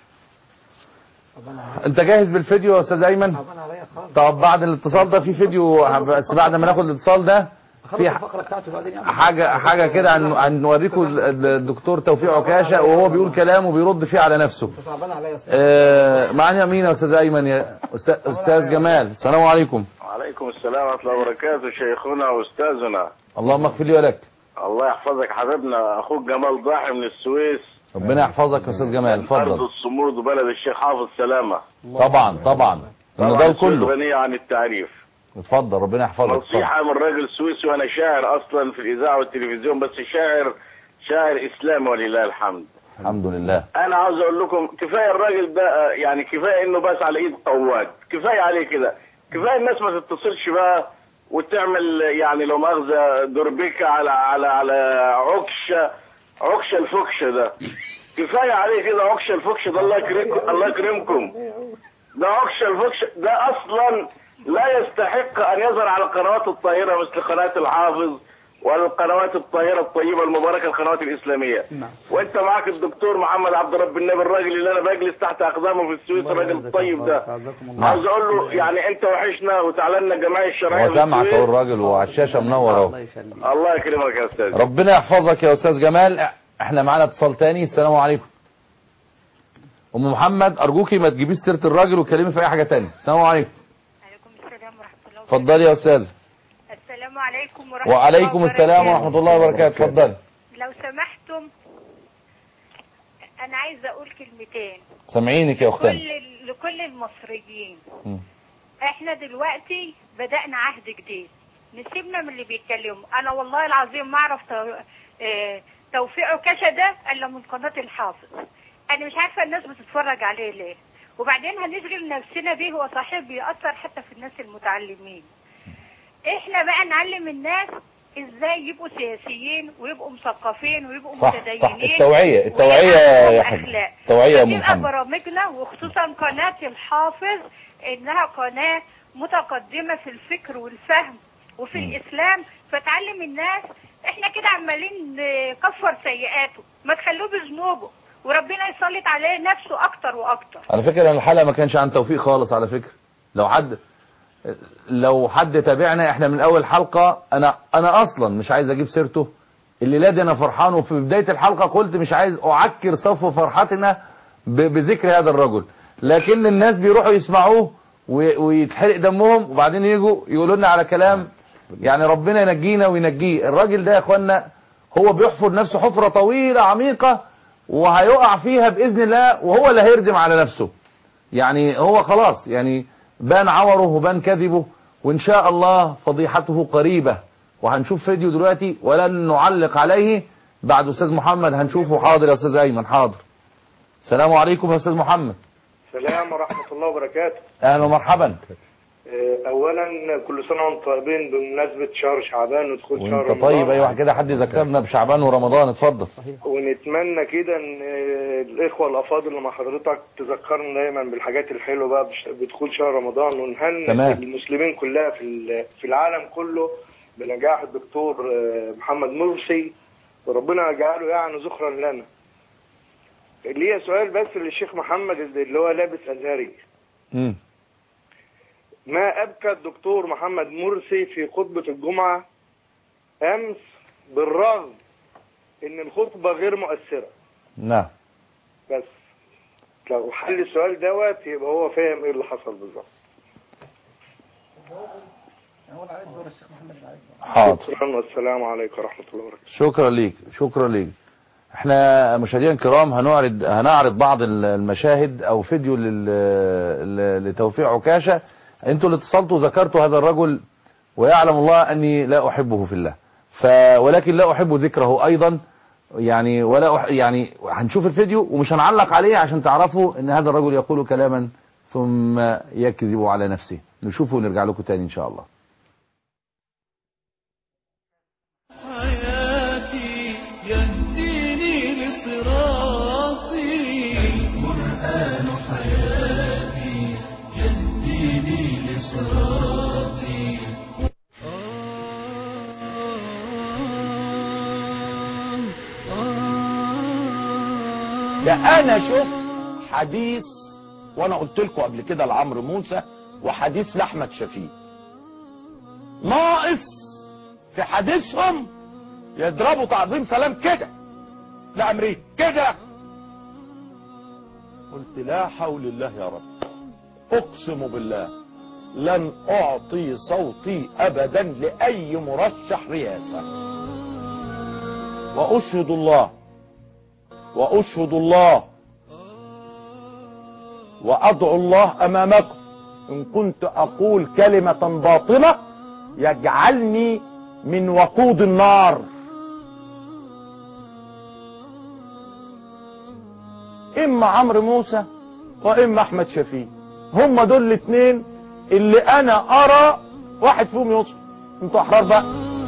انت جاهز بالفيديو يا استاذ ايمن طب بعد الاتصال ده في فيديو بس بعد ما ناخد الاتصال ده في ح- الفقره بتاعته بعدين يعني حاجه حاجه كده هن- هنوريكم ال- الدكتور توفيق عكاشه وهو بيقول كلام وبيرد فيه على نفسه صعبان عليا يا أستاذ. آه، معنا مين يا استاذ ايمن يا أستاذ- استاذ جمال السلام عليكم وعليكم السلام ورحمة الله وبركاته شيخنا وأستاذنا اللهم اغفر لي ولك الله يحفظك حبيبنا أخوك جمال ضاحي من السويس ربنا يحفظك يا استاذ جمال أرض اتفضل الصمود وبلد الشيخ حافظ سلامة طبعا طبعا طبعا النضال السويس كله غنية عن التعريف اتفضل ربنا يحفظك اتفضل. نصيحة من راجل سويسي وأنا شاعر أصلا في الإذاعة والتلفزيون بس شاعر شاعر إسلامي ولله الحمد الحمد لله أنا عاوز أقول لكم كفاية الراجل ده آه، يعني كفاية إنه بس على إيد قواد كفاية عليه كده كفاية الناس ما تتصلش بقى وتعمل يعني لو مؤاخذة دربكة على على على عكشة عكشة الفكشة ده كفاية عليه كده عكشة الفكشة ده الله يكرمكم الله يكرمكم ده عكشة الفكشة ده أصلا لا يستحق أن يظهر على القنوات الطاهرة مثل قناة الحافظ ولا القنوات الطاهرة الطيبة المباركة القنوات الإسلامية وانت معاك الدكتور محمد عبد رب النبي الراجل اللي انا بجلس تحت اقدامه في السويس الراجل الطيب ده عاوز اقول له يعني انت وحشنا وتعالى لنا الجمعيه الشرعيه هو في سامعك اهو السويس. الراجل وعلى الشاشه منور اهو الله يكرمك يا استاذ ربنا يحفظك يا استاذ جمال احنا معانا اتصال تاني السلام عليكم ام محمد ارجوكي ما تجيبيش سيره الراجل وتكلمي في اي حاجه تانية السلام عليكم اتفضلي يا استاذ السلام عليكم ورحمة وعليكم الله السلام وبركاته. ورحمه الله وبركاته اتفضلي لو سمحتم أنا عايزة أقول كلمتين سامعينك يا اختنا كل لكل المصريين مم. احنا دلوقتي بدأنا عهد جديد نسيبنا من اللي بيتكلموا انا والله العظيم ما اعرف تو- آه، توفيق عكاشة ده الا من قناة الحافظ انا مش عارفة الناس بتتفرج عليه ليه وبعدين هنشغل نفسنا بيه هو صحيح بيأثر حتى في الناس المتعلمين احنا بقى نعلم الناس ازاي يبقوا سياسيين ويبقوا مثقفين ويبقوا صح متدينين صح التوعيه التوعيه ويبقى يا عندهم حاج أخلاق. التوعيه يا ام فتبقى محمد برامجنا وخصوصا قناة الحافظ انها قناة متقدمة في الفكر والفهم وفي الاسلام فتعلم الناس احنا كده عمالين نكفر سيئاته ما تخلوه بذنوبه وربنا يسلط عليه نفسه اكتر واكتر على فكره الحلقه ما كانش عن توفيق خالص على فكره لو حد لو حد تابعنا احنا من اول حلقه انا انا اصلا مش عايز اجيب سيرته الليله دي انا فرحان وفي بدايه الحلقه قلت مش عايز اعكر صفو فرحتنا ب- بذكر هذا الرجل لكن الناس بيروحوا يسمعوه و- ويتحرق دمهم وبعدين يجوا يقولوا لنا على كلام يعني ربنا ينجينا وينجيه الراجل ده يا اخوانا هو بيحفر نفسه حفره طويله عميقه وهيقع فيها باذن الله وهو اللي هيردم على نفسه يعني هو خلاص يعني بان عوره وبان كذبه وان شاء الله فضيحته قريبة وهنشوف فيديو دلوقتي ولن نعلق عليه بعد استاذ محمد هنشوفه حاضر يا استاذ ايمن حاضر السلام عليكم يا استاذ محمد السلام ورحمة الله وبركاته اهلا ومرحبا آه، أولا كل سنة وأنتم طيبين بمناسبة شهر شعبان ودخول شهر وانت رمضان طيب ايوه كده حد يذكرنا بشعبان ورمضان اتفضل ونتمنى كده ان آه، الاخوه الافاضل اللي مع حضرتك تذكرنا دايما بالحاجات الحلوه بقى بش- بدخول شهر رمضان ونهنئ تمام. المسلمين كلها في ال- في العالم كله بنجاح الدكتور آه، محمد مرسي وربنا يجعله يعني ذخرا لنا. ليا سؤال بس للشيخ محمد اللي هو لابس ازهري مم. ما أبكى الدكتور محمد مرسي في خطبة الجمعة أمس بالرغم إن الخطبة غير مؤثرة نعم بس لو حل السؤال دوت يبقى هو فاهم ايه اللي حصل بالظبط حاضر شكرا والسلام عليكم ورحمه الله وبركاته شكرا ليك شكرا ليك احنا مشاهدينا الكرام هنعرض هنعرض بعض المشاهد او فيديو لل... ل- لتوفيق عكاشة انتوا اللي اتصلتوا ذكرتوا هذا الرجل ويعلم الله اني لا احبه في الله ف ولكن لا احب ذكره ايضا يعني ولا أح... يعني هنشوف الفيديو ومش هنعلق عليه عشان تعرفوا ان هذا الرجل يقول كلاما ثم يكذب على نفسه نشوفه ونرجع لكم تاني ان شاء الله حياتي يهديني لصراطي القرآن حياتي يهديني لصراطي ده انا شفت حديث وانا قلت لكم قبل كده لعمرو موسى وحديث لاحمد شفيق ناقص في حديثهم يضربوا تعظيم سلام كده لامريكا كده قلت لا حول الله يا رب اقسم بالله لن اعطي صوتي ابدا لاي مرشح رئاسه واشهد الله واشهد الله وادعو الله امامكم ان كنت اقول كلمة باطلة يجعلني من وقود النار اما عمرو موسى واما احمد شفيق هم دول الاثنين اللي انا ارى واحد فيهم يوصل انتوا احرار بقى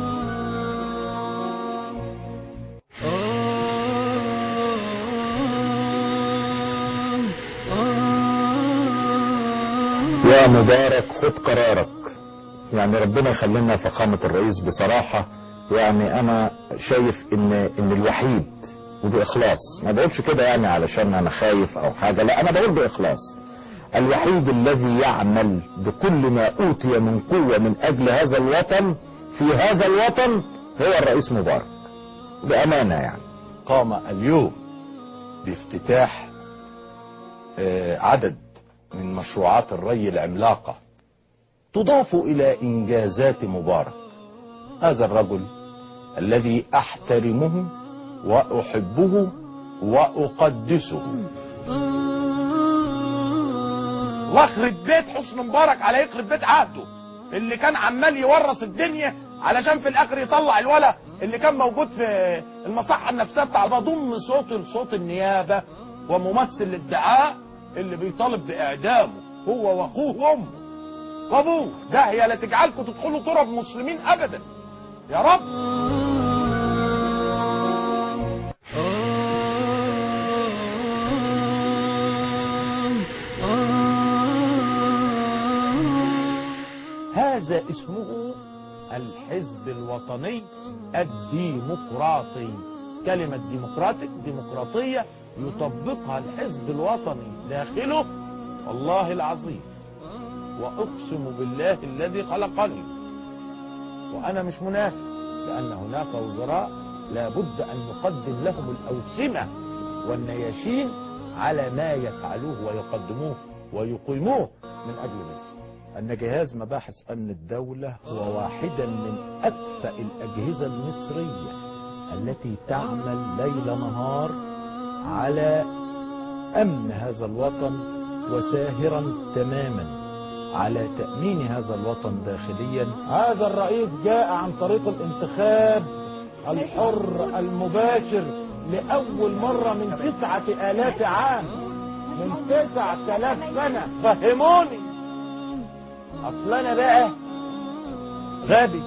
يا مبارك خد قرارك يعني ربنا يخلينا فخامة الرئيس بصراحة يعني انا شايف ان ان الوحيد وباخلاص ما بقولش كده يعني علشان انا خايف او حاجة لا انا بقول باخلاص الوحيد الذي يعمل بكل ما اوتي من قوة من اجل هذا الوطن في هذا الوطن هو الرئيس مبارك بامانة يعني قام اليوم بافتتاح آه، عدد من مشروعات الري العملاقة تضاف إلى إنجازات مبارك هذا الرجل الذي أحترمه وأحبه وأقدسه واخرب بيت حسن مبارك على يخرب بيت عهده اللي كان عمال يورث الدنيا علشان في الاخر يطلع الولا اللي كان موجود في المصحة النفسية بتاع بضم صوت لصوت النيابة وممثل الادعاء اللي بيطالب باعدامه هو واخوه وامه وابوه ده هي لا تجعلكم تدخلوا تراب مسلمين ابدا يا رب هذا اسمه الحزب الوطني الديمقراطي كلمة ديمقراطيك ديمقراطية يطبقها الحزب الوطني داخله والله العظيم وأقسم بالله الذي خلقني وأنا مش منافق لأن هناك وزراء لابد أن نقدم لهم الأوسمة والنياشين على ما يفعلوه ويقدموه ويقيموه من أجل مصر أن جهاز مباحث أمن الدولة هو واحدا من أكفأ الأجهزة المصرية التي تعمل ليل نهار على أمن هذا الوطن وساهرا تماما على تأمين هذا الوطن داخليا هذا الرئيس جاء عن طريق الانتخاب الحر المباشر لأول مرة من تسعة آلاف عام من تسعة آلاف سنة فهموني أصل أنا بقى غبي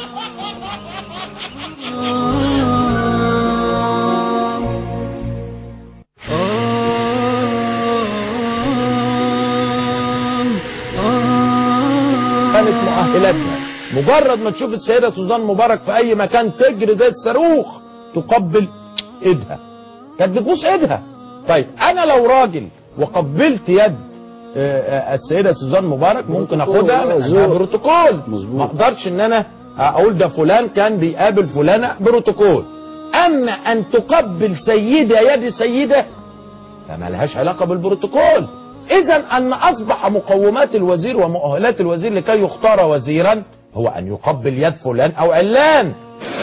كانت مؤهلاتها مجرد ما تشوف السيدة سوزان مبارك في أي مكان تجري زي الصاروخ تقبل إيدها كانت بتبوس إيدها طيب أنا لو راجل وقبلت يد آه، آه، السيدة سوزان مبارك ممكن اخدها لأنها بروتوكول ما اقدرش ان انا اقول ده فلان كان بيقابل فلانة بروتوكول اما ان تقبل سيدة يد سيدة فما لهاش علاقة بالبروتوكول إذا أن أصبح مقومات الوزير ومؤهلات الوزير لكي يختار وزيرا هو أن يقبل يد فلان أو علان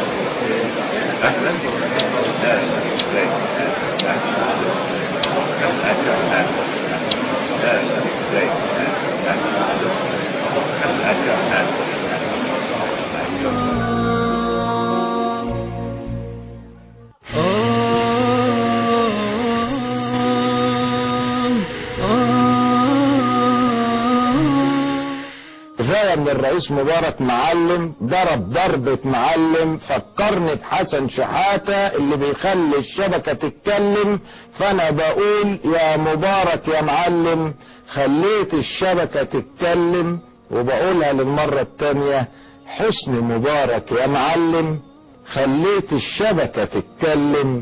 كفايه ان الرئيس مبارك معلم ضرب ضربة معلم فكرني بحسن شحاتة اللي بيخلي الشبكة تتكلم فانا بقول يا مبارك يا معلم خليت الشبكة تتكلم وبقولها للمرة التانية حسني مبارك يا معلم خليت الشبكة تتكلم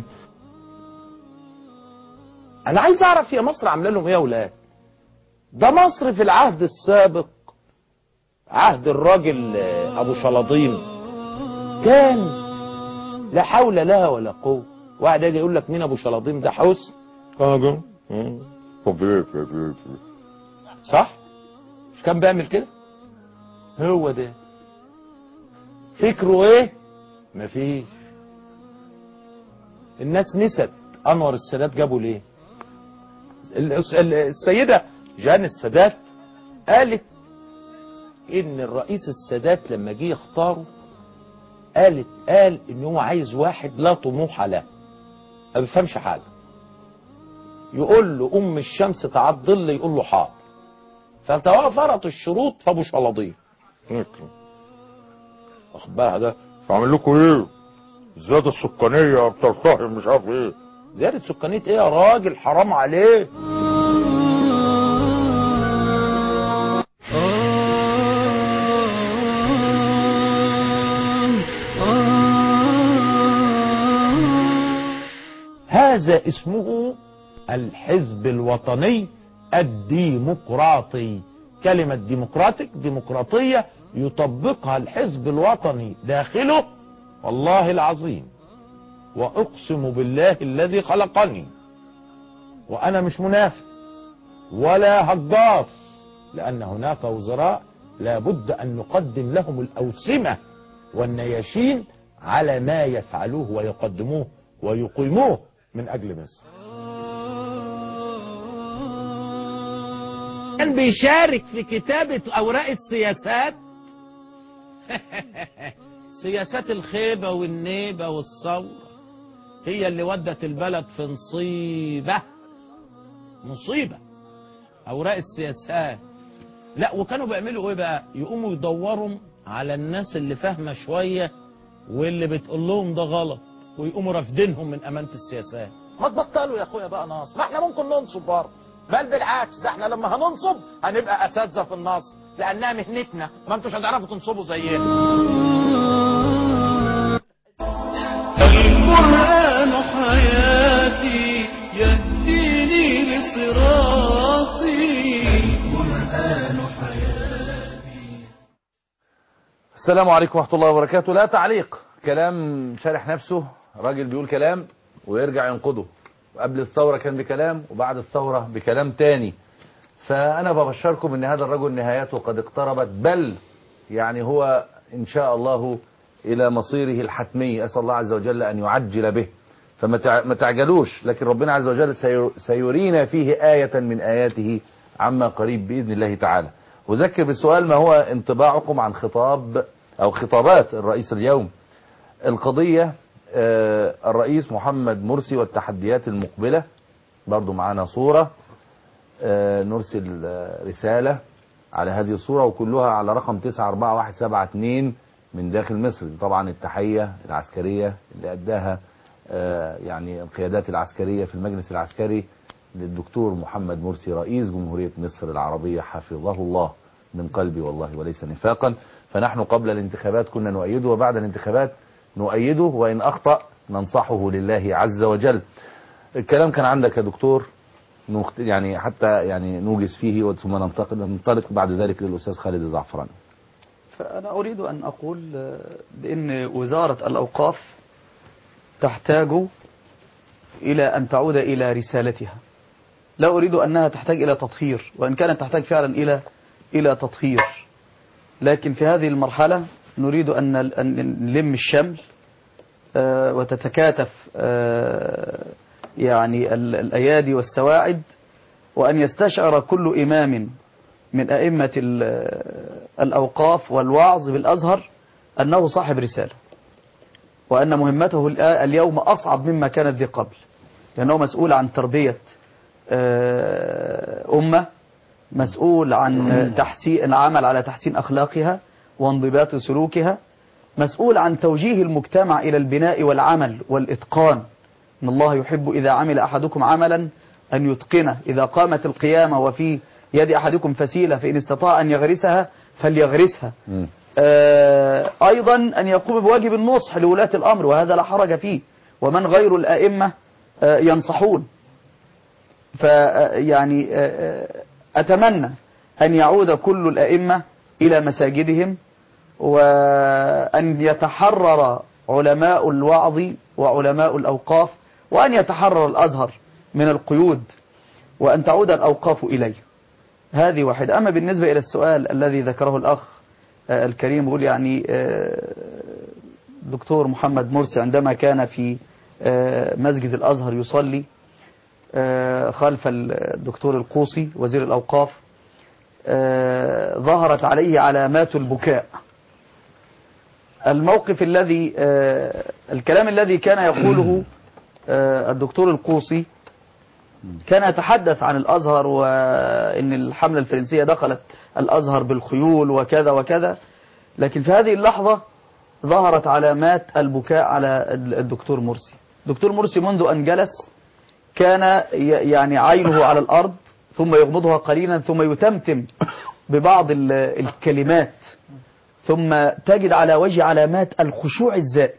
انا عايز اعرف هي مصر عامله لهم ايه يا ولاد ده مصر في العهد السابق عهد الراجل آه، ابو شلاطين كان لا حول لها ولا قوه واحد يجي يقول لك مين ابو شلاطين ده حسن اه صح مش كان بيعمل كده هو ده فكره ايه مفيش الناس نست انور السادات جابوا ليه الأس- ال- السيدة جان السادات قالت ان الرئيس السادات لما جه يختاره قالت قال ان هو عايز واحد لا طموح له ما بيفهمش حاجه يقول له ام الشمس تعال ظل يقول له حاضر فتوافرت الشروط فابو شلاضين واخد بالها ده فعمل لكم ايه الزياده السكانيه بترتهن مش عارف ايه زياده سكانيه ايه يا راجل حرام عليك هذا اسمه الحزب الوطني الديمقراطي كلمة ديمقراطيك ديمقراطية يطبقها الحزب الوطني داخله والله العظيم وأقسم بالله الذي خلقني وأنا مش منافق ولا هجاص لأن هناك وزراء لابد أن نقدم لهم الأوسمة والنياشين على ما يفعلوه ويقدموه ويقيموه من أجل مصر كان بيشارك في كتابة أوراق السياسات سياسات الخيبة والنيبة والثورة هي اللي ودت البلد في نصيبة مصيبة أوراق السياسات لا وكانوا بيعملوا ايه بقى يقوموا يدوروا على الناس اللي فاهمة شوية واللي بتقول لهم ده غلط ويقوموا رافدينهم من امانه السياسات ما تبطلوا يا اخويا بقى نصب ما احنا ممكن ننصب برضه بل بالعكس ده احنا لما هننصب هنبقى اساتذه في النصب لانها مهنتنا ما انتوش هتعرفوا تنصبوا زينا القرآن حياتي يهديني لصراطي القرآن حياتي السلام عليكم ورحمة الله وبركاته لا تعليق كلام شارح نفسه راجل بيقول كلام ويرجع ينقضه قبل الثورة كان بكلام وبعد الثورة بكلام تاني فأنا ببشركم أن هذا الرجل نهايته قد اقتربت بل يعني هو إن شاء الله إلى مصيره الحتمي أسأل الله عز وجل أن يعجل به فما تع- ما تعجلوش لكن ربنا عز وجل سير- سيرينا فيه آية من آياته عما قريب بإذن الله تعالى أذكر بالسؤال ما هو انطباعكم عن خطاب أو خطابات الرئيس اليوم القضية آه، الرئيس محمد مرسي والتحديات المقبلة برضو معانا صورة آه، نرسل آه، رسالة على هذه الصورة وكلها على رقم 941172 من داخل مصر طبعا التحية العسكرية اللي أداها آه، يعني القيادات العسكرية في المجلس العسكري للدكتور محمد مرسي رئيس جمهورية مصر العربية حفظه الله من قلبي والله وليس نفاقا فنحن قبل الانتخابات كنا نؤيده وبعد الانتخابات نؤيده وإن أخطأ ننصحه لله عز وجل الكلام كان عندك يا دكتور نخت- يعني حتى يعني نوجز فيه ثم ننتقل ننطلق بعد ذلك للأستاذ خالد الزعفراني فأنا أريد أن أقول آه، بأن وزارة الأوقاف تحتاج إلى أن تعود إلى رسالتها لا أريد أنها تحتاج إلى تطهير وإن كانت تحتاج فعلا إلى إلى تطهير لكن في هذه المرحلة نريد أن أن نلم الشمل آه، وتتكاتف آه، يعني ال- الأيادي والسواعد وأن يستشعر كل إمام من أئمة ال- الأوقاف والوعظ بالأزهر أنه صاحب رسالة وأن مهمته الآ- اليوم أصعب مما كانت ذي قبل لأنه مسؤول عن تربية آه، أمة مسؤول عن تحسين العمل على تحسين أخلاقها وانضباط سلوكها مسؤول عن توجيه المجتمع إلى البناء والعمل والإتقان إن الله يحب إذا عمل أحدكم عملا أن يتقنه إذا قامت القيامة وفي يد أحدكم فسيلة فإن استطاع أن يغرسها فليغرسها آه، أيضا أن يقوم بواجب النصح لولاة الأمر وهذا لا حرج فيه ومن غير الأئمة آه، ينصحون فيعني أتمنى أن يعود كل الأئمة إلى مساجدهم وأن يتحرر علماء الوعظ وعلماء الأوقاف وأن يتحرر الأزهر من القيود وأن تعود الأوقاف إليه هذه واحدة أما بالنسبة إلى السؤال الذي ذكره الأخ آه، الكريم يقول يعني آه، دكتور محمد مرسي عندما كان في آه، مسجد الأزهر يصلي آه، خلف الدكتور القوصي وزير الأوقاف آه، ظهرت عليه علامات البكاء الموقف الذي آه، الكلام الذي كان يقوله آه، الدكتور القوصي كان يتحدث عن الأزهر وأن الحملة الفرنسية دخلت الأزهر بالخيول وكذا وكذا لكن في هذه اللحظة ظهرت علامات البكاء على الدكتور مرسي دكتور مرسي منذ أن جلس كان ي- يعني عينه على الأرض ثم يغمضها قليلا ثم يتمتم ببعض ال- الكلمات ثم تجد على وجه علامات الخشوع الزائد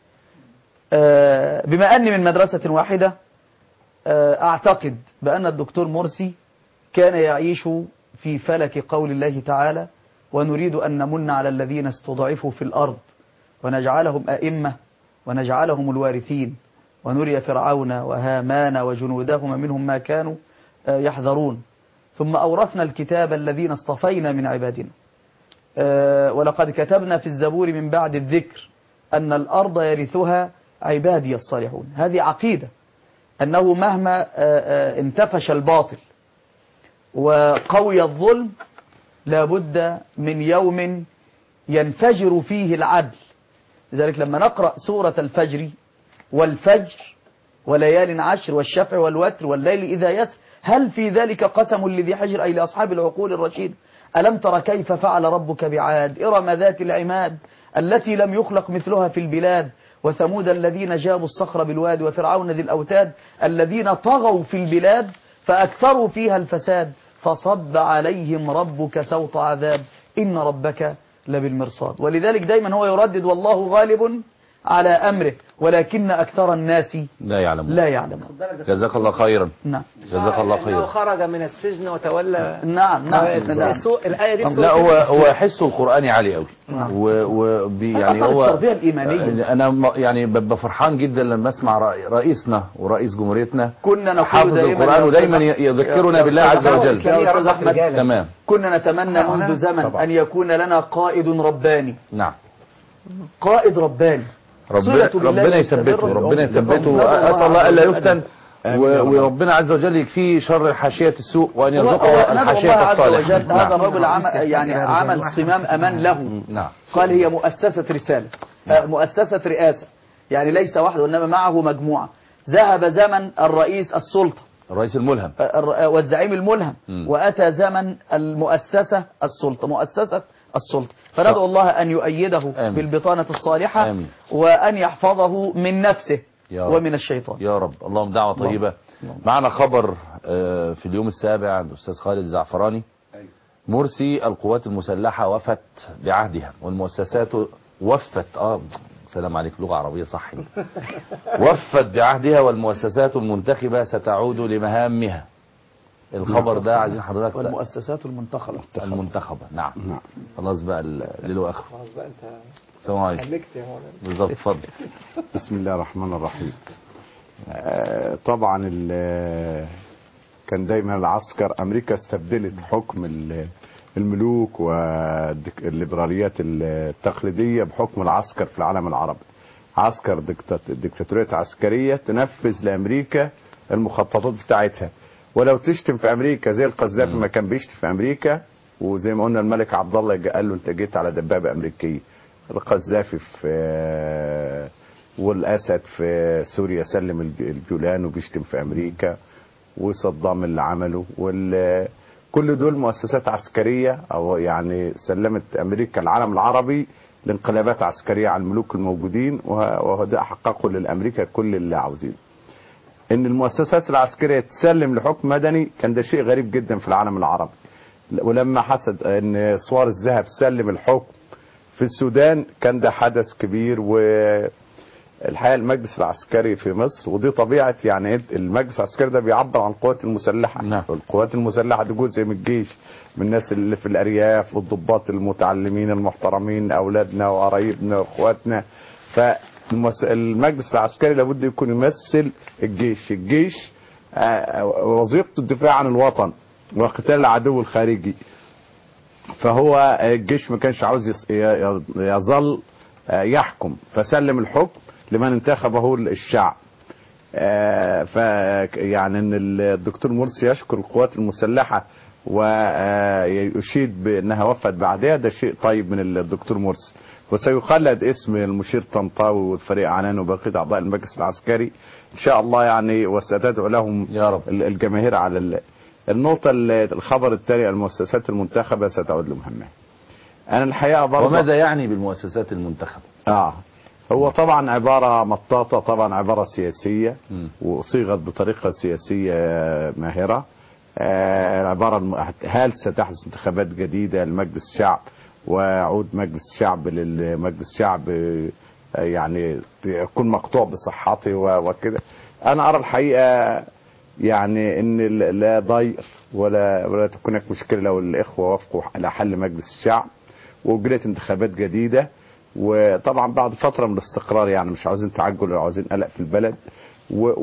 آه، بما أني من مدرسة واحدة آه، أعتقد بأن الدكتور مرسي كان يعيش في فلك قول الله تعالى ونريد أن نمن على الذين استضعفوا في الأرض ونجعلهم أئمة ونجعلهم الوارثين ونري فرعون وهامان وجنودهما منهم ما كانوا آه، يحذرون ثم أورثنا الكتاب الذين اصطفينا من عبادنا آه، ولقد كتبنا في الزبور من بعد الذكر أن الأرض يرثها عبادي الصالحون هذه عقيدة أنه مهما آه، آه، انتفش الباطل وقوي الظلم لابد من يوم ينفجر فيه العدل لذلك لما نقرأ سورة الفجر والفجر وليال عشر والشفع والوتر والليل إذا يسر هل في ذلك قسم لذي حجر أي لأصحاب العقول الرشيد ألم تر كيف فعل ربك بعاد إرم ذات العماد التي لم يخلق مثلها في البلاد وثمود الذين جابوا الصخر بالواد وفرعون ذي الأوتاد الذين طغوا في البلاد فأكثروا فيها الفساد فصب عليهم ربك سوط عذاب إن ربك لبالمرصاد ولذلك دايما هو يردد والله غالب على أمره ولكن أكثر الناس لا يعلمون لا يعلمون جزاك الله خيرا نعم جزاك الله انه خيرا خرج من السجن وتولى نعم نعم السوء الايه دي في لا سورة هو النساء. هو حسه القرآني عالي قوي و و بي- يعني أثر هو التربية الإيمانية. انا م- يعني ببقى فرحان جدا لما اسمع رأي- رئيسنا ورئيس جمهوريتنا كنا نقول حافظ دائما القرآن يا ودايما أستاذ- ي- يذكرنا يا بالله أستاذ عز أحمد، وجل يا أستاذ أحمد تمام كنا نتمنى منذ زمن طبعا. أن يكون لنا قائد رباني نعم قائد رباني ربنا صلة بالله ربنا مستمرة يثبته بالأمة. ربنا يثبته ندعو الله اسال الله عز الا وجل. يفتن و- وربنا عز وجل يكفيه شر حاشيه السوء وان ندعو يرزقه الله الحاشيه عز الصالحه وجل هذا الرجل عمل يعني عمل صمام أمان له نعم قال هي مؤسسة رسالة آه، مؤسسة رئاسة يعني ليس وحده وإنما معه مجموعة ذهب زمن الرئيس السلطة الرئيس الملهم آه، الر- آه، والزعيم الملهم مم. وأتى زمن المؤسسة السلطة مؤسسة السلطة فندعو الله أن يؤيده آمين. بالبطانة الصالحة آمين. وأن يحفظه من نفسه يا رب. ومن الشيطان يا رب اللهم دعوة طيبة معنا خبر آه، في اليوم السابع الأستاذ خالد الزعفراني مرسي القوات المسلحة وفت بعهدها والمؤسسات وفت اه سلام عليك لغة عربية صح وفت بعهدها والمؤسسات المنتخبة ستعود لمهامها الخبر ده عايزين حضرتك والمؤسسات المنتخبة المنتخبة نعم خلاص بقى الليل واخره خلاص بقى انت السلام عليكم هلكت يا مولانا بالظبط اتفضل بسم الله الرحمن الرحيم آه، طبعا ال- كان دايما العسكر امريكا استبدلت حكم ال- الملوك والليبراليات التقليديه بحكم العسكر في العالم العربي عسكر دكتات- ديكتاتورية عسكرية تنفذ لأمريكا المخططات بتاعتها ولو تشتم في أمريكا زي القذافي ما كان بيشتم في أمريكا وزي ما قلنا الملك عبد الله جا- قال له أنت جيت على دبابة أمريكية القذافي في والأسد في سوريا سلم الج- الجولان وبيشتم في أمريكا وصدام اللي عمله وال كل دول مؤسسات عسكرية أو يعني سلمت أمريكا العالم العربي لانقلابات عسكرية على الملوك الموجودين وه- وده حققوا للأمريكا كل اللي عاوزينه ان المؤسسات العسكريه تسلم لحكم مدني كان ده شيء غريب جدا في العالم العربي ولما حصل ان صور الذهب سلم الحكم في السودان كان ده حدث كبير والحقيقه المجلس العسكري في مصر ودي طبيعه يعني المجلس العسكري ده بيعبر عن القوات المسلحه نعم. القوات المسلحه دي جزء من الجيش من الناس اللي في الارياف والضباط المتعلمين المحترمين اولادنا وقرايبنا واخواتنا فالمجلس العسكري لابد يكون يمثل الجيش الجيش آه، وظيفته الدفاع عن الوطن وقتال العدو الخارجي فهو الجيش ما كانش عاوز يص- ي- يظل آه، يحكم فسلم الحكم لمن انتخبه الشعب آه، ف يعني ان الدكتور مرسي يشكر القوات المسلحه ويشيد بانها وفت بعدها ده شيء طيب من الدكتور مرسي وسيخلد اسم المشير طنطاوي والفريق عنان وبقيه اعضاء المجلس العسكري ان شاء الله يعني وستدعو لهم يا رب الجماهير على ال- النقطه ال- الخبر الثاني المؤسسات المنتخبه ستعود لمهمها انا الحقيقه برضه وماذا يعني بالمؤسسات المنتخبة اه هو طبعا عبارة مطاطة طبعا عبارة سياسية وصيغت بطريقة سياسية ماهرة آه عبارة الم- هل ستحدث انتخابات جديدة لمجلس الشعب ويعود مجلس الشعب للمجلس الشعب آه، يعني يكون مقطوع بصحته و- وكده انا ارى الحقيقة يعني ان ال- لا ضير ولا ولا تكون هناك مشكله لو الاخوه وافقوا على حل مجلس الشعب واجريت انتخابات جديده وطبعا بعد فتره من الاستقرار يعني مش عاوزين تعجل ولا عاوزين قلق في البلد و-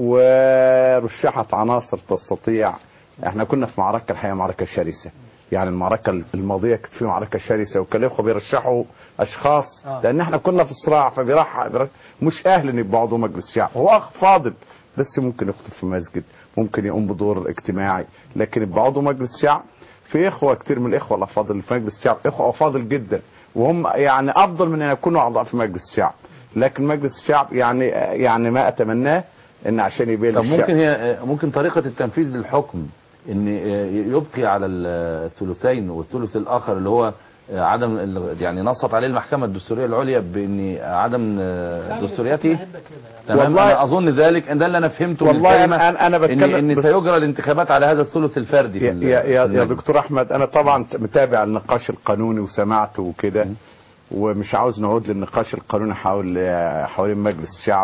ورشحت عناصر تستطيع احنا كنا في معركه الحقيقه معركه شرسه يعني المعركه الماضيه كانت في معركه شرسه وكان الاخوه بيرشحوا اشخاص آه. لان احنا كنا في صراع فبيرح بيرح- مش اهل ان يبقى عضو مجلس الشعب هو اخ فاضل بس ممكن يخطب في مسجد ممكن يقوم بدور اجتماعي لكن يبقى عضو مجلس الشعب في اخوه كتير من الاخوه الافاضل اللي في مجلس الشعب اخوه افاضل جدا وهم يعني افضل من ان يكونوا اعضاء في مجلس الشعب لكن مجلس الشعب يعني يعني ما اتمناه ان عشان يبين طب للشعب- ممكن هي ممكن طريقة التنفيذ للحكم ان يبقي على الثلثين والثلث الاخر اللي هو عدم يعني نصت عليه المحكمة الدستورية العليا بان عدم دستوريته تمام والله- انا اظن ذلك ان ده اللي انا فهمته من والله الكلمة أنا- أنا بتكلم- ان, إن بس- سيجرى الانتخابات على هذا الثلث الفردي في يا, ال- يا, في يا, يا المجلس. دكتور احمد انا طبعا متابع النقاش القانوني وسمعته وكده ومش عاوز نعود للنقاش القانوني حول حوالين مجلس الشعب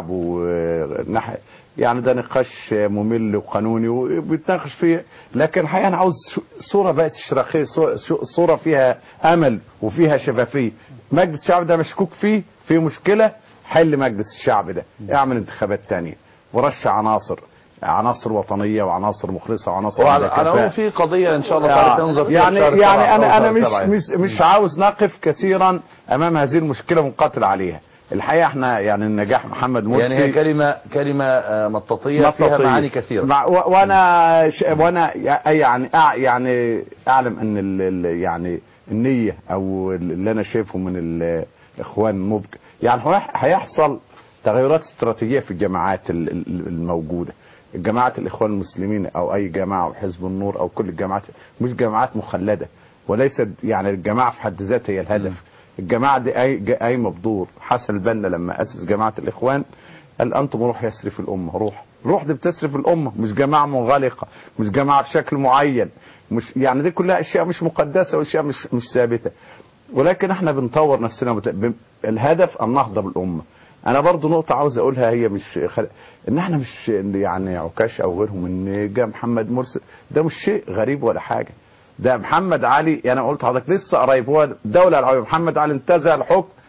ونح يعني ده نقاش ممل وقانوني وبيتناقش فيه لكن الحقيقه انا عاوز صوره بقى اشراقيه صورة- صوره فيها امل وفيها شفافيه مجلس الشعب ده مشكوك فيه في مشكله حل مجلس الشعب ده اعمل انتخابات تانية ورشح عناصر عناصر وطنيه وعناصر مخلصه وعناصر وعلى عندها على كفاءة. العموم في قضية ان شاء الله آه، تعالى سينظر فيها يعني في شهر يعني سبعة انا أو انا شهر مش سبعة يعني. مش مش عاوز نقف كثيرا امام هذه المشكله ونقاتل عليها الحقيقه احنا يعني النجاح محمد مرسي يعني هي كلمة كلمة آه، مطاطية فيها مطاطية. معاني كثيرة مع و- وانا ش... وانا يع- يعني أع... يعني اعلم ان ال... ال- يعني النيه او اللي انا شايفه من الاخوان النضج يعني هو هيحصل تغيرات استراتيجيه في الجماعات ال- ال- الموجوده الجماعات الاخوان المسلمين او اي جماعه وحزب النور او كل الجماعات مش جماعات مخلده وليست يعني الجماعه في حد ذاتها هي الهدف الجماعه دي أي- جا- قايمه بدور حسن البنا لما اسس جماعه الاخوان قال انتم روح يسرف الامه روح روح دي بتسرف الامه مش جماعه منغلقه مش جماعه بشكل معين مش يعني دي كلها اشياء مش مقدسه واشياء مش مش ثابته ولكن احنا بنطور نفسنا بت... ب... الهدف النهضه بالامه انا برضو نقطة عاوز اقولها هي مش خل... ان احنا مش يعني عكاش او غيرهم ان جاء محمد مرسي ده مش شيء غريب ولا حاجة ده محمد علي انا قلت لحضرتك لسه قريب هو الدولة العربية محمد علي انتزع الحكم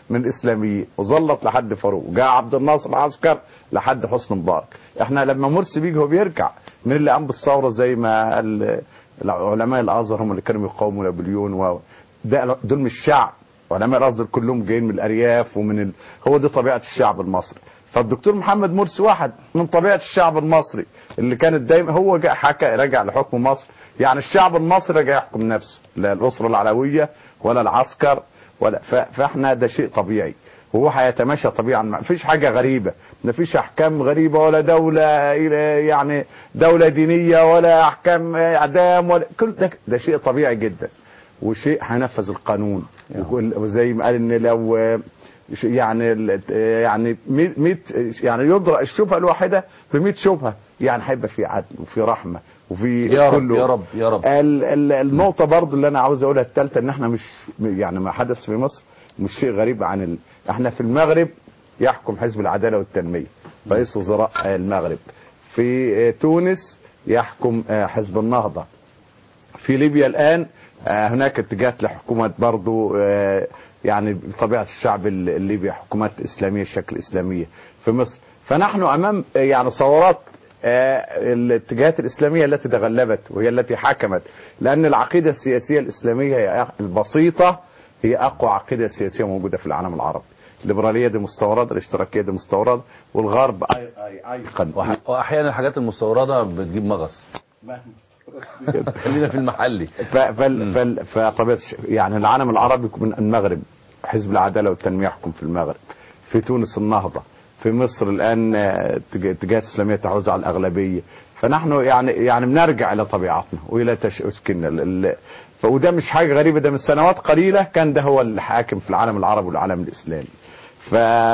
من الاسلاميين وظلت لحد فاروق جاء عبد الناصر عسكر لحد حسني مبارك احنا لما مرسي بيجي هو بيرجع من اللي قام بالثوره زي ما قال علماء الازهر هم اللي كانوا يقاوموا نابليون و ده دول مش شعب علماء الازهر كلهم جايين من الارياف ومن ال... هو دي طبيعه الشعب المصري فالدكتور محمد مرسي واحد من طبيعه الشعب المصري اللي كانت دايما هو جاء حكى رجع لحكم مصر يعني الشعب المصري رجع يحكم نفسه لا الاسره العلويه ولا العسكر ولا ف... فاحنا ده شيء طبيعي هو هيتماشى طبيعا ما فيش حاجه غريبه ما فيش احكام غريبه ولا دوله يعني دوله دينيه ولا احكام اعدام ولا كل ده ده شيء طبيعي جدا وشيء هينفذ القانون وكل- وزي ما قال ان لو ش- يعني ال- يعني 100 يعني يدرأ الشبهه الواحده ب 100 شبهه يعني هيبقى في عدل وفي رحمه وفي يا رب كله يا رب يا رب ال ال النقطة برضو اللي أنا عاوز أقولها الثالثة إن إحنا مش يعني ما حدث في مصر مش شيء غريب عن ال... إحنا في المغرب يحكم حزب العدالة والتنمية رئيس وزراء المغرب في تونس يحكم حزب النهضة في ليبيا الآن آه، هناك اتجاهات لحكومات برضو آه، يعني بطبيعة الشعب الليبي حكومات إسلامية شكل إسلامية في مصر فنحن أمام آه، يعني ثورات آه، الاتجاهات الإسلامية التي تغلبت وهي التي حكمت لأن العقيدة السياسية الإسلامية هي البسيطة هي أقوى عقيدة سياسية موجودة في العالم العربي الليبرالية دي مستوردة الاشتراكية دي مستوردة والغرب أي- أي- أيقن وأح- واحيانا الحاجات المستورده بتجيب مغص خلينا في المحلي ف- فال فال فطبيعة الش- يعني العالم العربي من المغرب حزب العدالة والتنمية يحكم في المغرب في تونس النهضة في مصر الآن آه، اتجاه- اتجاهات إسلامية تعوز على الأغلبية فنحن يعني يعني بنرجع إلى طبيعتنا وإلى تشكيلنا ال- ال- ف- وده مش حاجة غريبة ده من سنوات قليلة كان ده هو الحاكم في العالم العربي والعالم الإسلامي ف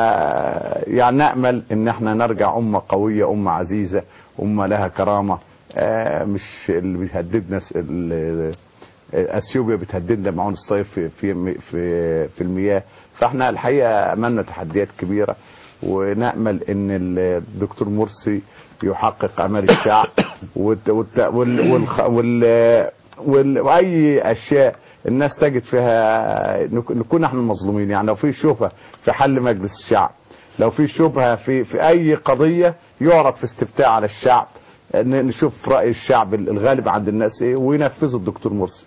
يعني نأمل ان احنا نرجع امة قوية امة عزيزة امة لها كرامة آه، مش اللي بيهددنا س- ال- اثيوبيا بتهددنا معون الصيف في في في في المياه فاحنا الحقيقه امامنا تحديات كبيره ونامل ان الدكتور مرسي يحقق امال الشعب والت- والت- وال والخ- وال وال واي اشياء الناس تجد فيها نك- نكون احنا المظلومين يعني لو في شبهه في حل مجلس الشعب لو في شبهه في في اي قضيه يعرض في استفتاء على الشعب ن- نشوف راي الشعب الغالب عند الناس ايه وينفذه الدكتور مرسي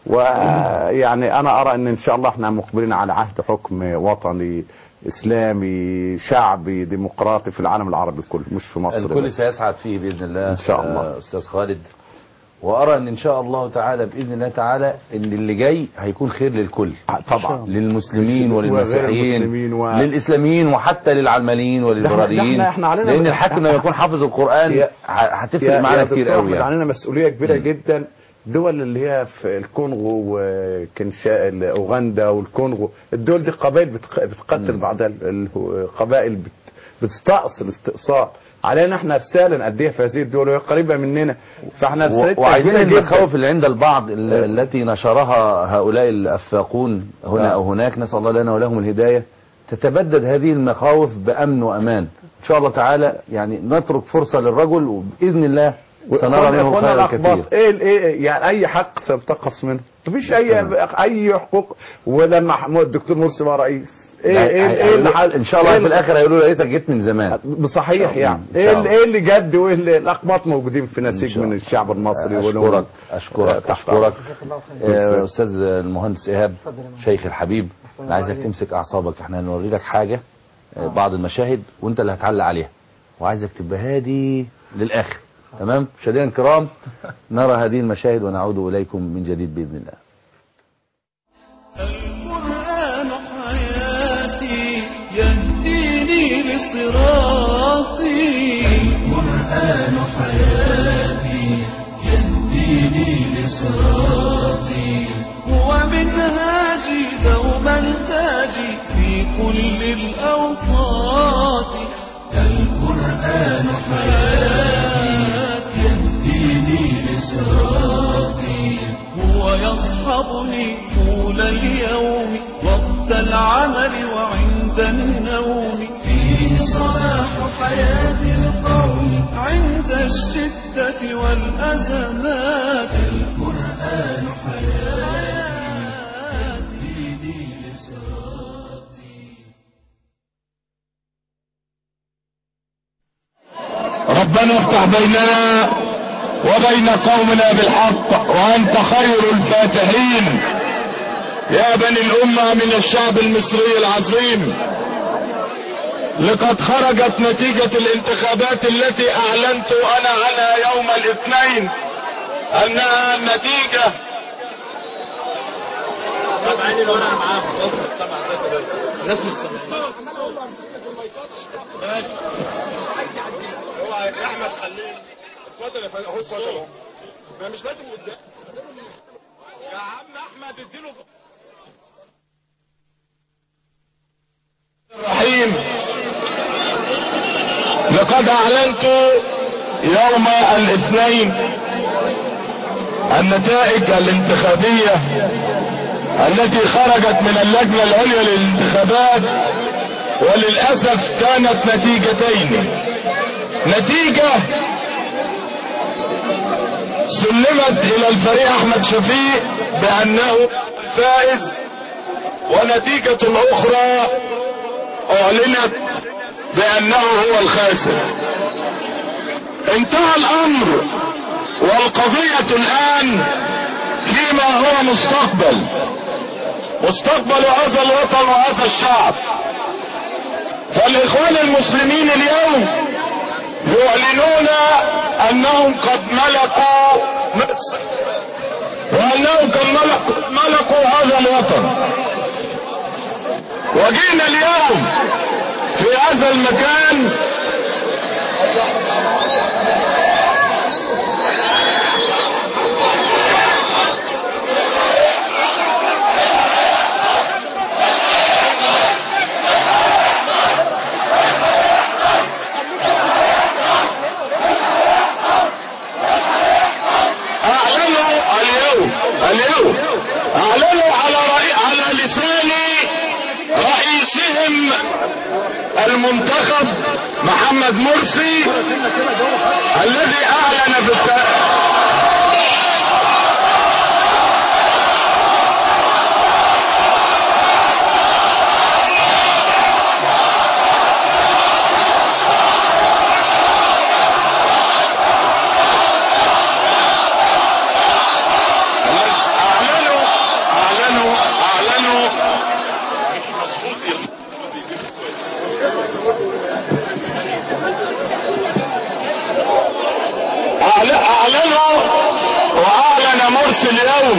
ويعني انا ارى ان ان شاء الله احنا مقبلين على عهد حكم وطني اسلامي شعبي ديمقراطي في العالم العربي كله مش في مصر الكل بس. سيسعد فيه باذن الله إن شاء الله. آه، استاذ خالد وارى ان ان شاء الله تعالى باذن الله تعالى ان اللي جاي هيكون خير للكل طبعا للمسلمين وغير وللمسيحيين المسلمين و- للاسلاميين وحتى للعلمانيين وللليبراليين ده احنا علينا لان بقى- الحاكم لما يكون حافظ القران يا- ه- هتفرق يا- معانا يا كتير دكتور قوي أحمد، يعني علينا مسؤوليه كبيره مم. جدا دول اللي هي في الكونغو وكنشا اوغندا والكونغو الدول دي قبائل بتق- بتقتل بعضها ال- القبائل بت- بتستأصل استئصال علينا احنا رساله نأديها في هذه الدول وهي قريبه مننا فاحنا و- رسالتنا وعايزين كبيرة جداً. المخاوف اللي عند البعض ال- التي نشرها هؤلاء الافاقون هنا آه. او هناك نسال الله لنا ولهم الهدايه تتبدد هذه المخاوف بامن وامان ان شاء الله تعالى يعني نترك فرصه للرجل وباذن الله سنرى منه إخواننا خير الأخبار، الكثير ايه ال- ايه يعني اي حق سينتقص منه مفيش اي اي حقوق ولما ح- الدكتور مرسي بقى رئيس ايه لا، ايه هي- ايه اللي هيقولوا- ح- ان شاء الله إيه في اللي- الاخر هيقولوا يا ريتك جيت من زمان بصحيح يعني إن شاء ايه الله. اللي- ايه اللي جد وايه اللي الاقباط موجودين في نسيج من الشعب المصري اشكرك اشكرك اشكرك آه، آه، استاذ المهندس ايهاب شيخ الحبيب انا عايزك تمسك اعصابك احنا هنوري لك حاجه آه، بعض المشاهد وانت اللي هتعلق عليها وعايزك تبقى هادي للاخر تمام مشاهدينا الكرام نرى هذه المشاهد ونعود اليكم من جديد باذن الله القرآن حياتي يهديني لصراطي القرآن حياتي يهديني لصراطي هو منهاجي دوما تاجي في كل الأوقات القرآن حياتي يهديني لصراطي هو يصحبني طول اليوم وقت العمل وعند النوم فيه صلاح حياة القوم عند الشدة والأزمات القرآن حياتي يهديني لصراطي ربنا افتح بيننا وبين قومنا بالحق وانت خير الفاتحين يا بني الامة من الشعب المصري العظيم لقد خرجت نتيجة الانتخابات التي اعلنت انا عنها يوم الاثنين انها النتيجة الناس هو احمد خليل اتفضل يا فندم اهو اتفضل اهو ما مش لازم قدام يا عم احمد اديله الرحيم لقد اعلنت يوم الاثنين النتائج الانتخابية التي خرجت من اللجنة العليا للانتخابات وللأسف كانت نتيجتين نتيجة سلمت الى الفريق احمد شفيق بانه فائز ونتيجة اخرى اعلنت بانه هو الخاسر انتهى الامر والقضية الان فيما هو مستقبل مستقبل هذا الوطن وهذا الشعب فالاخوان المسلمين اليوم يعلنون انهم قد ملكوا مصر وانهم قد ملكوا, ملكوا هذا الوطن وجينا اليوم في هذا المكان اعلنوا اليوم اليوم اعلنوا على رأي على لسان رئيسهم المنتخب محمد مرسي الذي اعلن في الت... اعلنوا اعلنوا اعلنوا أعل- اعلنوا واعلن مرسي اليوم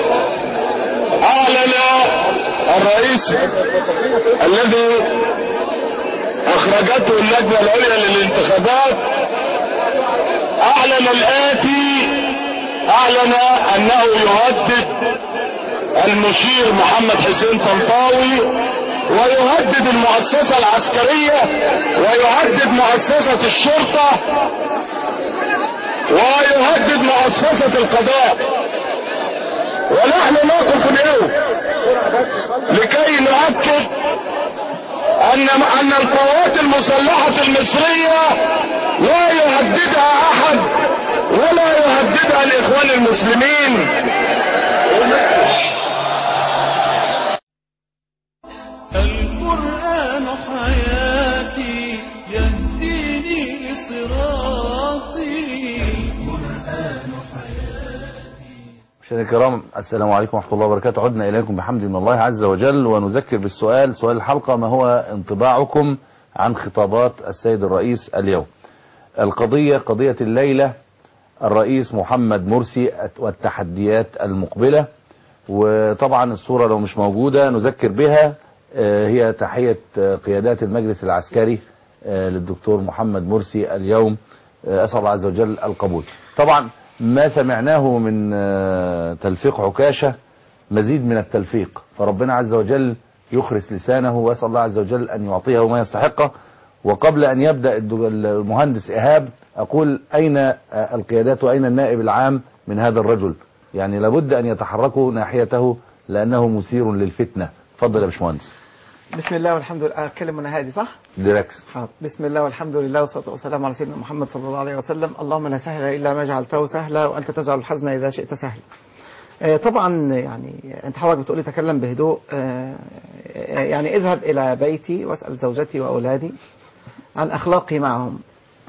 اعلن الرئيس الذي اخرجته اللجنة العليا للانتخابات اعلن الاتي اعلن انه يهدد المشير محمد حسين طنطاوي ويهدد المؤسسة العسكرية ويهدد مؤسسة الشرطة ويهدد مؤسسة القضاء ونحن نقف اليوم لكي نؤكد ان ان القوات المسلحة المصرية لا يهددها احد ولا يهددها الاخوان المسلمين القرآن حياتي يهديني لصراطي القرآن مشاهدينا الكرام السلام عليكم ورحمة الله وبركاته عدنا إليكم بحمد من الله عز وجل ونذكر بالسؤال سؤال الحلقة ما هو انطباعكم عن خطابات السيد الرئيس اليوم القضية قضية الليلة الرئيس محمد مرسي والتحديات المقبلة وطبعا الصورة لو مش موجودة نذكر بها آه، هي تحية آه، قيادات المجلس العسكري آه، للدكتور محمد مرسي اليوم آه، أسأل الله عز وجل القبول طبعا ما سمعناه من آه، تلفيق عكاشة مزيد من التلفيق فربنا عز وجل يخرس لسانه وأسأل الله عز وجل أن يعطيه ما يستحقه وقبل أن يبدأ الد- المهندس إيهاب أقول أين آه، القيادات وأين النائب العام من هذا الرجل يعني لابد أن يتحركوا ناحيته لأنه مثير للفتنة تفضل يا باشمهندس بسم الله والحمد لله اتكلم انا هادي صح؟ ديركس حاضر بسم الله والحمد لله والصلاه والسلام على سيدنا محمد صلى الله عليه وسلم اللهم لا سهل الا ما جعلته سهلا وانت تجعل الحزن اذا شئت سهلا آه، طبعا يعني انت حضرتك بتقولي تكلم بهدوء آه، يعني اذهب الى بيتي واسال زوجتي واولادي عن اخلاقي معهم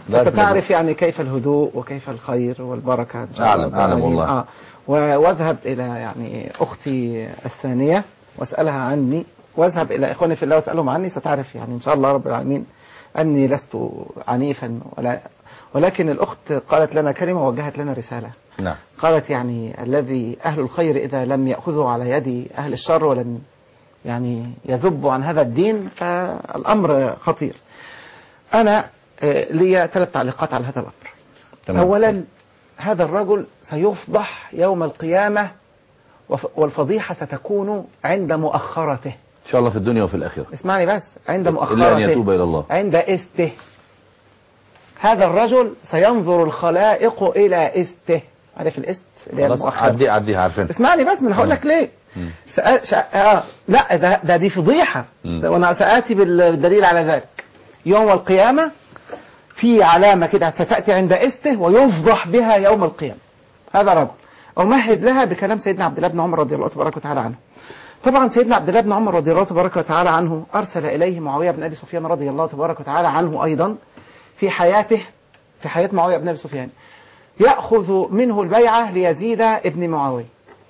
لا أنت في تعرف يعني كيف الهدوء وكيف الخير والبركة إن شاء أعلم- الله أعلم تعالى. والله. آه. و- واذهب إلى يعني أختي الثانية واسألها عني واذهب إلى إخواني في الله واسألهم عني ستعرف يعني إن شاء الله رب العالمين أني لست عنيفا ولا ولكن الأخت قالت لنا كلمة ووجهت لنا رسالة نعم قالت يعني الذي أهل الخير إذا لم يأخذوا على يد أهل الشر ولم يعني يذبوا عن هذا الدين فالأمر خطير أنا آه، لي ثلاث تعليقات على هذا الأمر تمام. أولا هذا الرجل سيفضح يوم القيامة وف- والفضيحة ستكون عند مؤخرته إن شاء الله في الدنيا وفي الآخرة اسمعني بس عند مؤخرته إلا أن يتوب إلى الله عند استه هذا الرجل سينظر الخلائق إلى استه عارف الاست اللي هي خلاص المؤخرة عدي عديها عارفين اسمعني بس من هقول لك ليه مم. سأ... شا... آه. لا ده, ده دي فضيحة مم. ده وانا سآتي بال- بالدليل على ذلك يوم القيامة في علامة كده ستأتي عند استه ويفضح بها يوم القيامة هذا رجل أمهد لها بكلام سيدنا عبد الله بن عمر رضي الله تبارك وتعالى عنه طبعا سيدنا عبد الله بن عمر رضي الله تبارك وتعالى عنه أرسل إليه معاوية بن أبي سفيان رضي الله تبارك وتعالى عنه أيضا في حياته في حياة معاوية بن أبي سفيان يأخذ منه البيعة ليزيد ابن معاوية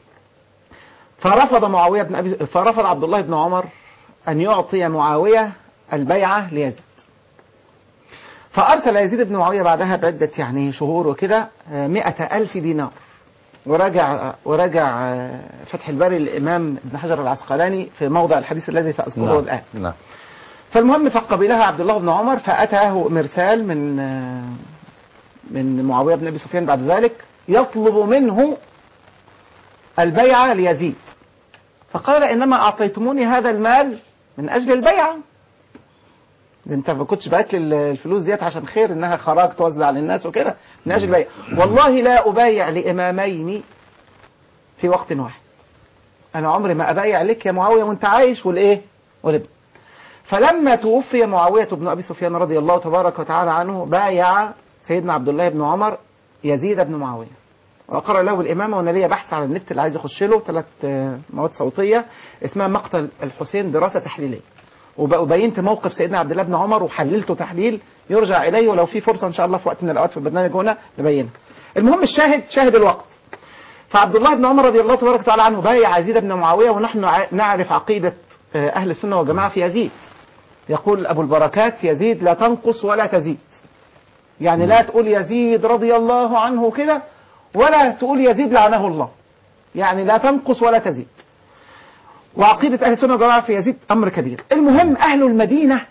فرفض معاوية بن أبي فرفض عبد الله بن عمر أن يعطي معاوية البيعة ليزيد فأرسل يزيد بن معاوية بعدها بعدة يعني شهور وكده آه، مئة ألف دينار ورجع ورجع آه، فتح الباري للإمام ابن حجر العسقلاني في موضع الحديث الذي سأذكره نعم. الآن نعم فالمهم فقبلها عبد الله بن عمر فأتاه مرسال من آه، من معاوية بن أبي سفيان بعد ذلك يطلب منه البيعة ليزيد فقال إنما أعطيتموني هذا المال من أجل البيعة ده انت ما كنتش بعت لي الفلوس ديت عشان خير انها خراج توزع على الناس وكده من اجل البيع والله لا ابايع لامامين في وقت واحد انا عمري ما ابايع لك يا معاويه وانت عايش والايه والابن فلما توفي معاويه بن ابي سفيان رضي الله تبارك وتعالى عنه بايع سيدنا عبد الله بن عمر يزيد بن معاويه وأقر له الإمامة وأنا ليا بحث على النت اللي عايز يخش له ثلاث آه، مواد صوتية اسمها مقتل الحسين دراسة تحليلية وب- وبينت موقف سيدنا عبد الله بن عمر وحللته تحليل يرجع إليه ولو في فرصة إن شاء الله في وقت من الأوقات في البرنامج هنا نبينها المهم الشاهد شاهد الوقت فعبد الله بن عمر رضي الله تبارك وتعالى عنه بايع يزيد بن معاوية ونحن ع- نعرف عقيدة آه، أهل السنة والجماعة في يزيد يقول أبو البركات يزيد لا تنقص ولا تزيد يعني لا تقول يزيد رضي الله عنه كده ولا تقول يزيد لعنه الله يعني لا تنقص ولا تزيد وعقيدة أهل السنة والجماعة في يزيد أمر كبير المهم أهل المدينة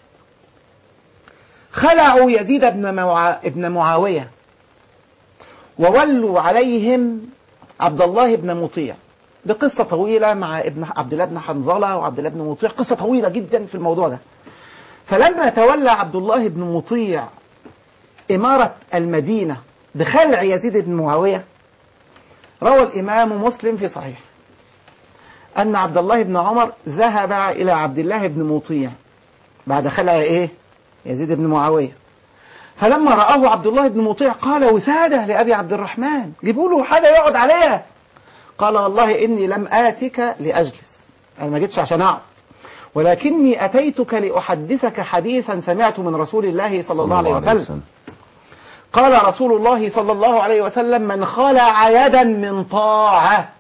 خلعوا يزيد بن, معا... ابن معاوية وولوا عليهم عبد الله بن مطيع دي قصة طويلة مع ابن عبد الله بن حنظلة وعبد الله بن مطيع قصة طويلة جدا في الموضوع ده فلما تولى عبد الله بن مطيع إمارة المدينة بخلع يزيد بن معاوية روى الإمام مسلم في صحيح أن عبد الله بن عمر ذهب إلى عبد الله بن مطيع بعد خلع إيه يزيد بن معاوية فلما رآه عبد الله بن مطيع قال وسادة لأبي عبد الرحمن جيبوا له حاجة يقعد عليها قال والله إني لم آتك لأجلس أنا ما جيتش عشان أقعد ولكني أتيتك لأحدثك حديثا سمعت من رسول الله صلى الله عليه وسلم قال رسول الله صلى الله عليه وسلم من خلع يدا من طاعة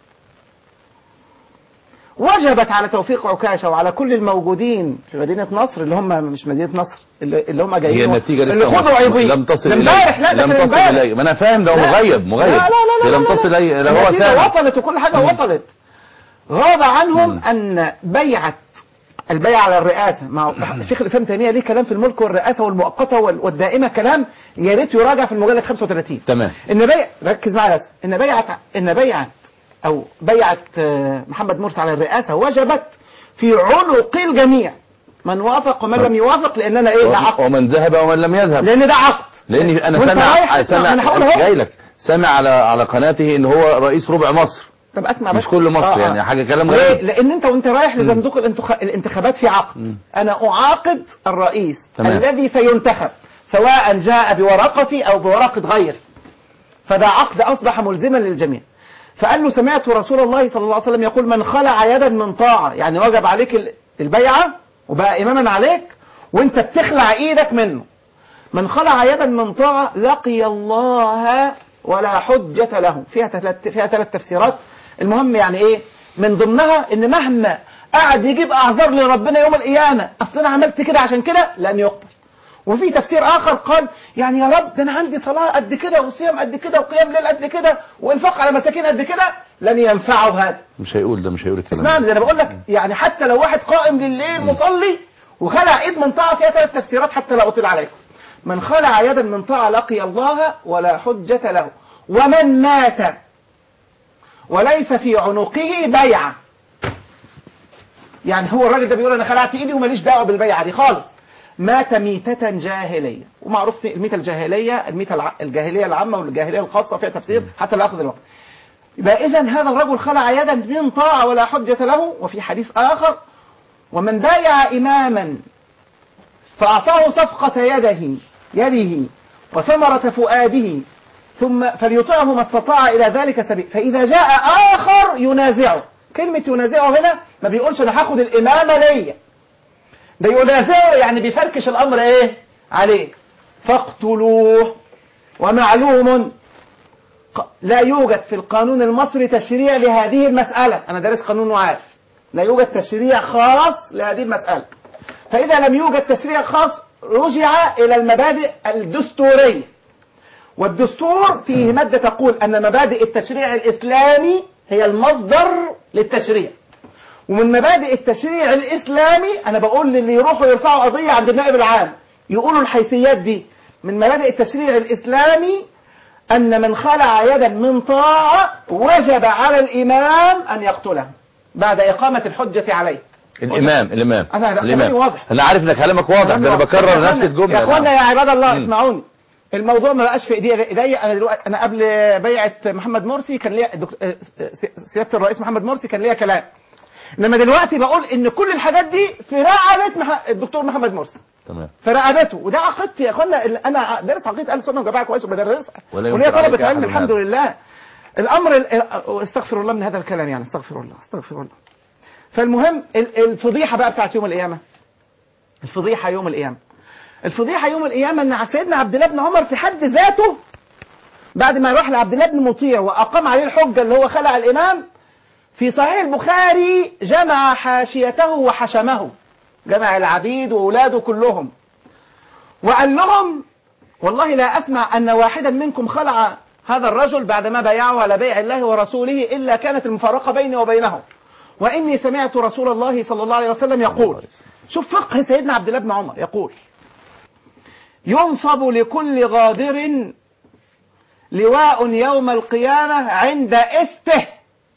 وجبت على توفيق عكاشة وعلى كل الموجودين في مدينة نصر اللي هم مش مدينة نصر اللي, اللي هم جايين هي النتيجة اللي لسه خدوا ما- عيبين لم تصل من إليه امبارح لا ده لم من تصل امبارح. إليه ما أنا فاهم ده هو لا. مغيب مغيب لا لا لا هي لا لم لا تصل لا. إليه ده هو النتيجة سامع وصلت وكل حاجة وصلت غاب عنهم أن بيعة البيعة على الرئاسة مع الشيخ الإسلام تيمية ليه كلام في الملك والرئاسة والمؤقتة وال- والدائمة كلام يا ريت يراجع في المجلد 35 تمام ان بيع ركز معايا بس. ان بيعة ان بيعة او بيعة آه، محمد مرسي على الرئاسة وجبت في عنق الجميع من وافق ومن لم يوافق لاننا ايه ده عقد ومن ذهب ومن لم يذهب لان ده عقد لاني انا وانت سامع رايح تسمع، سامع أنا هقول أهو. جاي لك سامع على على قناته ان هو رئيس ربع مصر طب اسمع مش بس. كل مصر آه، آه. يعني حاجه كلام ليه؟ غريب لان انت وانت رايح لصندوق الانتخ- الانتخابات في عقد انا اعاقد الرئيس تمام. الذي سينتخب سواء جاء بورقتي او بورقة غيري فده عقد اصبح ملزما للجميع فقال له سمعت رسول الله صلى الله عليه وسلم يقول من خلع يدا من طاعة يعني وجب عليك ال- البيعة وبقى اماما عليك وانت بتخلع ايدك منه من خلع يدا من طاعة لقي الله ولا حجة له فيها ثلاث فيها ثلاث تفسيرات المهم يعني ايه من ضمنها ان مهما قعد يجيب اعذار لربنا يوم القيامة اصل انا عملت كده عشان كده لن يقبل وفي تفسير اخر قال يعني يا رب ده انا عندي صلاة قد كده وصيام قد كده وقيام ليل قد كده وانفاق على مساكين قد كده لن ينفعه هذا مش هيقول ده مش هيقول الكلام ده. اسمعني ده انا بقول لك يعني حتى لو واحد قائم لليل مصلي وخلع ايد من طاعه فيها ثلاث تفسيرات حتى لا اطيل عليكم من خلع يدا من طاعه لقي الله ولا حجه له ومن مات وليس في عنقه بيعه يعني هو الراجل ده بيقول انا خلعت ايدي وماليش دعوه بالبيعه دي خالص مات ميتة جاهلية ومعروف الميتة الجاهلية الميتة الع- الجاهلية العامة والجاهلية الخاصة فيها تفسير حتى لا يأخذ الوقت يبقى إذا هذا الرجل خلع يدا من طاعة ولا حجة له وفي حديث آخر ومن بايع إماما فأعطاه صفقة يده يده وثمرة فؤاده ثم فليطعه ما استطاع إلى ذلك سبيل فإذا جاء آخر ينازعه كلمة ينازعه هنا ما بيقولش أنا هاخد الإمامة ليا ده ينازعه يعني بيفركش الأمر إيه عليه فاقتلوه ومعلوم ق- لا يوجد في القانون المصري تشريع لهذه المسألة أنا دارس قانون وعارف لا يوجد تشريع خاص لهذه المسألة فإذا لم يوجد تشريع خاص رجع إلى المبادئ الدستورية والدستور فيه مادة تقول أن مبادئ التشريع الإسلامي هي المصدر للتشريع ومن مبادئ التشريع الإسلامي أنا بقول للي يروحوا يرفعوا قضية عند النائب العام يقولوا الحيثيات دي من مبادئ التشريع الإسلامي أن من خلع يدا من طاعة وجب على الإمام أن يقتله بعد إقامة الحجة عليه الامام الامام أنا- أنا الامام كلامي واضح. انا عارف ان كلامك واضح ده انا بكرر يا نفس أخوانا- الجمله يا اخوانا يا عباد الله مم. اسمعوني الموضوع ما بقاش في ايدي ايديا انا دلوقتي انا قبل بيعه محمد مرسي كان ليا دكت- آه، سي- سياده الرئيس محمد مرسي كان ليا كلام انما دلوقتي بقول ان كل الحاجات دي في رقبه مح- الدكتور محمد مرسي تمام في رقبته وده عقيدتي يا اخوانا اللي انا دارس عقيده اهل السنه والجماعه كويس وبدرسها ولا وليا ينكر عليك طلبه علم أحد الحمد هذا. لله الامر ال- استغفر الله من هذا الكلام يعني استغفر الله استغفر الله فالمهم ال- الفضيحه بقى بتاعت يوم القيامه الفضيحه يوم القيامه الفضيحه يوم القيامه ان سيدنا عبد الله بن عمر في حد ذاته بعد ما راح لعبد الله بن مطيع واقام عليه الحجه اللي هو خلع الامام في صحيح البخاري جمع حاشيته وحشمه جمع العبيد واولاده كلهم وقال لهم والله لا اسمع ان واحدا منكم خلع هذا الرجل بعدما بايعه على بيع الله ورسوله الا كانت المفارقه بيني وبينه واني سمعت رسول الله صلى الله عليه وسلم يقول شوف فقه سيدنا عبد الله بن عمر يقول ينصب لكل غادر لواء يوم القيامة عند استه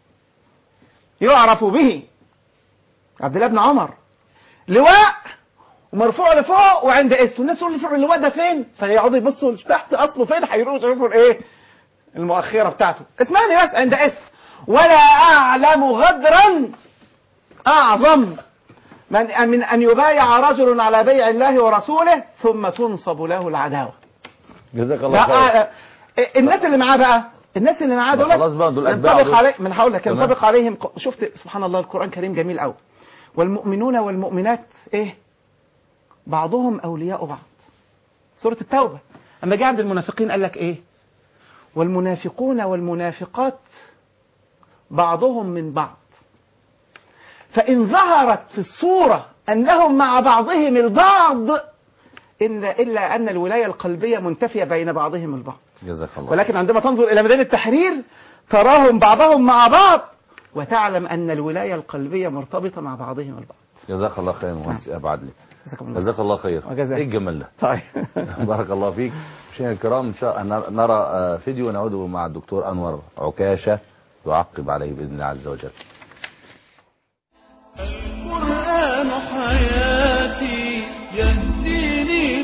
يعرف به عبد الله بن عمر لواء ومرفوع لفوق وعند استه الناس تقول لي اللواء ده فين فيقعدوا يبصوا تحت اصله فين هيروحوا يشوفوا الايه المؤخره بتاعته اسمعني بس عند اسم ولا اعلم غدرا اعظم من من ان يبايع رجل على بيع الله ورسوله ثم تنصب له العداوه جزاك لا الله خير آه، آه، الناس اللي معاه بقى الناس اللي معاه ما دول خلاص بقى دول أتباع ينطبق دول. عليه من هقول لك تمام. ينطبق عليهم ق- شفت سبحان الله القران الكريم جميل قوي والمؤمنون والمؤمنات ايه بعضهم اولياء بعض سوره التوبه اما جه عند المنافقين قال لك ايه والمنافقون والمنافقات بعضهم من بعض فإن ظهرت في الصورة أنهم مع بعضهم البعض إن إلا أن الولاية القلبية منتفية بين بعضهم البعض جزاك الله ولكن عندما تنظر إلى ميدان التحرير تراهم بعضهم مع بعض وتعلم أن الولاية القلبية مرتبطة مع بعضهم البعض جزاك الله خير مهندس يا ابو عدلي جزاكم الله جزاك الله خير وجزاك. ايه الجمال ده طيب بارك الله فيك مشاهدينا الكرام ان شاء الله نرى آه، فيديو نعود مع الدكتور انور عكاشه يعقب عليه باذن الله عز وجل القرآن حياتي يهديني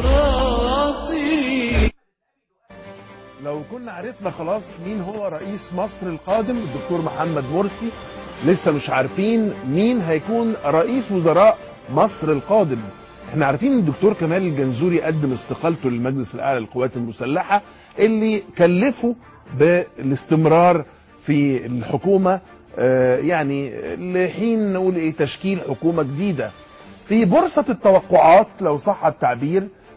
لصراطي لو كنا عرفنا خلاص مين هو رئيس مصر القادم الدكتور محمد مرسي لسه مش عارفين مين هيكون رئيس وزراء مصر القادم احنا عارفين ان الدكتور كمال الجنزوري قدم استقالته للمجلس الاعلى للقوات المسلحه اللي كلفه بالاستمرار في الحكومه آه، يعني لحين نقول ايه تشكيل حكومه جديده في بورصه التوقعات لو صح التعبير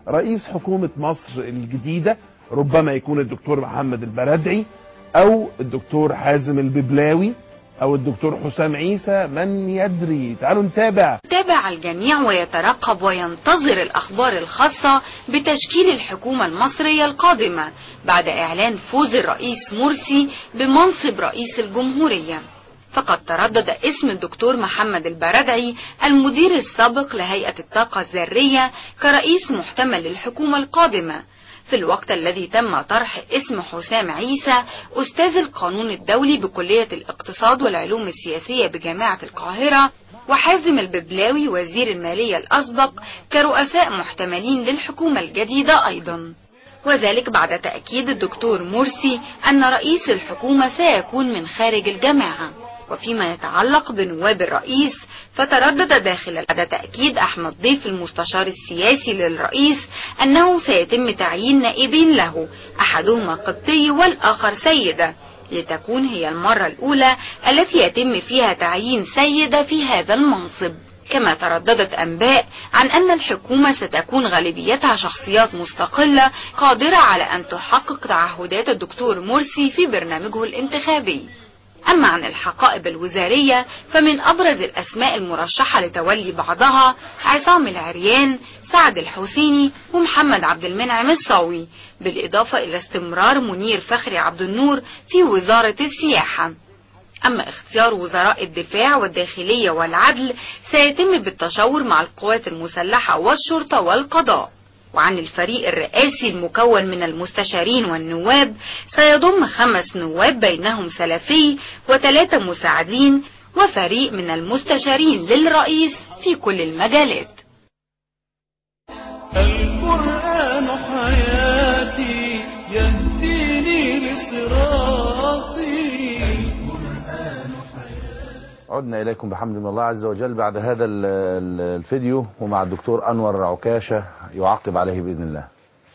رئيس حكومة مصر الجديدة ربما يكون الدكتور محمد البرادعي او الدكتور حازم الببلاوي او الدكتور حسام عيسى من يدري تعالوا نتابع تابع الجميع ويترقب وينتظر الأخبار الخاصة بتشكيل الحكومة المصرية القادمة بعد إعلان فوز الرئيس مرسي بمنصب رئيس الجمهورية فقد تردد اسم الدكتور محمد البردعي المدير السابق لهيئة الطاقة الذرية كرئيس محتمل للحكومة القادمة في الوقت الذي تم طرح اسم حسام عيسى أستاذ القانون الدولي بكلية الاقتصاد والعلوم السياسية بجامعة القاهرة وحازم الببلاوي وزير المالية الأسبق كرؤساء محتملين للحكومة الجديدة أيضا وذلك بعد تأكيد الدكتور مرسي أن رئيس الحكومة سيكون من خارج الجماعة وفيما يتعلق بنواب الرئيس فتردد داخل بعد تأكيد أحمد ضيف المستشار السياسي للرئيس أنه سيتم تعيين نائبين له أحدهما قبطي والآخر سيدة لتكون هي المرة الأولى التي يتم فيها تعيين سيدة في هذا المنصب كما ترددت أنباء عن أن الحكومة ستكون غالبيتها شخصيات مستقلة قادرة على أن تحقق تعهدات الدكتور مرسي في برنامجه الانتخابي أما عن الحقائب الوزارية فمن أبرز الأسماء المرشحة لتولي بعضها عصام العريان سعد الحسيني ومحمد عبد المنعم الصاوي بالإضافة إلى استمرار منير فخري عبد النور في وزارة السياحة أما اختيار وزراء الدفاع والداخلية والعدل سيتم بالتشاور مع القوات المسلحة والشرطة والقضاء وعن الفريق الرئاسي المكون من المستشارين والنواب سيضم خمس نواب بينهم سلفي وثلاثة مساعدين وفريق من المستشارين للرئيس في كل المجالات القرآن حياتي يهديني لصراطي عدنا إليكم بحمد من الله عز وجل بعد هذا ال- ال- الفيديو ومع الدكتور أنور عكاشة يعقب عليه بإذن الله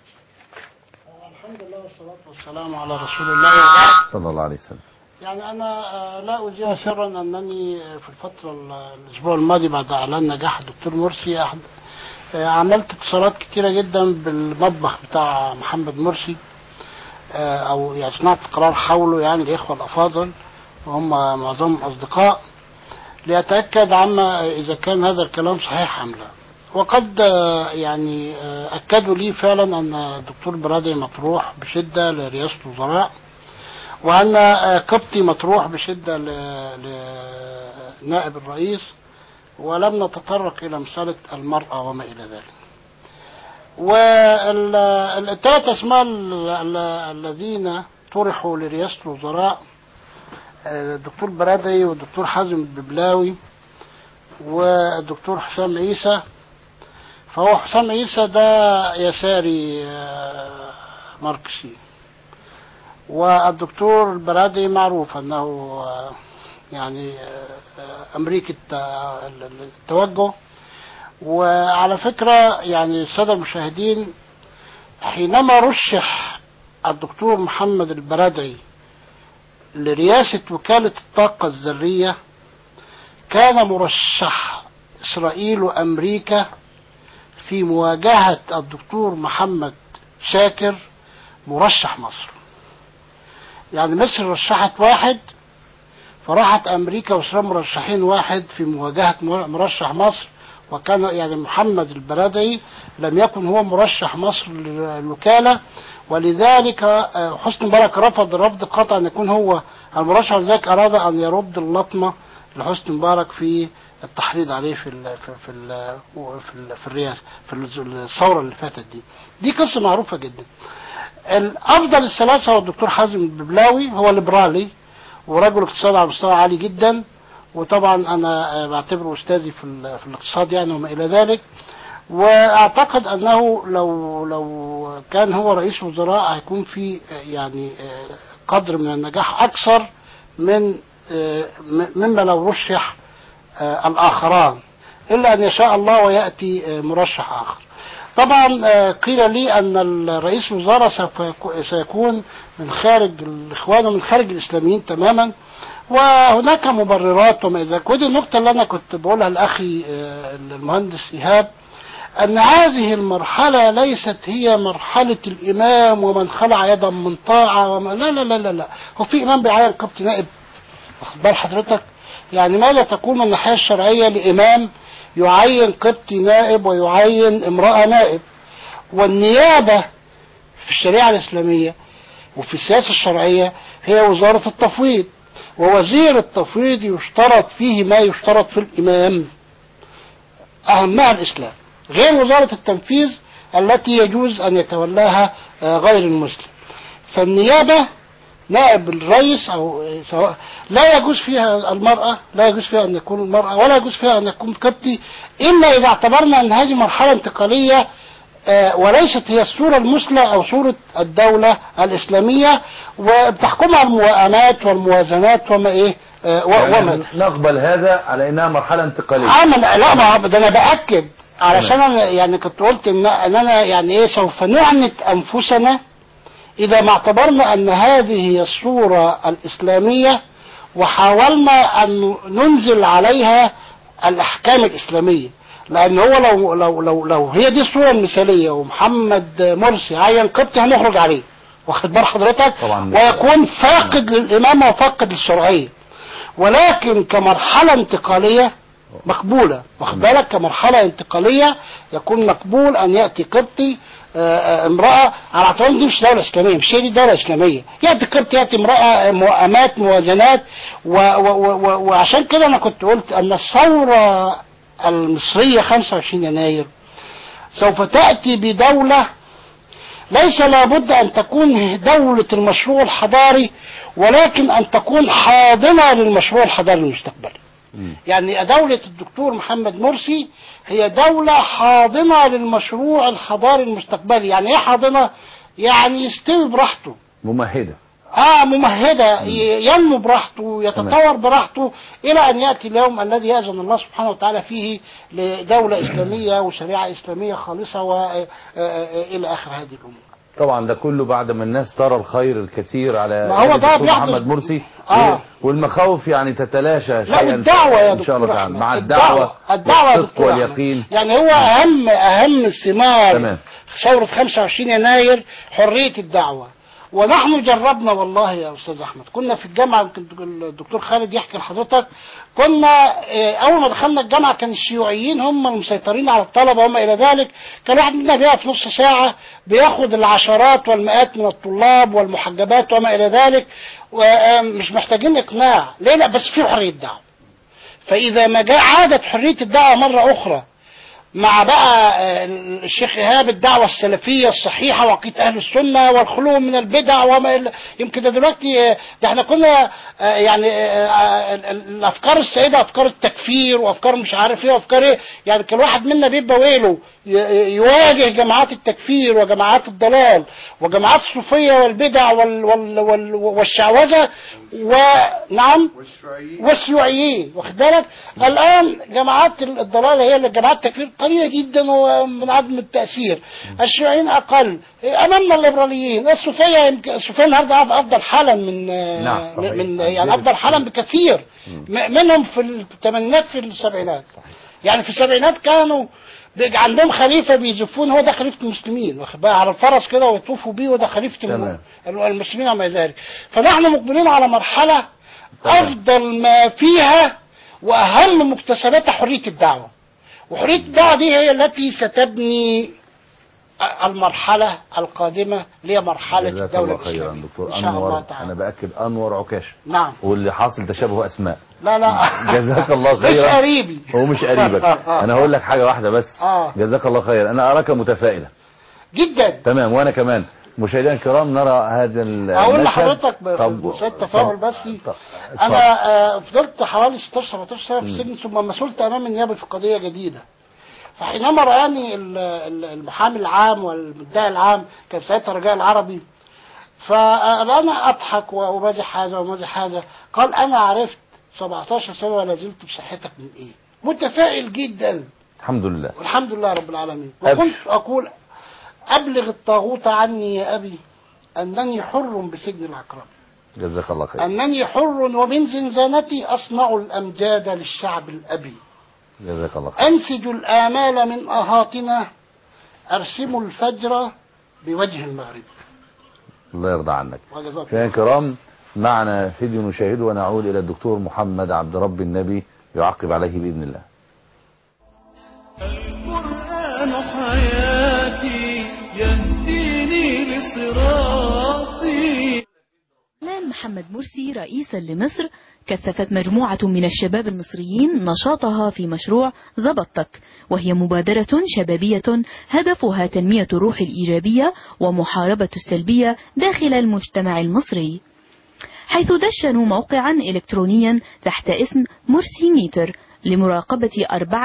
الحمد لله والصلاة والسلام على رسول الله وبعد صلى الله عليه وسلم يعني أنا آه، لا أذيع سرا أنني آه، في الفترة ال- الأسبوع الماضي بعد إعلان نجاح الدكتور مرسي أحد آه، عملت اتصالات كتيرة جدا بالمطبخ بتاع محمد مرسي آه، أو يعني صناعة قرار حوله يعني الإخوة الأفاضل وهم معظمهم أصدقاء لأتأكد عما إذا كان هذا الكلام صحيح أم لا وقد آه، يعني آه، أكدوا لي فعلا أن الدكتور برادي مطروح بشدة لرئاسة الوزراء وأن آه، قبطي مطروح بشدة ل- لنائب الرئيس ولم نتطرق إلى مسألة المرأة وما إلى ذلك والثلاث أسماء ال- ال- الذين طرحوا لرئاسة الوزراء آه، الدكتور برادعي والدكتور حازم الببلاوي والدكتور حسام عيسى فهو حسام عيسى ده يساري آه، ماركسي والدكتور البرادعي معروف انه آه، يعني آه، آه، امريكي الت- التوجه وعلى فكرة يعني السادة المشاهدين حينما رشح الدكتور محمد البرادعي لرئاسة وكالة الطاقة الذرية كان مرشح إسرائيل وأمريكا في مواجهة الدكتور محمد شاكر مرشح مصر يعني مصر رشحت واحد فراحت أمريكا وإسرائيل مرشحين واحد في مواجهة مر- مرشح مصر وكان يعني محمد البرادعي لم يكن هو مرشح مصر للوكالة ولذلك آه، حسني مبارك رفض رفض قطع أن يكون هو المرشح لذلك أراد أن يرد اللطمة لحسني مبارك في التحريض عليه في ال في في ال في, ال في الرئاسة في الثورة اللي فاتت دي دي قصة معروفة جدا الأفضل الثلاثة هو الدكتور حازم الببلاوي هو ليبرالي ورجل اقتصاد على مستوى عالي جدا وطبعا انا آه، بعتبره استاذي في, ال- في الاقتصاد يعني وما الى ذلك واعتقد انه لو لو كان هو رئيس وزراء هيكون في آه، يعني آه، قدر من النجاح اكثر من آه، م- مما لو رشح آه، الاخران الا ان يشاء الله وياتي آه، مرشح اخر طبعا آه، قيل لي ان رئيس الوزراء سوف يكو- سيكون من خارج الاخوان ومن خارج الاسلاميين تماما وهناك مبررات وما إذا ودي النقطة اللي أنا كنت بقولها لأخي آه، المهندس إيهاب أن هذه المرحلة ليست هي مرحلة الإمام ومن خلع يدا من طاعة وما لا لا لا لا لا هو في إمام بيعين قبط نائب واخد بال حضرتك يعني ماذا تقول من الناحية الشرعية لإمام يعين قبطي نائب ويعين امرأة نائب والنيابة في الشريعة الإسلامية وفي السياسة الشرعية هي وزارة التفويض ووزير التفويض يشترط فيه ما يشترط في الإمام أهمها الإسلام غير وزارة التنفيذ التي يجوز أن يتولاها آه، غير المسلم فالنيابة نائب الرئيس أو آه، سواء لا يجوز فيها المرأة لا يجوز فيها أن يكون المرأة ولا يجوز فيها أن يكون قبطي إلا إذا اعتبرنا أن هذه مرحلة انتقالية آه، وليست هي الصورة المثلى أو صورة الدولة الإسلامية وبتحكمها الموائمات والموازنات وما إيه آه، و- وما يعني نقبل هذا على انها مرحله انتقاليه اه ما أنا- لا ما ده انا باكد علشان انا يعني كنت قلت ان ان انا يعني ايه سوف نعنت انفسنا اذا ما اعتبرنا ان هذه هي الصوره الاسلاميه وحاولنا ان ننزل عليها الاحكام الاسلاميه لان هو لو لو لو لو هي دي الصوره المثاليه ومحمد مرسي عين قبطي هنخرج عليه واخد بال حضرتك طبعا ويكون فاقد للامامه وفاقد للشرعيه ولكن كمرحله انتقاليه مقبولة واخد بالك كمرحلة انتقالية يكون مقبول أن يأتي قبطي آه، آه، امرأة على اعتبار إن دي مش دولة إسلامية مش هي دي دولة إسلامية يأتي قبطي يأتي امرأة آه، موائمات موازنات و و و و وعشان كده أنا كنت قلت أن الثورة المصرية 25 يناير سوف تأتي بدولة ليس لابد أن تكون دولة المشروع الحضاري ولكن أن تكون حاضنة للمشروع الحضاري المستقبلي يعني دولة الدكتور محمد مرسي هي دولة حاضنة للمشروع الحضاري المستقبلي يعني ايه حاضنة يعني يستوي براحته ممهده اه ممهدة ي- ينمو براحته يتطور براحته الى ان يأتي اليوم الذي يأذن الله سبحانه وتعالى فيه لدولة اسلامية وشريعة اسلامية خالصة والى اخر هذه الامور طبعا ده كله بعد ما الناس ترى الخير الكثير على ما هو يد ده الدكتور بيحدث- محمد مرسي آه. والمخاوف يعني تتلاشى لا شيئا والدعوة يا ان شاء الله دكتور تعالى أحمد. مع الدعوة الدعوه الدعوة يا والصدق دكتور أحمد. واليقين يعني هو اهم اهم ثمار تمام. ثورة 25 يناير حرية الدعوة ونحن جربنا والله يا استاذ احمد كنا في الجامعه يمكن الدكتور خالد يحكي لحضرتك كنا آه، اول ما دخلنا الجامعه كان الشيوعيين هم المسيطرين على الطلبه وما الى ذلك كان واحد منا بيقف نص ساعه بياخد العشرات والمئات من الطلاب والمحجبات وما الى ذلك ومش محتاجين اقناع ليه لا بس في حريه دعوه فإذا ما جاء عادت حرية الدعوة مرة أخرى مع بقى آه، الشيخ إيهاب الدعوة السلفية الصحيحة وعقيدة أهل السنة والخلو من البدع وما إلى- يمكن ده دلوقتي آه، ده احنا كنا آه، يعني آه، آه، ال- ال- الأفكار السائدة أفكار التكفير وأفكار مش عارف إيه وأفكار إيه يعني كل واحد منا بيبقى ويله ي- يواجه جماعات التكفير وجماعات الضلال وجماعات الصوفية والبدع وال وال وال والشعوذة ونعم والشيوعيين واخد بالك الان جماعات الضلال هي اللي جماعات التكفير قليله جدا ومن عدم التاثير الشيوعيين اقل امامنا الليبراليين الصوفيه يمكن الصوفيه النهارده أف- افضل حالا من نعم، صحيح. من يعني افضل حالا بكثير م- منهم في الثمانينات في السبعينات يعني في السبعينات كانوا بيجي عندهم خليفه بيزفون هو ده خليفه المسلمين واخد بالك على الفرس كده ويطوفوا بيه وده خليفه الم- المسلمين وما ذلك فنحن مقبلين على مرحله افضل ما فيها واهم مكتسباتها حريه الدعوه وحريه الدعوه دي هي التي ستبني المرحله القادمه اللي هي مرحله جزاك الدوله الله خيرا الاسلاميه دكتور ان شاء الله انور تعالى انا باكد انور عكاشه نعم واللي حاصل تشابه اسماء لا لا جزاك الله مش خيرا قريبي هو مش قريبك انا هقول لك حاجه واحده بس اه جزاك الله خيرا انا اراك متفائلا جدا تمام وانا كمان مشاهدينا الكرام نرى هذا ال- اقول المشهد. لحضرتك طب- بسبب تفاؤل طب- بس طب- انا آه، فضلت حوالي 16 17 سنه في مم. السجن ثم مسؤولت امام النيابه في قضيه جديده فحينما رآني ال- ال- المحامي العام والمدعي العام كان ساعتها رجاء العربي فأنا أضحك وأمازح هذا وأمازح هذا قال أنا عرفت 17 سنة ولا زلت بصحتك من إيه متفائل جدا الحمد لله والحمد لله رب العالمين أبشر. وكنت أقول أبلغ الطاغوت عني يا أبي أنني حر بسجن العقرب جزاك الله خيرا أنني حر ومن زنزانتي أصنع الأمجاد للشعب الأبي جزاك الله خير أنسج الآمال من أهاتنا أرسم الفجر بوجه المغرب الله يرضى عنك وجزاك مشاهدينا الكرام معنا فيديو نشاهده ونعود إلى الدكتور محمد عبد رب النبي يعقب عليه بإذن الله القرآن حياتي يهديني لصراطي إعلان محمد مرسي رئيسا لمصر كثفت مجموعة من الشباب المصريين نشاطها في مشروع زبطتك وهي مبادرة شبابية هدفها تنمية الروح الإيجابية ومحاربة السلبية داخل المجتمع المصري حيث دشنوا موقعا إلكترونيا تحت اسم مرسي ميتر لمراقبة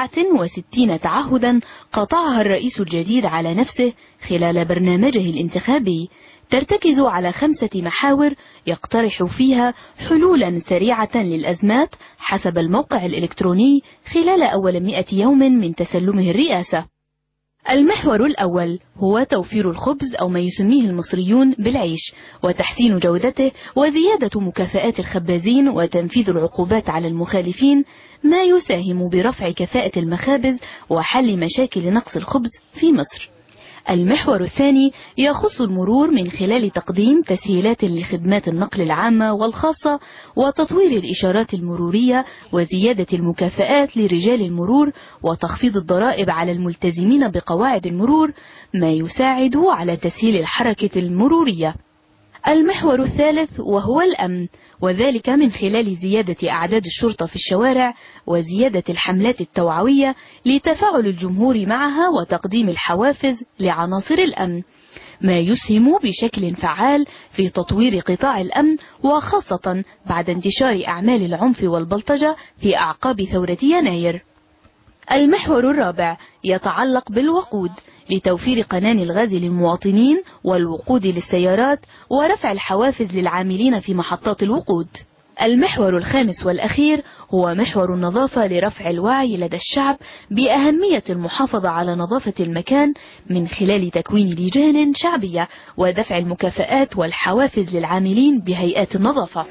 64 تعهدا قطعها الرئيس الجديد على نفسه خلال برنامجه الانتخابي ترتكز على خمسة محاور يقترح فيها حلولا سريعة للأزمات حسب الموقع الإلكتروني خلال أول مئة يوم من تسلمه الرئاسة المحور الأول هو توفير الخبز أو ما يسميه المصريون بالعيش وتحسين جودته وزيادة مكافآت الخبازين وتنفيذ العقوبات على المخالفين ما يساهم برفع كفاءة المخابز وحل مشاكل نقص الخبز في مصر المحور الثاني يخص المرور من خلال تقديم تسهيلات لخدمات النقل العامة والخاصة وتطوير الإشارات المرورية وزيادة المكافآت لرجال المرور وتخفيض الضرائب على الملتزمين بقواعد المرور ما يساعد على تسهيل الحركة المرورية المحور الثالث وهو الأمن وذلك من خلال زيادة أعداد الشرطة في الشوارع وزيادة الحملات التوعوية لتفاعل الجمهور معها وتقديم الحوافز لعناصر الأمن ما يسهم بشكل فعال في تطوير قطاع الأمن وخاصة بعد انتشار أعمال العنف والبلطجة في أعقاب ثورة يناير المحور الرابع يتعلق بالوقود لتوفير قنان الغاز للمواطنين والوقود للسيارات ورفع الحوافز للعاملين في محطات الوقود المحور الخامس والأخير هو محور النظافة لرفع الوعي لدى الشعب بأهمية المحافظة على نظافة المكان من خلال تكوين لجان شعبية ودفع المكافآت والحوافز للعاملين بهيئات النظافة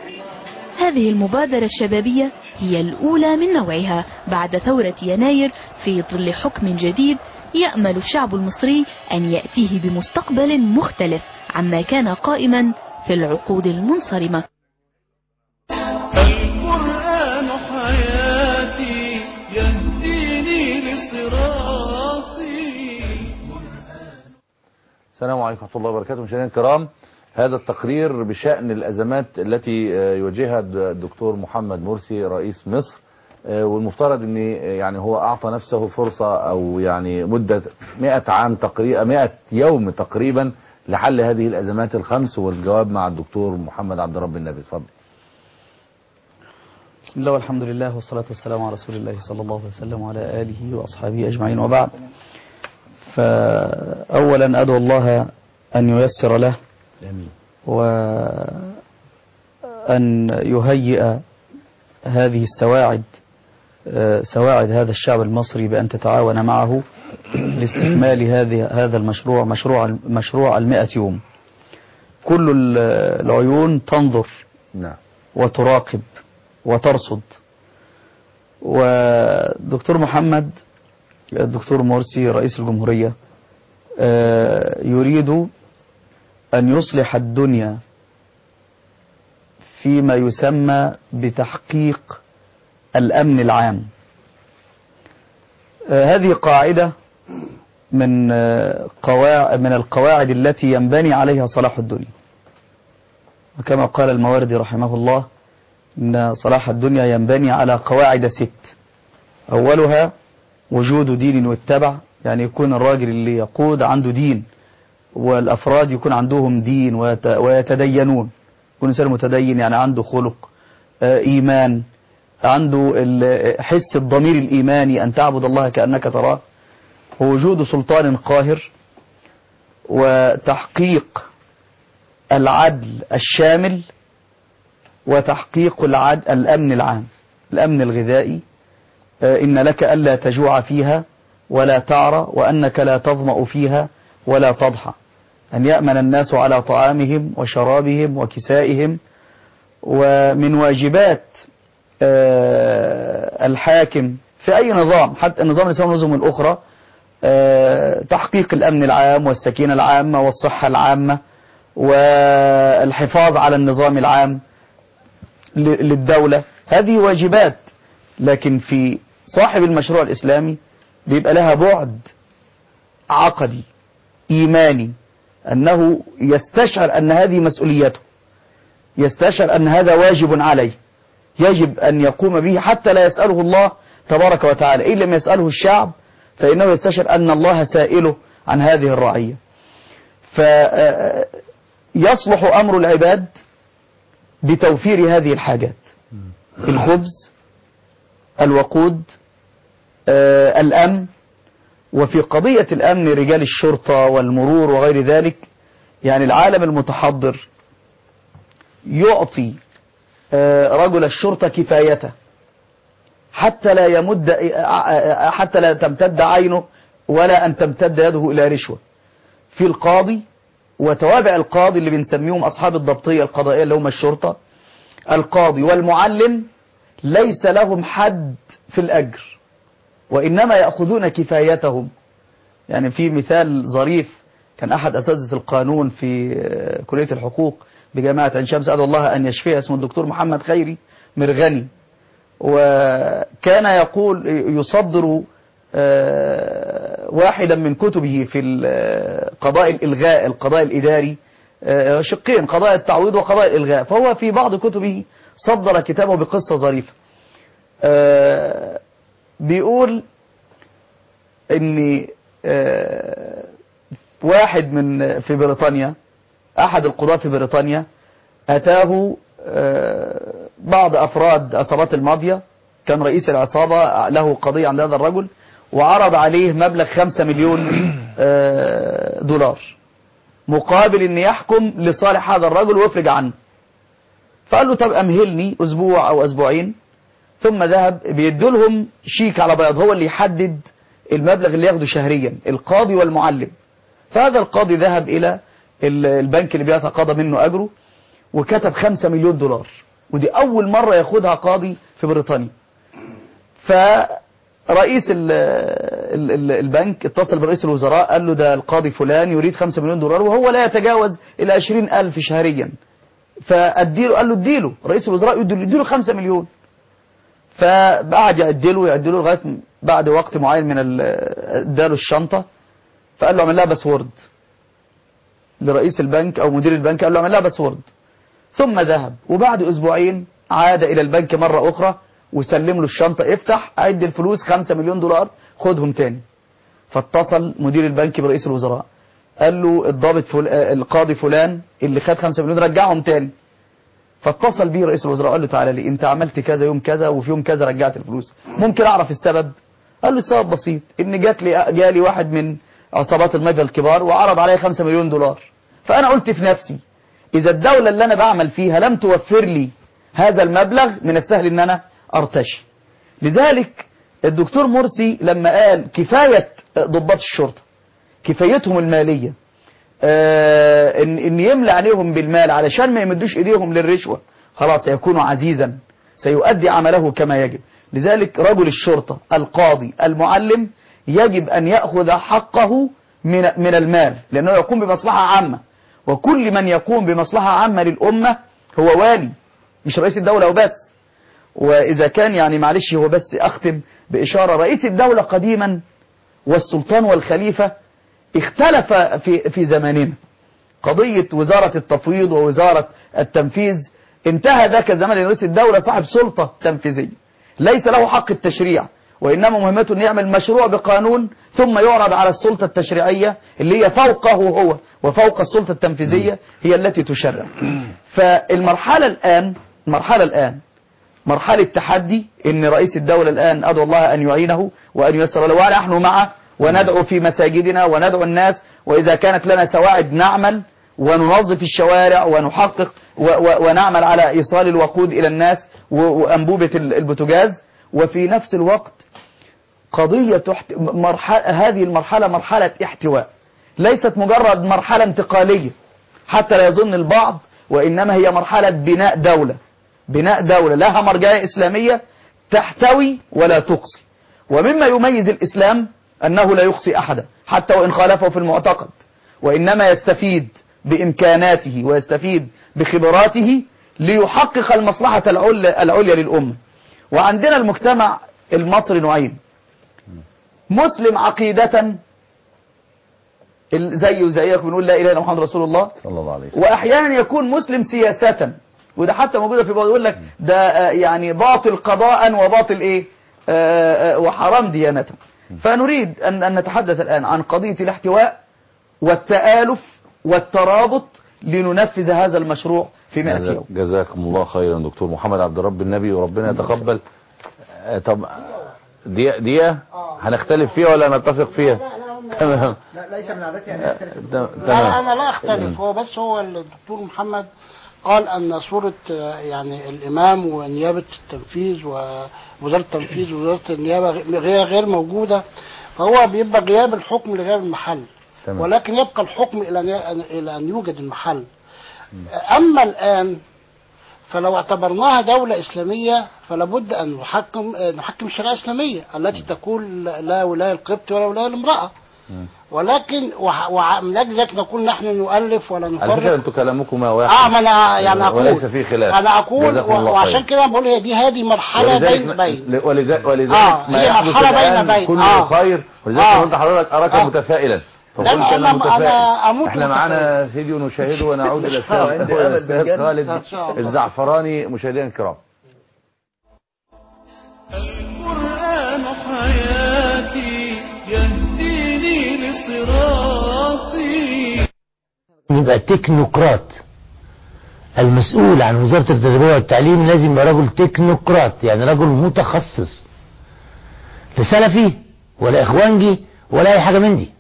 هذه المبادرة الشبابية هي الأولى من نوعها بعد ثورة يناير في ظل حكم جديد يأمل الشعب المصري أن يأتيه بمستقبل مختلف عما كان قائما في العقود المنصرمة القرآن حياتي يهديني لصراطي السلام عليكم ورحمة الله وبركاته مشاهدينا الكرام هذا التقرير بشأن الأزمات التي آه، يواجهها الدكتور محمد مرسي رئيس مصر آه، والمفترض ان يعني هو اعطى نفسه فرصة او يعني مدة 100 عام تقريبا 100 يوم تقريبا لحل هذه الازمات الخمس والجواب مع الدكتور محمد عبد رب النبي اتفضل بسم الله والحمد لله والصلاة والسلام على رسول الله صلى الله عليه وسلم وعلى آله وأصحابه أجمعين وبعد فأولا أدعو الله أن ييسر له وأن يهيئ هذه السواعد آه، سواعد هذا الشعب المصري بأن تتعاون معه لاستكمال هذه هذا المشروع مشروع مشروع المئة يوم كل ال- العيون تنظر نعم وتراقب وترصد ودكتور محمد الدكتور مرسي رئيس الجمهورية آه، يريد أن يصلح الدنيا فيما يسمى بتحقيق الأمن العام آه، هذه قاعدة من آه، قواعد من القواعد التي ينبني عليها صلاح الدنيا وكما قال المواردي رحمه الله إن صلاح الدنيا ينبني على قواعد ست أولها وجود دين واتبع يعني يكون الراجل اللي يقود عنده دين والأفراد يكون عندهم دين ويت- ويتدينون يكون إنسان متدين يعني عنده خلق آه، إيمان عنده ال- حس الضمير الإيماني أن تعبد الله كأنك تراه ووجود سلطان قاهر وتحقيق العدل الشامل وتحقيق العد... الأمن العام الأمن الغذائي آه، إن لك ألا تجوع فيها ولا تعرى وأنك لا تظمأ فيها ولا تضحى أن يأمن الناس على طعامهم وشرابهم وكسائهم ومن واجبات آه، الحاكم في أي نظام حتى النظام الإسلامي والنظم الأخرى آه، تحقيق الأمن العام والسكينة العامة والصحة العامة والحفاظ على النظام العام ل- للدولة هذه واجبات لكن في صاحب المشروع الإسلامي بيبقى لها بعد عقدي إيماني أنه يستشعر أن هذه مسؤوليته يستشعر أن هذا واجب عليه يجب أن يقوم به حتى لا يسأله الله تبارك وتعالى إن لم يسأله الشعب فإنه يستشعر أن الله سائله عن هذه الرعية فيصلح أمر العباد بتوفير هذه الحاجات الخبز الوقود آه، الأمن وفي قضية الأمن رجال الشرطة والمرور وغير ذلك يعني العالم المتحضر يعطي آه، رجل الشرطة كفايته حتى لا يمد آه، حتى لا تمتد عينه ولا أن تمتد يده إلى رشوة في القاضي وتوابع القاضي اللي بنسميهم أصحاب الضبطية القضائية اللي هم الشرطة القاضي والمعلم ليس لهم حد في الأجر وإنما يأخذون كفايتهم يعني في مثال ظريف كان أحد أساتذة القانون في آه، كلية الحقوق بجامعة عين شمس أدعو الله أن يشفيه اسمه الدكتور محمد خيري مرغني وكان يقول يصدر آه، واحدا من كتبه في ال- قضاء الإلغاء القضاء الإداري آه، شقين قضاء التعويض وقضاء الإلغاء فهو في بعض كتبه صدر كتابه بقصة ظريفة آه، بيقول ان آه، واحد من في بريطانيا احد القضاة في بريطانيا اتاه آه، بعض افراد عصابات المافيا كان رئيس العصابة له قضية عند هذا الرجل وعرض عليه مبلغ خمسة مليون آه، دولار مقابل ان يحكم لصالح هذا الرجل ويفرج عنه فقال له طب امهلني اسبوع او اسبوعين ثم ذهب بيدولهم شيك على بياض هو اللي يحدد المبلغ اللي ياخده شهريا القاضي والمعلم فهذا القاضي ذهب إلى ال- البنك اللي بيتقاضى منه أجره وكتب خمسة مليون دولار ودي أول مرة ياخدها قاضي في بريطانيا فرئيس ال ال ال البنك اتصل برئيس الوزراء قال له ده القاضي فلان يريد خمسة مليون دولار وهو لا يتجاوز إلى عشرين ألف شهريا فأديله قال له اديله رئيس الوزراء يديله يديله خمسة مليون فقعد يعدله يعدله لغايه بعد وقت معين من ال- اداله الشنطه فقال له اعمل لها باسورد لرئيس البنك او مدير البنك قال له اعمل لها باسورد ثم ذهب وبعد اسبوعين عاد الى البنك مره اخرى وسلم له الشنطه افتح عد الفلوس 5 مليون دولار خدهم تاني فاتصل مدير البنك برئيس الوزراء قال له الضابط فل... آه، القاضي فلان اللي خد 5 مليون رجعهم تاني فاتصل بيه رئيس الوزراء قال له تعالى لي انت عملت كذا يوم كذا وفي يوم كذا رجعت الفلوس ممكن اعرف السبب قال له السبب بسيط ان جات لي جالي واحد من عصابات المافيا الكبار وعرض عليا 5 مليون دولار فانا قلت في نفسي اذا الدولة اللي انا بعمل فيها لم توفر لي هذا المبلغ من السهل ان انا ارتشي لذلك الدكتور مرسي لما قال كفاية ضباط الشرطة كفايتهم المالية آه، ان ان يملى عليهم بالمال علشان ما يمدوش ايديهم للرشوه خلاص سيكون عزيزا سيؤدي عمله كما يجب لذلك رجل الشرطه القاضي المعلم يجب ان ياخذ حقه من من المال لانه يقوم بمصلحه عامه وكل من يقوم بمصلحه عامه للامه هو والي مش رئيس الدوله وبس واذا كان يعني معلش هو بس اختم باشاره رئيس الدوله قديما والسلطان والخليفه اختلف في في زماننا قضية وزارة التفويض ووزارة التنفيذ انتهى ذاك الزمان لأن رئيس الدولة صاحب سلطة تنفيذية ليس له حق التشريع وإنما مهمته أن يعمل مشروع بقانون ثم يعرض على السلطة التشريعية اللي هي فوقه هو وفوق السلطة التنفيذية هي التي تشرع فالمرحلة الآن المرحلة الآن مرحلة تحدي ان رئيس الدولة الآن أدعو الله أن يعينه وأن ييسر له ونحن معه وندعو في مساجدنا وندعو الناس وإذا كانت لنا سواعد نعمل وننظف الشوارع ونحقق و و ونعمل على إيصال الوقود إلى الناس و- وأنبوبة ال- البوتاجاز وفي نفس الوقت قضية تحت مرحلة هذه المرحلة مرحلة احتواء ليست مجرد مرحلة انتقالية حتى لا يظن البعض وإنما هي مرحلة بناء دولة بناء دولة لها مرجعية إسلامية تحتوي ولا تقصي ومما يميز الإسلام أنه لا يخصي أحدا حتى وإن خالفه في المعتقد وإنما يستفيد بإمكاناته ويستفيد بخبراته ليحقق المصلحة العليا العليا للأمة وعندنا المجتمع المصري نوعين مسلم عقيدة ال- زيه زيك بنقول لا إله إلا محمد رسول الله صلى الله عليه وسلم واحيانا يكون مسلم سياسة وده حتى موجودة في بعض يقول لك ده آه، يعني باطل قضاء وباطل ايه آه، آه، وحرام ديانة فنريد ان ان نتحدث الان عن قضية الاحتواء والتآلف والترابط لننفذ هذا المشروع في 100 جزا- يوم جزاكم الله خيرا دكتور محمد عبد الرب النبي وربنا يتقبل آه، طب دقيقة دقيقة هنختلف فيها ولا نتفق فيها تمام لا ليس من عادتي آه، تمام لا انا لا اختلف هو بس هو الدكتور محمد قال ان صورة آه، يعني الامام ونيابة التنفيذ ووزارة التنفيذ ووزارة النيابة غير غير موجودة فهو بيبقى غياب الحكم لغياب المحل تمام. ولكن يبقى الحكم الى أن- الى ان يوجد المحل اما الان فلو اعتبرناها دولة إسلامية فلا بد أن نحكم آه، نحكم الشريعة الإسلامية التي تقول لا ولاية القبط ولا ولاية الامرأة ولكن وح- وع- من أجل ذلك نقول نحن نؤلف ولا على فكرة نفرق انتوا كلامكم واحد اه ما انا يعني اقول وليس فيه خلاف انا اقول جزاكم الله و- وعشان خير. كده بقول هي دي هذه مرحله ولذلك بين بين ل- ولذلك ولذلك آه، ما هي يحدث مرحلة بين الآن بين. كله آه. خير ولذلك آه. قلت حضرتك أراك آه. متفائلا فقلت لا، أنا أنا- متفائل أنا أموت احنا معانا فيديو نشاهده ونعود إلى آه، عندي الأستاذ أمل الأستاذ بجد. خالد إن شاء الله. الزعفراني مشاهدينا الكرام القرآن حياتي يهديني لصراطي يبقى تكنوقراط المسؤول عن وزارة التربية والتعليم لازم يبقى رجل تكنوقراط يعني رجل متخصص لا سلفي ولا اخوانجي ولا اي حاجة من دي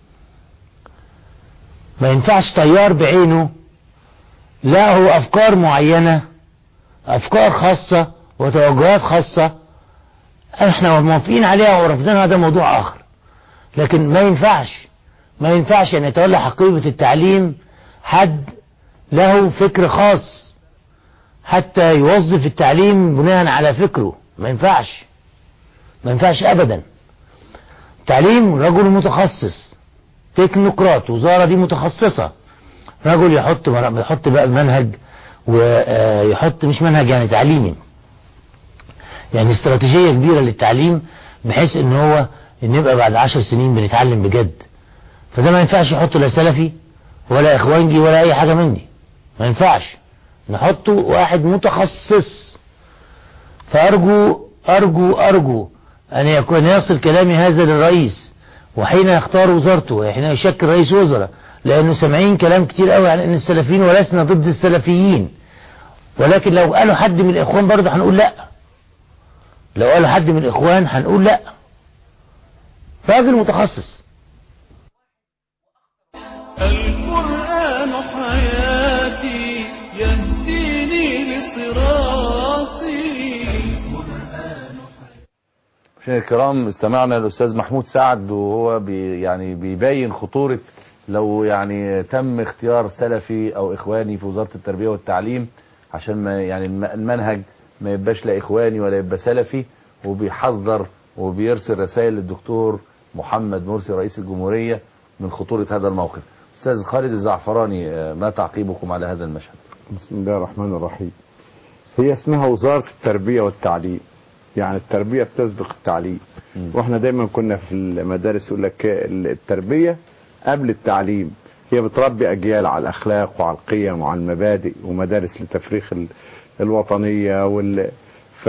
ما ينفعش طيار بعينه لا هو افكار معينة افكار خاصة وتوجهات خاصة احنا موافقين عليها ورافضينها ده موضوع اخر لكن ما ينفعش ما ينفعش ان يتولى حقيبة التعليم حد له فكر خاص حتى يوظف التعليم بناء على فكره ما ينفعش ما ينفعش ابدا تعليم رجل متخصص تكنوقراط وزارة دي متخصصة رجل يحط يحط بقى منهج ويحط مش منهج يعني تعليمي يعني استراتيجية كبيرة للتعليم بحيث ان هو ان يبقى بعد عشر سنين بنتعلم بجد فده ما ينفعش يحطه لا سلفي ولا اخوانجي ولا اي حاجة من دي ما ينفعش نحطه واحد متخصص فارجو ارجو ارجو ان يكون يصل كلامي هذا للرئيس وحين يختار وزارته وحين يشكل رئيس وزراء لانه سامعين كلام كتير قوي عن ان السلفيين ولسنا ضد السلفيين ولكن لو قالوا حد من الاخوان برضه هنقول لا لو قالوا حد من الاخوان هنقول لا راجل متخصص القرآن حياتي يهديني لصراطي مشاهدينا الكرام استمعنا للاستاذ محمود سعد وهو بي يعني بيبين خطوره لو يعني تم اختيار سلفي او اخواني في وزاره التربيه والتعليم عشان ما يعني الم- المنهج ما يبقاش لا اخواني ولا يبقى سلفي وبيحذر وبيرسل رسائل للدكتور محمد مرسي رئيس الجمهوريه من خطوره هذا الموقف. استاذ خالد الزعفراني آه، ما تعقيبكم على هذا المشهد؟ بسم الله الرحمن الرحيم هي اسمها وزارة التربية والتعليم يعني التربية بتسبق التعليم واحنا دايما كنا في المدارس يقول لك التربية قبل التعليم هي بتربي اجيال على الاخلاق وعلى القيم وعلى المبادئ ومدارس لتفريخ ال- الوطنية وال ف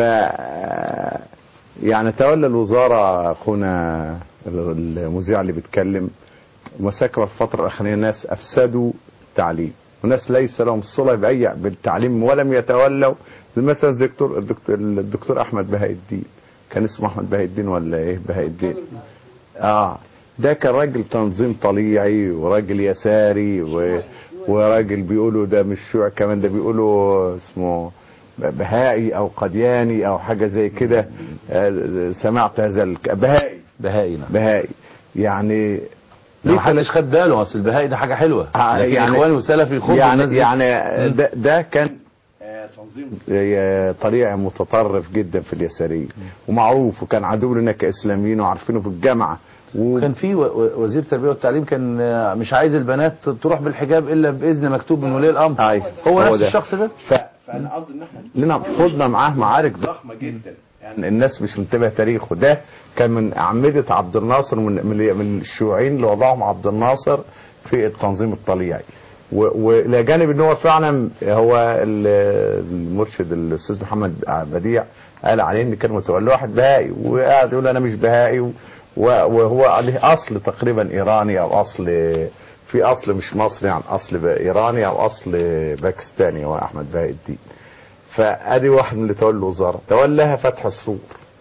يعني تولى الوزارة اخونا المذيع اللي بيتكلم مساكرة في الفترة الأخرانية ناس أفسدوا التعليم وناس ليس لهم صلة بأي بالتعليم ولم يتولوا زي مثلا الدكتور الدكتور, الدكتور أحمد بهاء الدين كان اسمه أحمد بهاء الدين ولا إيه بهاء الدين آه ده كان راجل تنظيم طليعي وراجل يساري و... وراجل بيقولوا ده مش شيوعي كمان ده بيقولوا اسمه بهائي او قدياني او حاجه زي كده آه، سمعت هذا الك... بهائي بهائي نعم بهائي يعني ما حدش خد باله اصل البهائي ده حاجه حلوه آه، لكن يعني- اخواني وسلفي يخوضوا يعني الناس دي. يعني ده, ده كان آه، طليعي متطرف جدا في اليساريه ومعروف وكان عدو لنا كاسلاميين وعارفينه في الجامعه و... كان في و- و- وزير التربيه والتعليم كان آه، مش عايز البنات تروح بالحجاب الا باذن مكتوب من ولي الامر هو, نفس ده. الشخص ده فانا قصدي ان احنا لنا خضنا معاه معارك ضخمه جدا يعني الناس مش منتبه تاريخه ده كان من اعمده عبد الناصر من من من الشيوعيين اللي وضعهم عبد الناصر في التنظيم الطليعي و- والى جانب ان هو فعلا هو ال- المرشد الاستاذ محمد بديع قال عليه ان كان متولي واحد بهائي وقاعد يقول انا مش بهائي و- وهو عليه اصل تقريبا ايراني او اصل في اصل مش مصري يعني اصل ب- ايراني او اصل باكستاني هو احمد بهاء الدين فادي واحد من اللي تولى الوزاره تولاها فتح السرور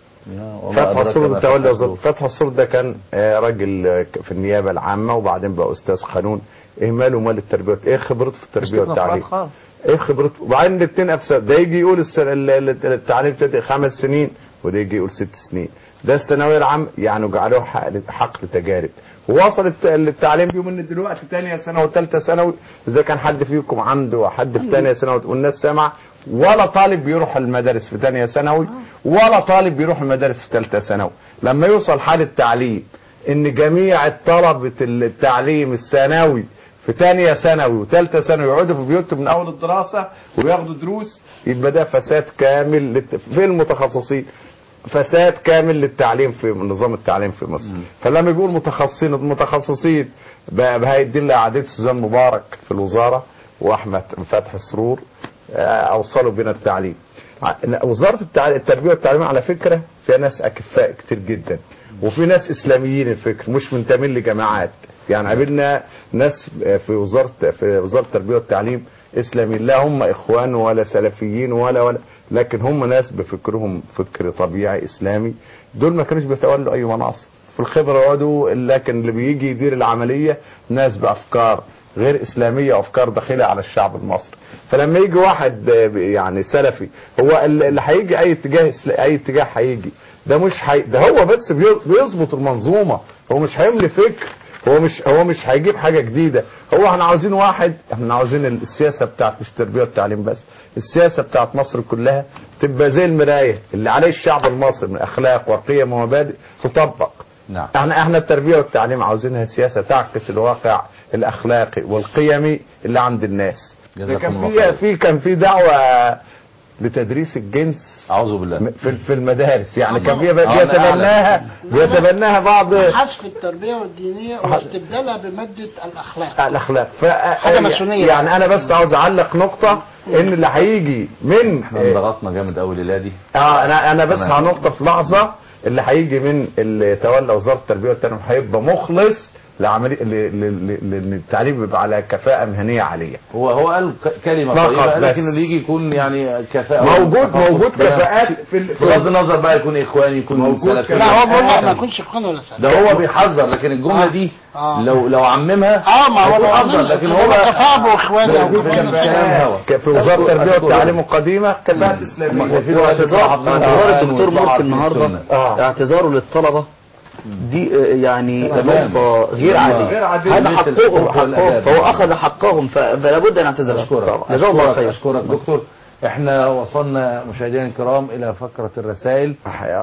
فتح السرور ده تولى وزاره فتح السرور ده كان آه، راجل آه، في النيابه العامه وبعدين بقى استاذ قانون اهماله مال التربيه ايه خبرته في التربيه والتعليم ايه خبرته وبعدين الاثنين افساد ده يجي يقول السنة ال- ال- التعليم ابتدائي خمس سنين وده يجي يقول ست سنين ده الثانويه العامه يعني جعلوه حقل حقل تجارب ووصل الت- التعليم بيهم ان دلوقتي ثانيه ثانوي وثالثه ثانوي اذا كان حد فيكم عنده حد في ثانيه ثانوي والناس سامعه ولا طالب بيروح المدارس في ثانيه ثانوي ولا طالب بيروح المدارس في ثالثه ثانوي لما يوصل حال التعليم ان جميع طلبه التعليم الثانوي في تانية ثانوي وثالثة ثانوي يقعدوا في بيوتهم من أول الدراسة وياخدوا دروس يبقى ده فساد كامل للت... في المتخصصين فساد كامل للتعليم في نظام التعليم في مصر فلما بيقول متخصصين المتخصصين بقى بهاي الدين قعدت سوزان مبارك في الوزارة وأحمد فتحي السرور آه، أوصلوا بنا التعليم ع- وزارة التع- التربية والتعليم على فكرة فيها ناس أكفاء كتير جدا وفي ناس إسلاميين الفكر مش منتمين لجماعات يعني قابلنا ناس في وزارة في وزارة التربية والتعليم إسلاميين لا هم إخوان ولا سلفيين ولا ولا لكن هم ناس بفكرهم فكر طبيعي إسلامي دول ما كانوش بيتولوا أي مناصب في الخبرة يقعدوا لكن اللي بيجي يدير العملية ناس بأفكار غير إسلامية أفكار داخلة على الشعب المصري فلما يجي واحد آه، يعني سلفي هو اللي اللي هيجي أي اتجاه إسلا- أي اتجاه هيجي ده مش حي... ده هو بس بي- بيظبط المنظومة هو مش هيملي فكر هو مش هو مش هيجيب حاجة جديدة هو احنا عاوزين واحد احنا عاوزين السياسة بتاعت مش التربية والتعليم بس السياسة بتاعت مصر كلها تبقى زي المراية اللي عليه الشعب المصري من اخلاق وقيم ومبادئ تطبق نعم احنا احنا التربيه والتعليم عاوزينها سياسه تعكس الواقع الاخلاقي والقيمي اللي عند الناس جزاكم كان الله في خير. في كان في دعوه لتدريس الجنس اعوذ بالله في في المدارس يعني كان في آه، أنا بيتبناها بيتبناها بعض حذف التربية والدينية واستبدالها بمادة الأخلاق الاخلاق ف حاجة ماسونية. يعني انا بس عاوز اعلق نقطه ان اللي هيجي من احنا انضغطنا جامد قوي الليله دي اه انا انا بس تمام. هنقطه في لحظه اللي هيجي من اللي تولى وزاره التربيه والتعليم هيبقى مخلص لعمليه ل- ل- ل- لان التعليم يبقى على كفاءه مهنيه عاليه هو هو قال ك- كلمه فقط طيبه بس. لكن اللي يجي يكون يعني كفاءه موجود تخصص موجود كلام. كفاءات في ال- في بغض النظر بقى يكون اخواني يكون موجود سلفي لا هو بيقول لك ما يكونش إخوان ولا سلف ده هو بيحذر لكن الجمله دي آه. لو لو عممها اه ما هو هيكون لو افضل عممها، لكن هو هو كفاءة بإخواني أو موجود كفاءة كان كلام هوا ك- في وزاره التربيه والتعليم القديمه كفاءه اسلاميه في وقت اعتذار صعب اعتذار الدكتور وصعب مرسي في النهارده السنة. آه. اعتذاره للطلبه دي آه، يعني تمام. نقطة غير تمام. عادية غير عادية. هذا مثل حقهم الحقوق حقهم والآداب. فهو أخذ حقهم ف- فلا بد أن يعتذر أشكرك طبعا جزاه الله أشكرك خير أشكرك دكتور احنا وصلنا مشاهدينا الكرام إلى فقرة الرسائل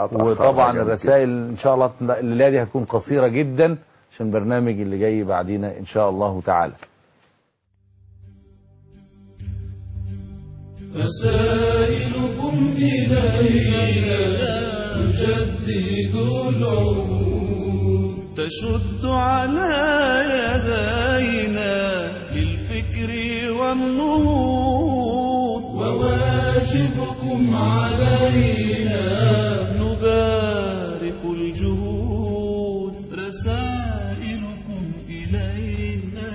وطبعا الرسائل إن شاء الله الليلة دي هتكون قصيرة جدا عشان البرنامج اللي جاي بعدينا إن شاء الله تعالى رسائلكم إلينا تجدد العهود تشد على يدينا للفكر والنهوض وواجبكم علينا نبارك الجهود رسائلكم إلينا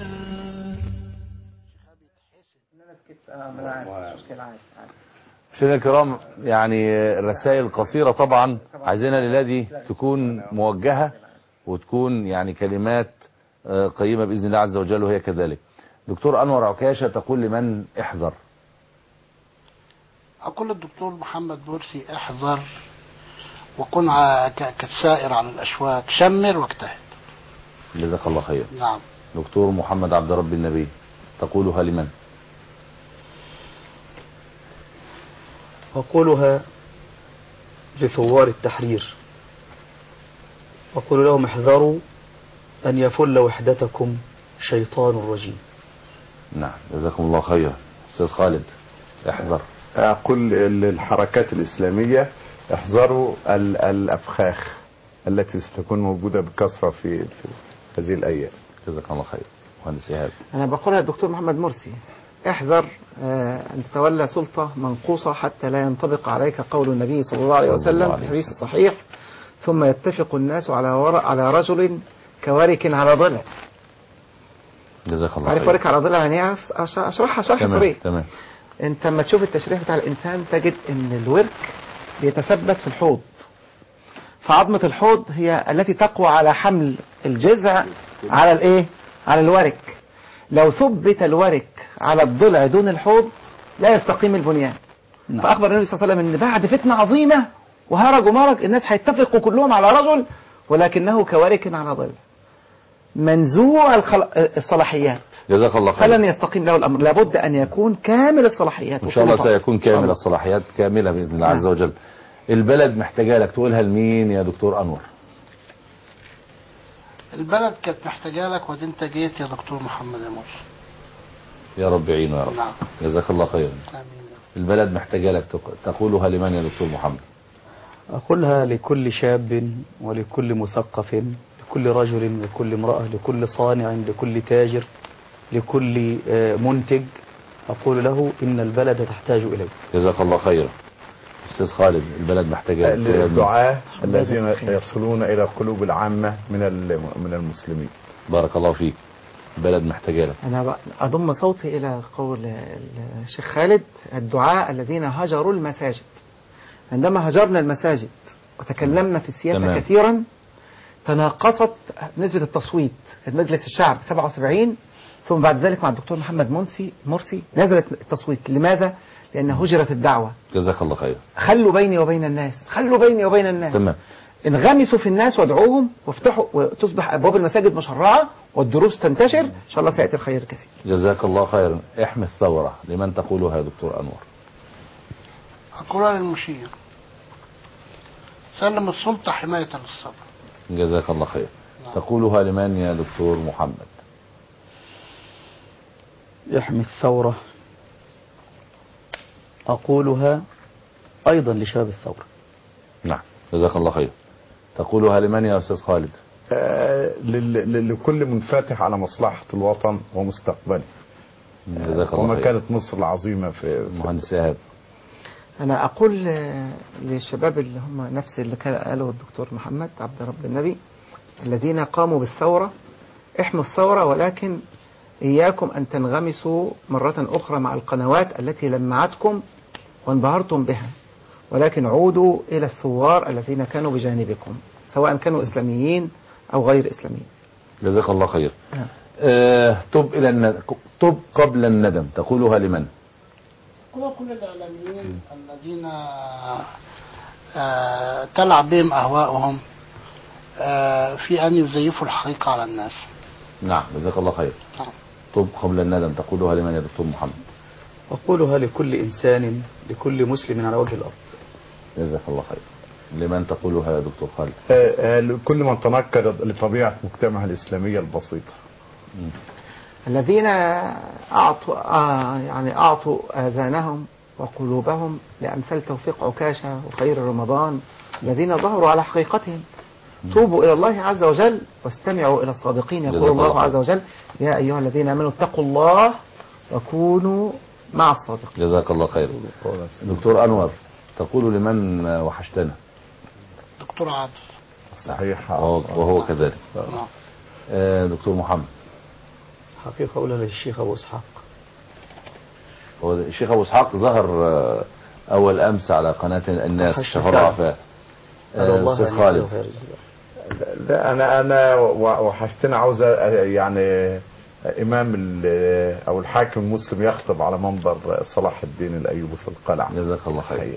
مشاهدينا الكرام يعني الرسائل القصيرة طبعا عايزينها الليلة دي تكون موجهة وتكون يعني كلمات آه، قيمة بإذن الله عز وجل وهي كذلك دكتور أنور عكاشة تقول لمن احذر أقول للدكتور محمد مرسي احذر وكن ع- ك- كالسائر على الأشواك شمر واجتهد جزاك الله خير نعم دكتور محمد عبد رب النبي تقولها لمن وقولها لثوار التحرير وقول لهم احذروا أن يفل وحدتكم شيطان رجيم نعم جزاكم الله خيرا أستاذ خالد احذر أقول للحركات الإسلامية احذروا ال- الأفخاخ التي ستكون موجودة بكثرة في, في هذه الأيام جزاك الله خير مهندس إيهاب أنا بقولها للدكتور محمد مرسي احذر آه، أن تتولى سلطة منقوصة حتى لا ينطبق عليك قول النبي صلى الله عليه صلى الله وسلم عليه في الحديث الصحيح ثم يتفق الناس على ور... على رجل كوارك على ضلع جزاك الله عارف خير ورك على ضلع يعني إيه؟ أش- اشرحها شرح تمام طريق تمام انت لما تشوف التشريح بتاع الانسان تجد ان الورك بيتثبت في الحوض فعظمة الحوض هي التي تقوى على حمل الجذع على الايه على الورك لو ثبت الورك على الضلع دون الحوض لا يستقيم البنيان فاخبر النبي صلى الله عليه وسلم ان بعد فتنة عظيمة وهرج ومرج الناس هيتفقوا كلهم على رجل ولكنه كورك على ضلع منزوع الخل... الصلاحيات جزاك الله خير فلن يستقيم له الامر لابد ان يكون كامل الصلاحيات إن شاء الله وكل فضل. سيكون إن شاء كامل الله. الصلاحيات كاملة بإذن الله عز وجل البلد محتاجة لك تقولها لمين يا دكتور أنور البلد كانت محتاجة لك وادي انت جيت يا دكتور محمد يا مرسي يا رب يعينه يا رب نعم جزاك الله خيرا البلد محتاجة لك تق- تقولها لمن يا دكتور محمد أقولها لكل شاب ولكل مثقف لكل رجل لكل امرأة لكل صانع لكل تاجر لكل آه، منتج أقول له إن البلد تحتاج إليك جزاك الله خيرا أستاذ خالد البلد محتاجة لك الدعاة الذين يصلون إلى القلوب العامة من ال- من المسلمين بارك الله فيك البلد محتاجة لك أنا بقى أضم صوتي إلى قول الشيخ خالد الدعاء الذين هجروا المساجد عندما هجرنا المساجد وتكلمنا في السياسة تمام. كثيرا تناقصت نسبة التصويت في مجلس الشعب 77 ثم بعد ذلك مع الدكتور محمد مرسي مرسي نزلت التصويت لماذا؟ لأن هجرت الدعوة جزاك الله خيرا خلوا بيني وبين الناس خلوا بيني وبين الناس تمام انغمسوا في الناس وادعوهم وافتحوا وتصبح ابواب المساجد مشرعه والدروس تنتشر ان شاء الله سياتي الخير الكثير جزاك الله خيرا احمي الثورة لمن تقولها يا دكتور أنور أقولها للمشير سلم السلطة حماية للصبر جزاك الله خير تقولها لمن يا دكتور محمد يحمي الثورة أقولها أيضا لشباب الثورة نعم جزاك الله خير تقولها لمن يا أستاذ خالد آه، لل- لل- لكل منفتح على مصلحة الوطن ومستقبله جزاك الله وما خير كانت مصر العظيمة في مهندس إيهاب انا اقول آه، للشباب اللي هم نفس اللي كان قاله الدكتور محمد عبد رب النبي الذين قاموا بالثوره احموا الثوره ولكن اياكم ان تنغمسوا مره اخرى مع القنوات التي لمعتكم وانبهرتم بها ولكن عودوا الى الثوار الذين كانوا بجانبكم سواء كانوا اسلاميين او غير اسلاميين جزاك الله خير نعم. آه تب إلى الندم تب قبل الندم تقولها لمن هو كل الإعلاميين الذين آه، تلعب بهم أهواءهم آه، في أن يزيفوا الحقيقة على الناس نعم جزاك الله خير نعم. تب قبل الندم تقولها لمن يا دكتور محمد أقولها لكل إنسان لكل مسلم على وجه الأرض جزاك الله خير لمن تقولها يا دكتور خالد آه، آه، لكل من تنكر لطبيعة مجتمعها الإسلامية البسيطة الذين أعطوا آه يعني أعطوا آذانهم وقلوبهم لأمثال توفيق عكاشة وخير رمضان الذين ظهروا على حقيقتهم توبوا إلى الله عز وجل واستمعوا إلى الصادقين يقول جزاك الله الله خير. عز وجل يا أيها الذين آمنوا اتقوا الله وكونوا مع الصادقين جزاك الله خير دكتور أنور تقول لمن وحشتنا دكتور عاطف صحيح وهو, وهو كذلك نعم. آه دكتور محمد حقيقة أقولها للشيخ أبو إسحاق هو الشيخ أبو إسحاق ظهر آه، أول أمس على قناة الناس وحشنا شهر فعلا. عفاف أسأل الله أستاذ أن خالد يجزاه خير الجزاء. لا انا انا و- وحشتنا عاوز أ- يعني امام ال- او الحاكم المسلم يخطب على منبر صلاح الدين الايوبي في القلعه جزاك الله خير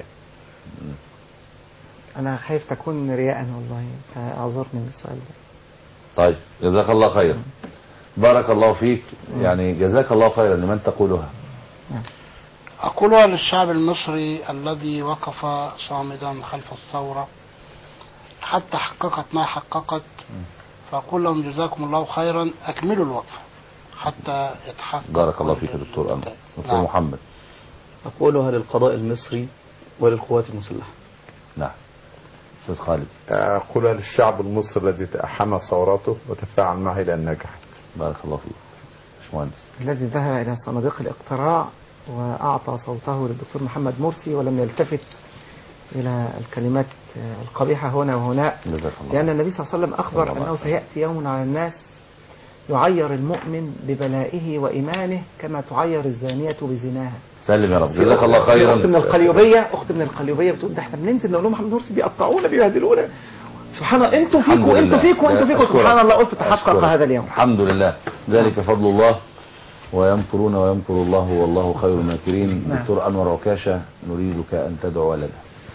أنا خايف تكون رياء والله فأعذرني من السؤال ده طيب جزاك الله خير بارك الله فيك يعني جزاك الله خيرا لمن تقولها أقولها للشعب المصري الذي وقف صامدا خلف الثورة حتى حققت ما حققت فأقول لهم جزاكم الله خيرا أكملوا الوقفة حتى يتحقق بارك الله فيك يا دكتور أنور دكتور نعم. محمد أقولها للقضاء المصري وللقوات المسلحة نعم أستاذ خالد أقولها للشعب المصري الذي حمى ثورته وتفاعل معه إلى أن نجحت بارك الله فيك باشمهندس الذي ذهب إلى صناديق الاقتراع وأعطى صوته للدكتور محمد مرسي ولم يلتفت إلى الكلمات القبيحة هنا وهناك جزاك الله لأن النبي صلى الله عليه وسلم أخبر صلى الله أنه عليه وسلم. سيأتي يوم على الناس يعير المؤمن ببلائه وإيمانه كما تعير الزانية بزناها سلم يا رب جزاك الله خيرا أخت من القليوبية أخت من القليوبية بتقول ده احنا بننزل نقول لهم محمد مرسي بيقطعونا بيبهدلونا سبحان الله انتوا الحمد فيكم انتوا لله. فيكم انتوا فيكم أشكرك. سبحان الله قلت تحقق أشكرك. هذا اليوم الحمد لله ذلك فضل الله ويمكرون ويمكر الله والله خير الماكرين نعم. دكتور أنور عكاشة نريدك أن تدعو لنا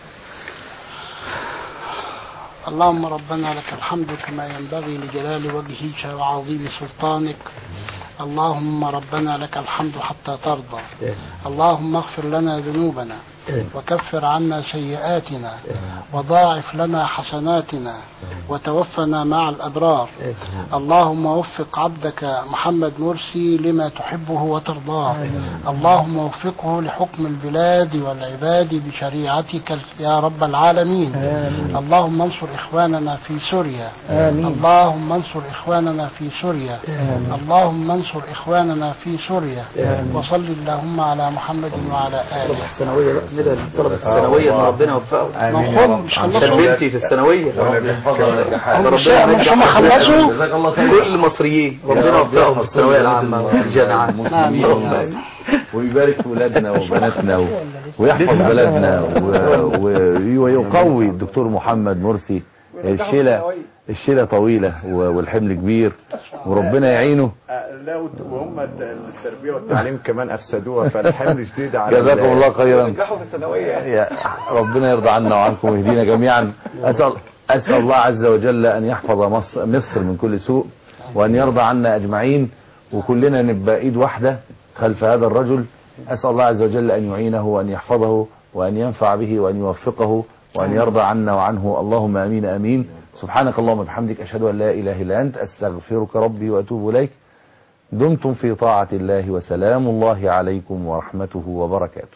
اللهم ربنا لك الحمد كما ينبغي لجلال وجهك وعظيم سلطانك اللهم ربنا لك الحمد حتى ترضى اللهم اغفر لنا ذنوبنا وكفر عنا سيئاتنا وضاعف لنا حسناتنا وتوفنا مع الأبرار اللهم وفق عبدك محمد مرسي لما تحبه وترضاه اللهم وفقه لحكم البلاد والعباد بشريعتك يا رب العالمين اللهم انصر إخواننا في سوريا آمين. اللهم انصر إخواننا في سوريا اللهم انصر إخواننا في سوريا آمين. وصل اللهم على محمد وعلى آله الثانوية بقى كده طلبة الثانوية ان ربنا يوفقهم آمين يا رب. مش عشان خلصوا؟ بنتي في الثانوية رب يحفظها ونجحها. ربنا مش- مش هم ينجحها. خلصوا؟ جزاك الله خير. كل المصريين ربنا يا رب يوفقهم في يحفظ الثانوية كل العامة وفي الجامعات المسلمين اللهم والناس. ويبارك في ولادنا وبناتنا و... ويحفظ بلدنا و... و... ويقوي الدكتور محمد مرسي الشيلة الشيلة طويلة و... والحمل كبير وربنا يعينه لا وهم التربية والتعليم كمان أفسدوها فالحمل شديد على جزاكم الله خيرا نجحوا في الثانوية يا ربنا يرضى عنا وعنكم ويهدينا جميعا أسأل أسأل الله عز وجل أن يحفظ مصر, مصر من كل سوء وأن يرضى عنا أجمعين وكلنا نبقى إيد واحدة خلف هذا الرجل أسأل الله عز وجل أن يعينه وأن يحفظه وأن ينفع به وأن يوفقه وأن يرضى عنا وعنه اللهم آمين آمين سبحانك اللهم وبحمدك أشهد أن لا إله إلا أنت أستغفرك ربي وأتوب إليك دمتم في طاعة الله وسلام الله عليكم ورحمته وبركاته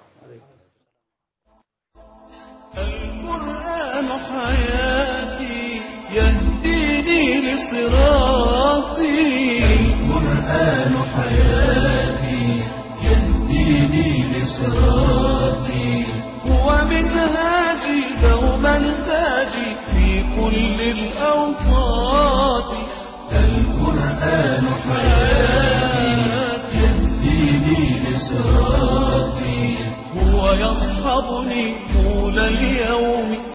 القرآن حياتي يهديني لصراطي القرآن حياتي يهديني لصراطي هو منهاجي دوما تاجي في كل الأوقات القرآن حياتي يهديني لصراطي هو يصحبني طول اليوم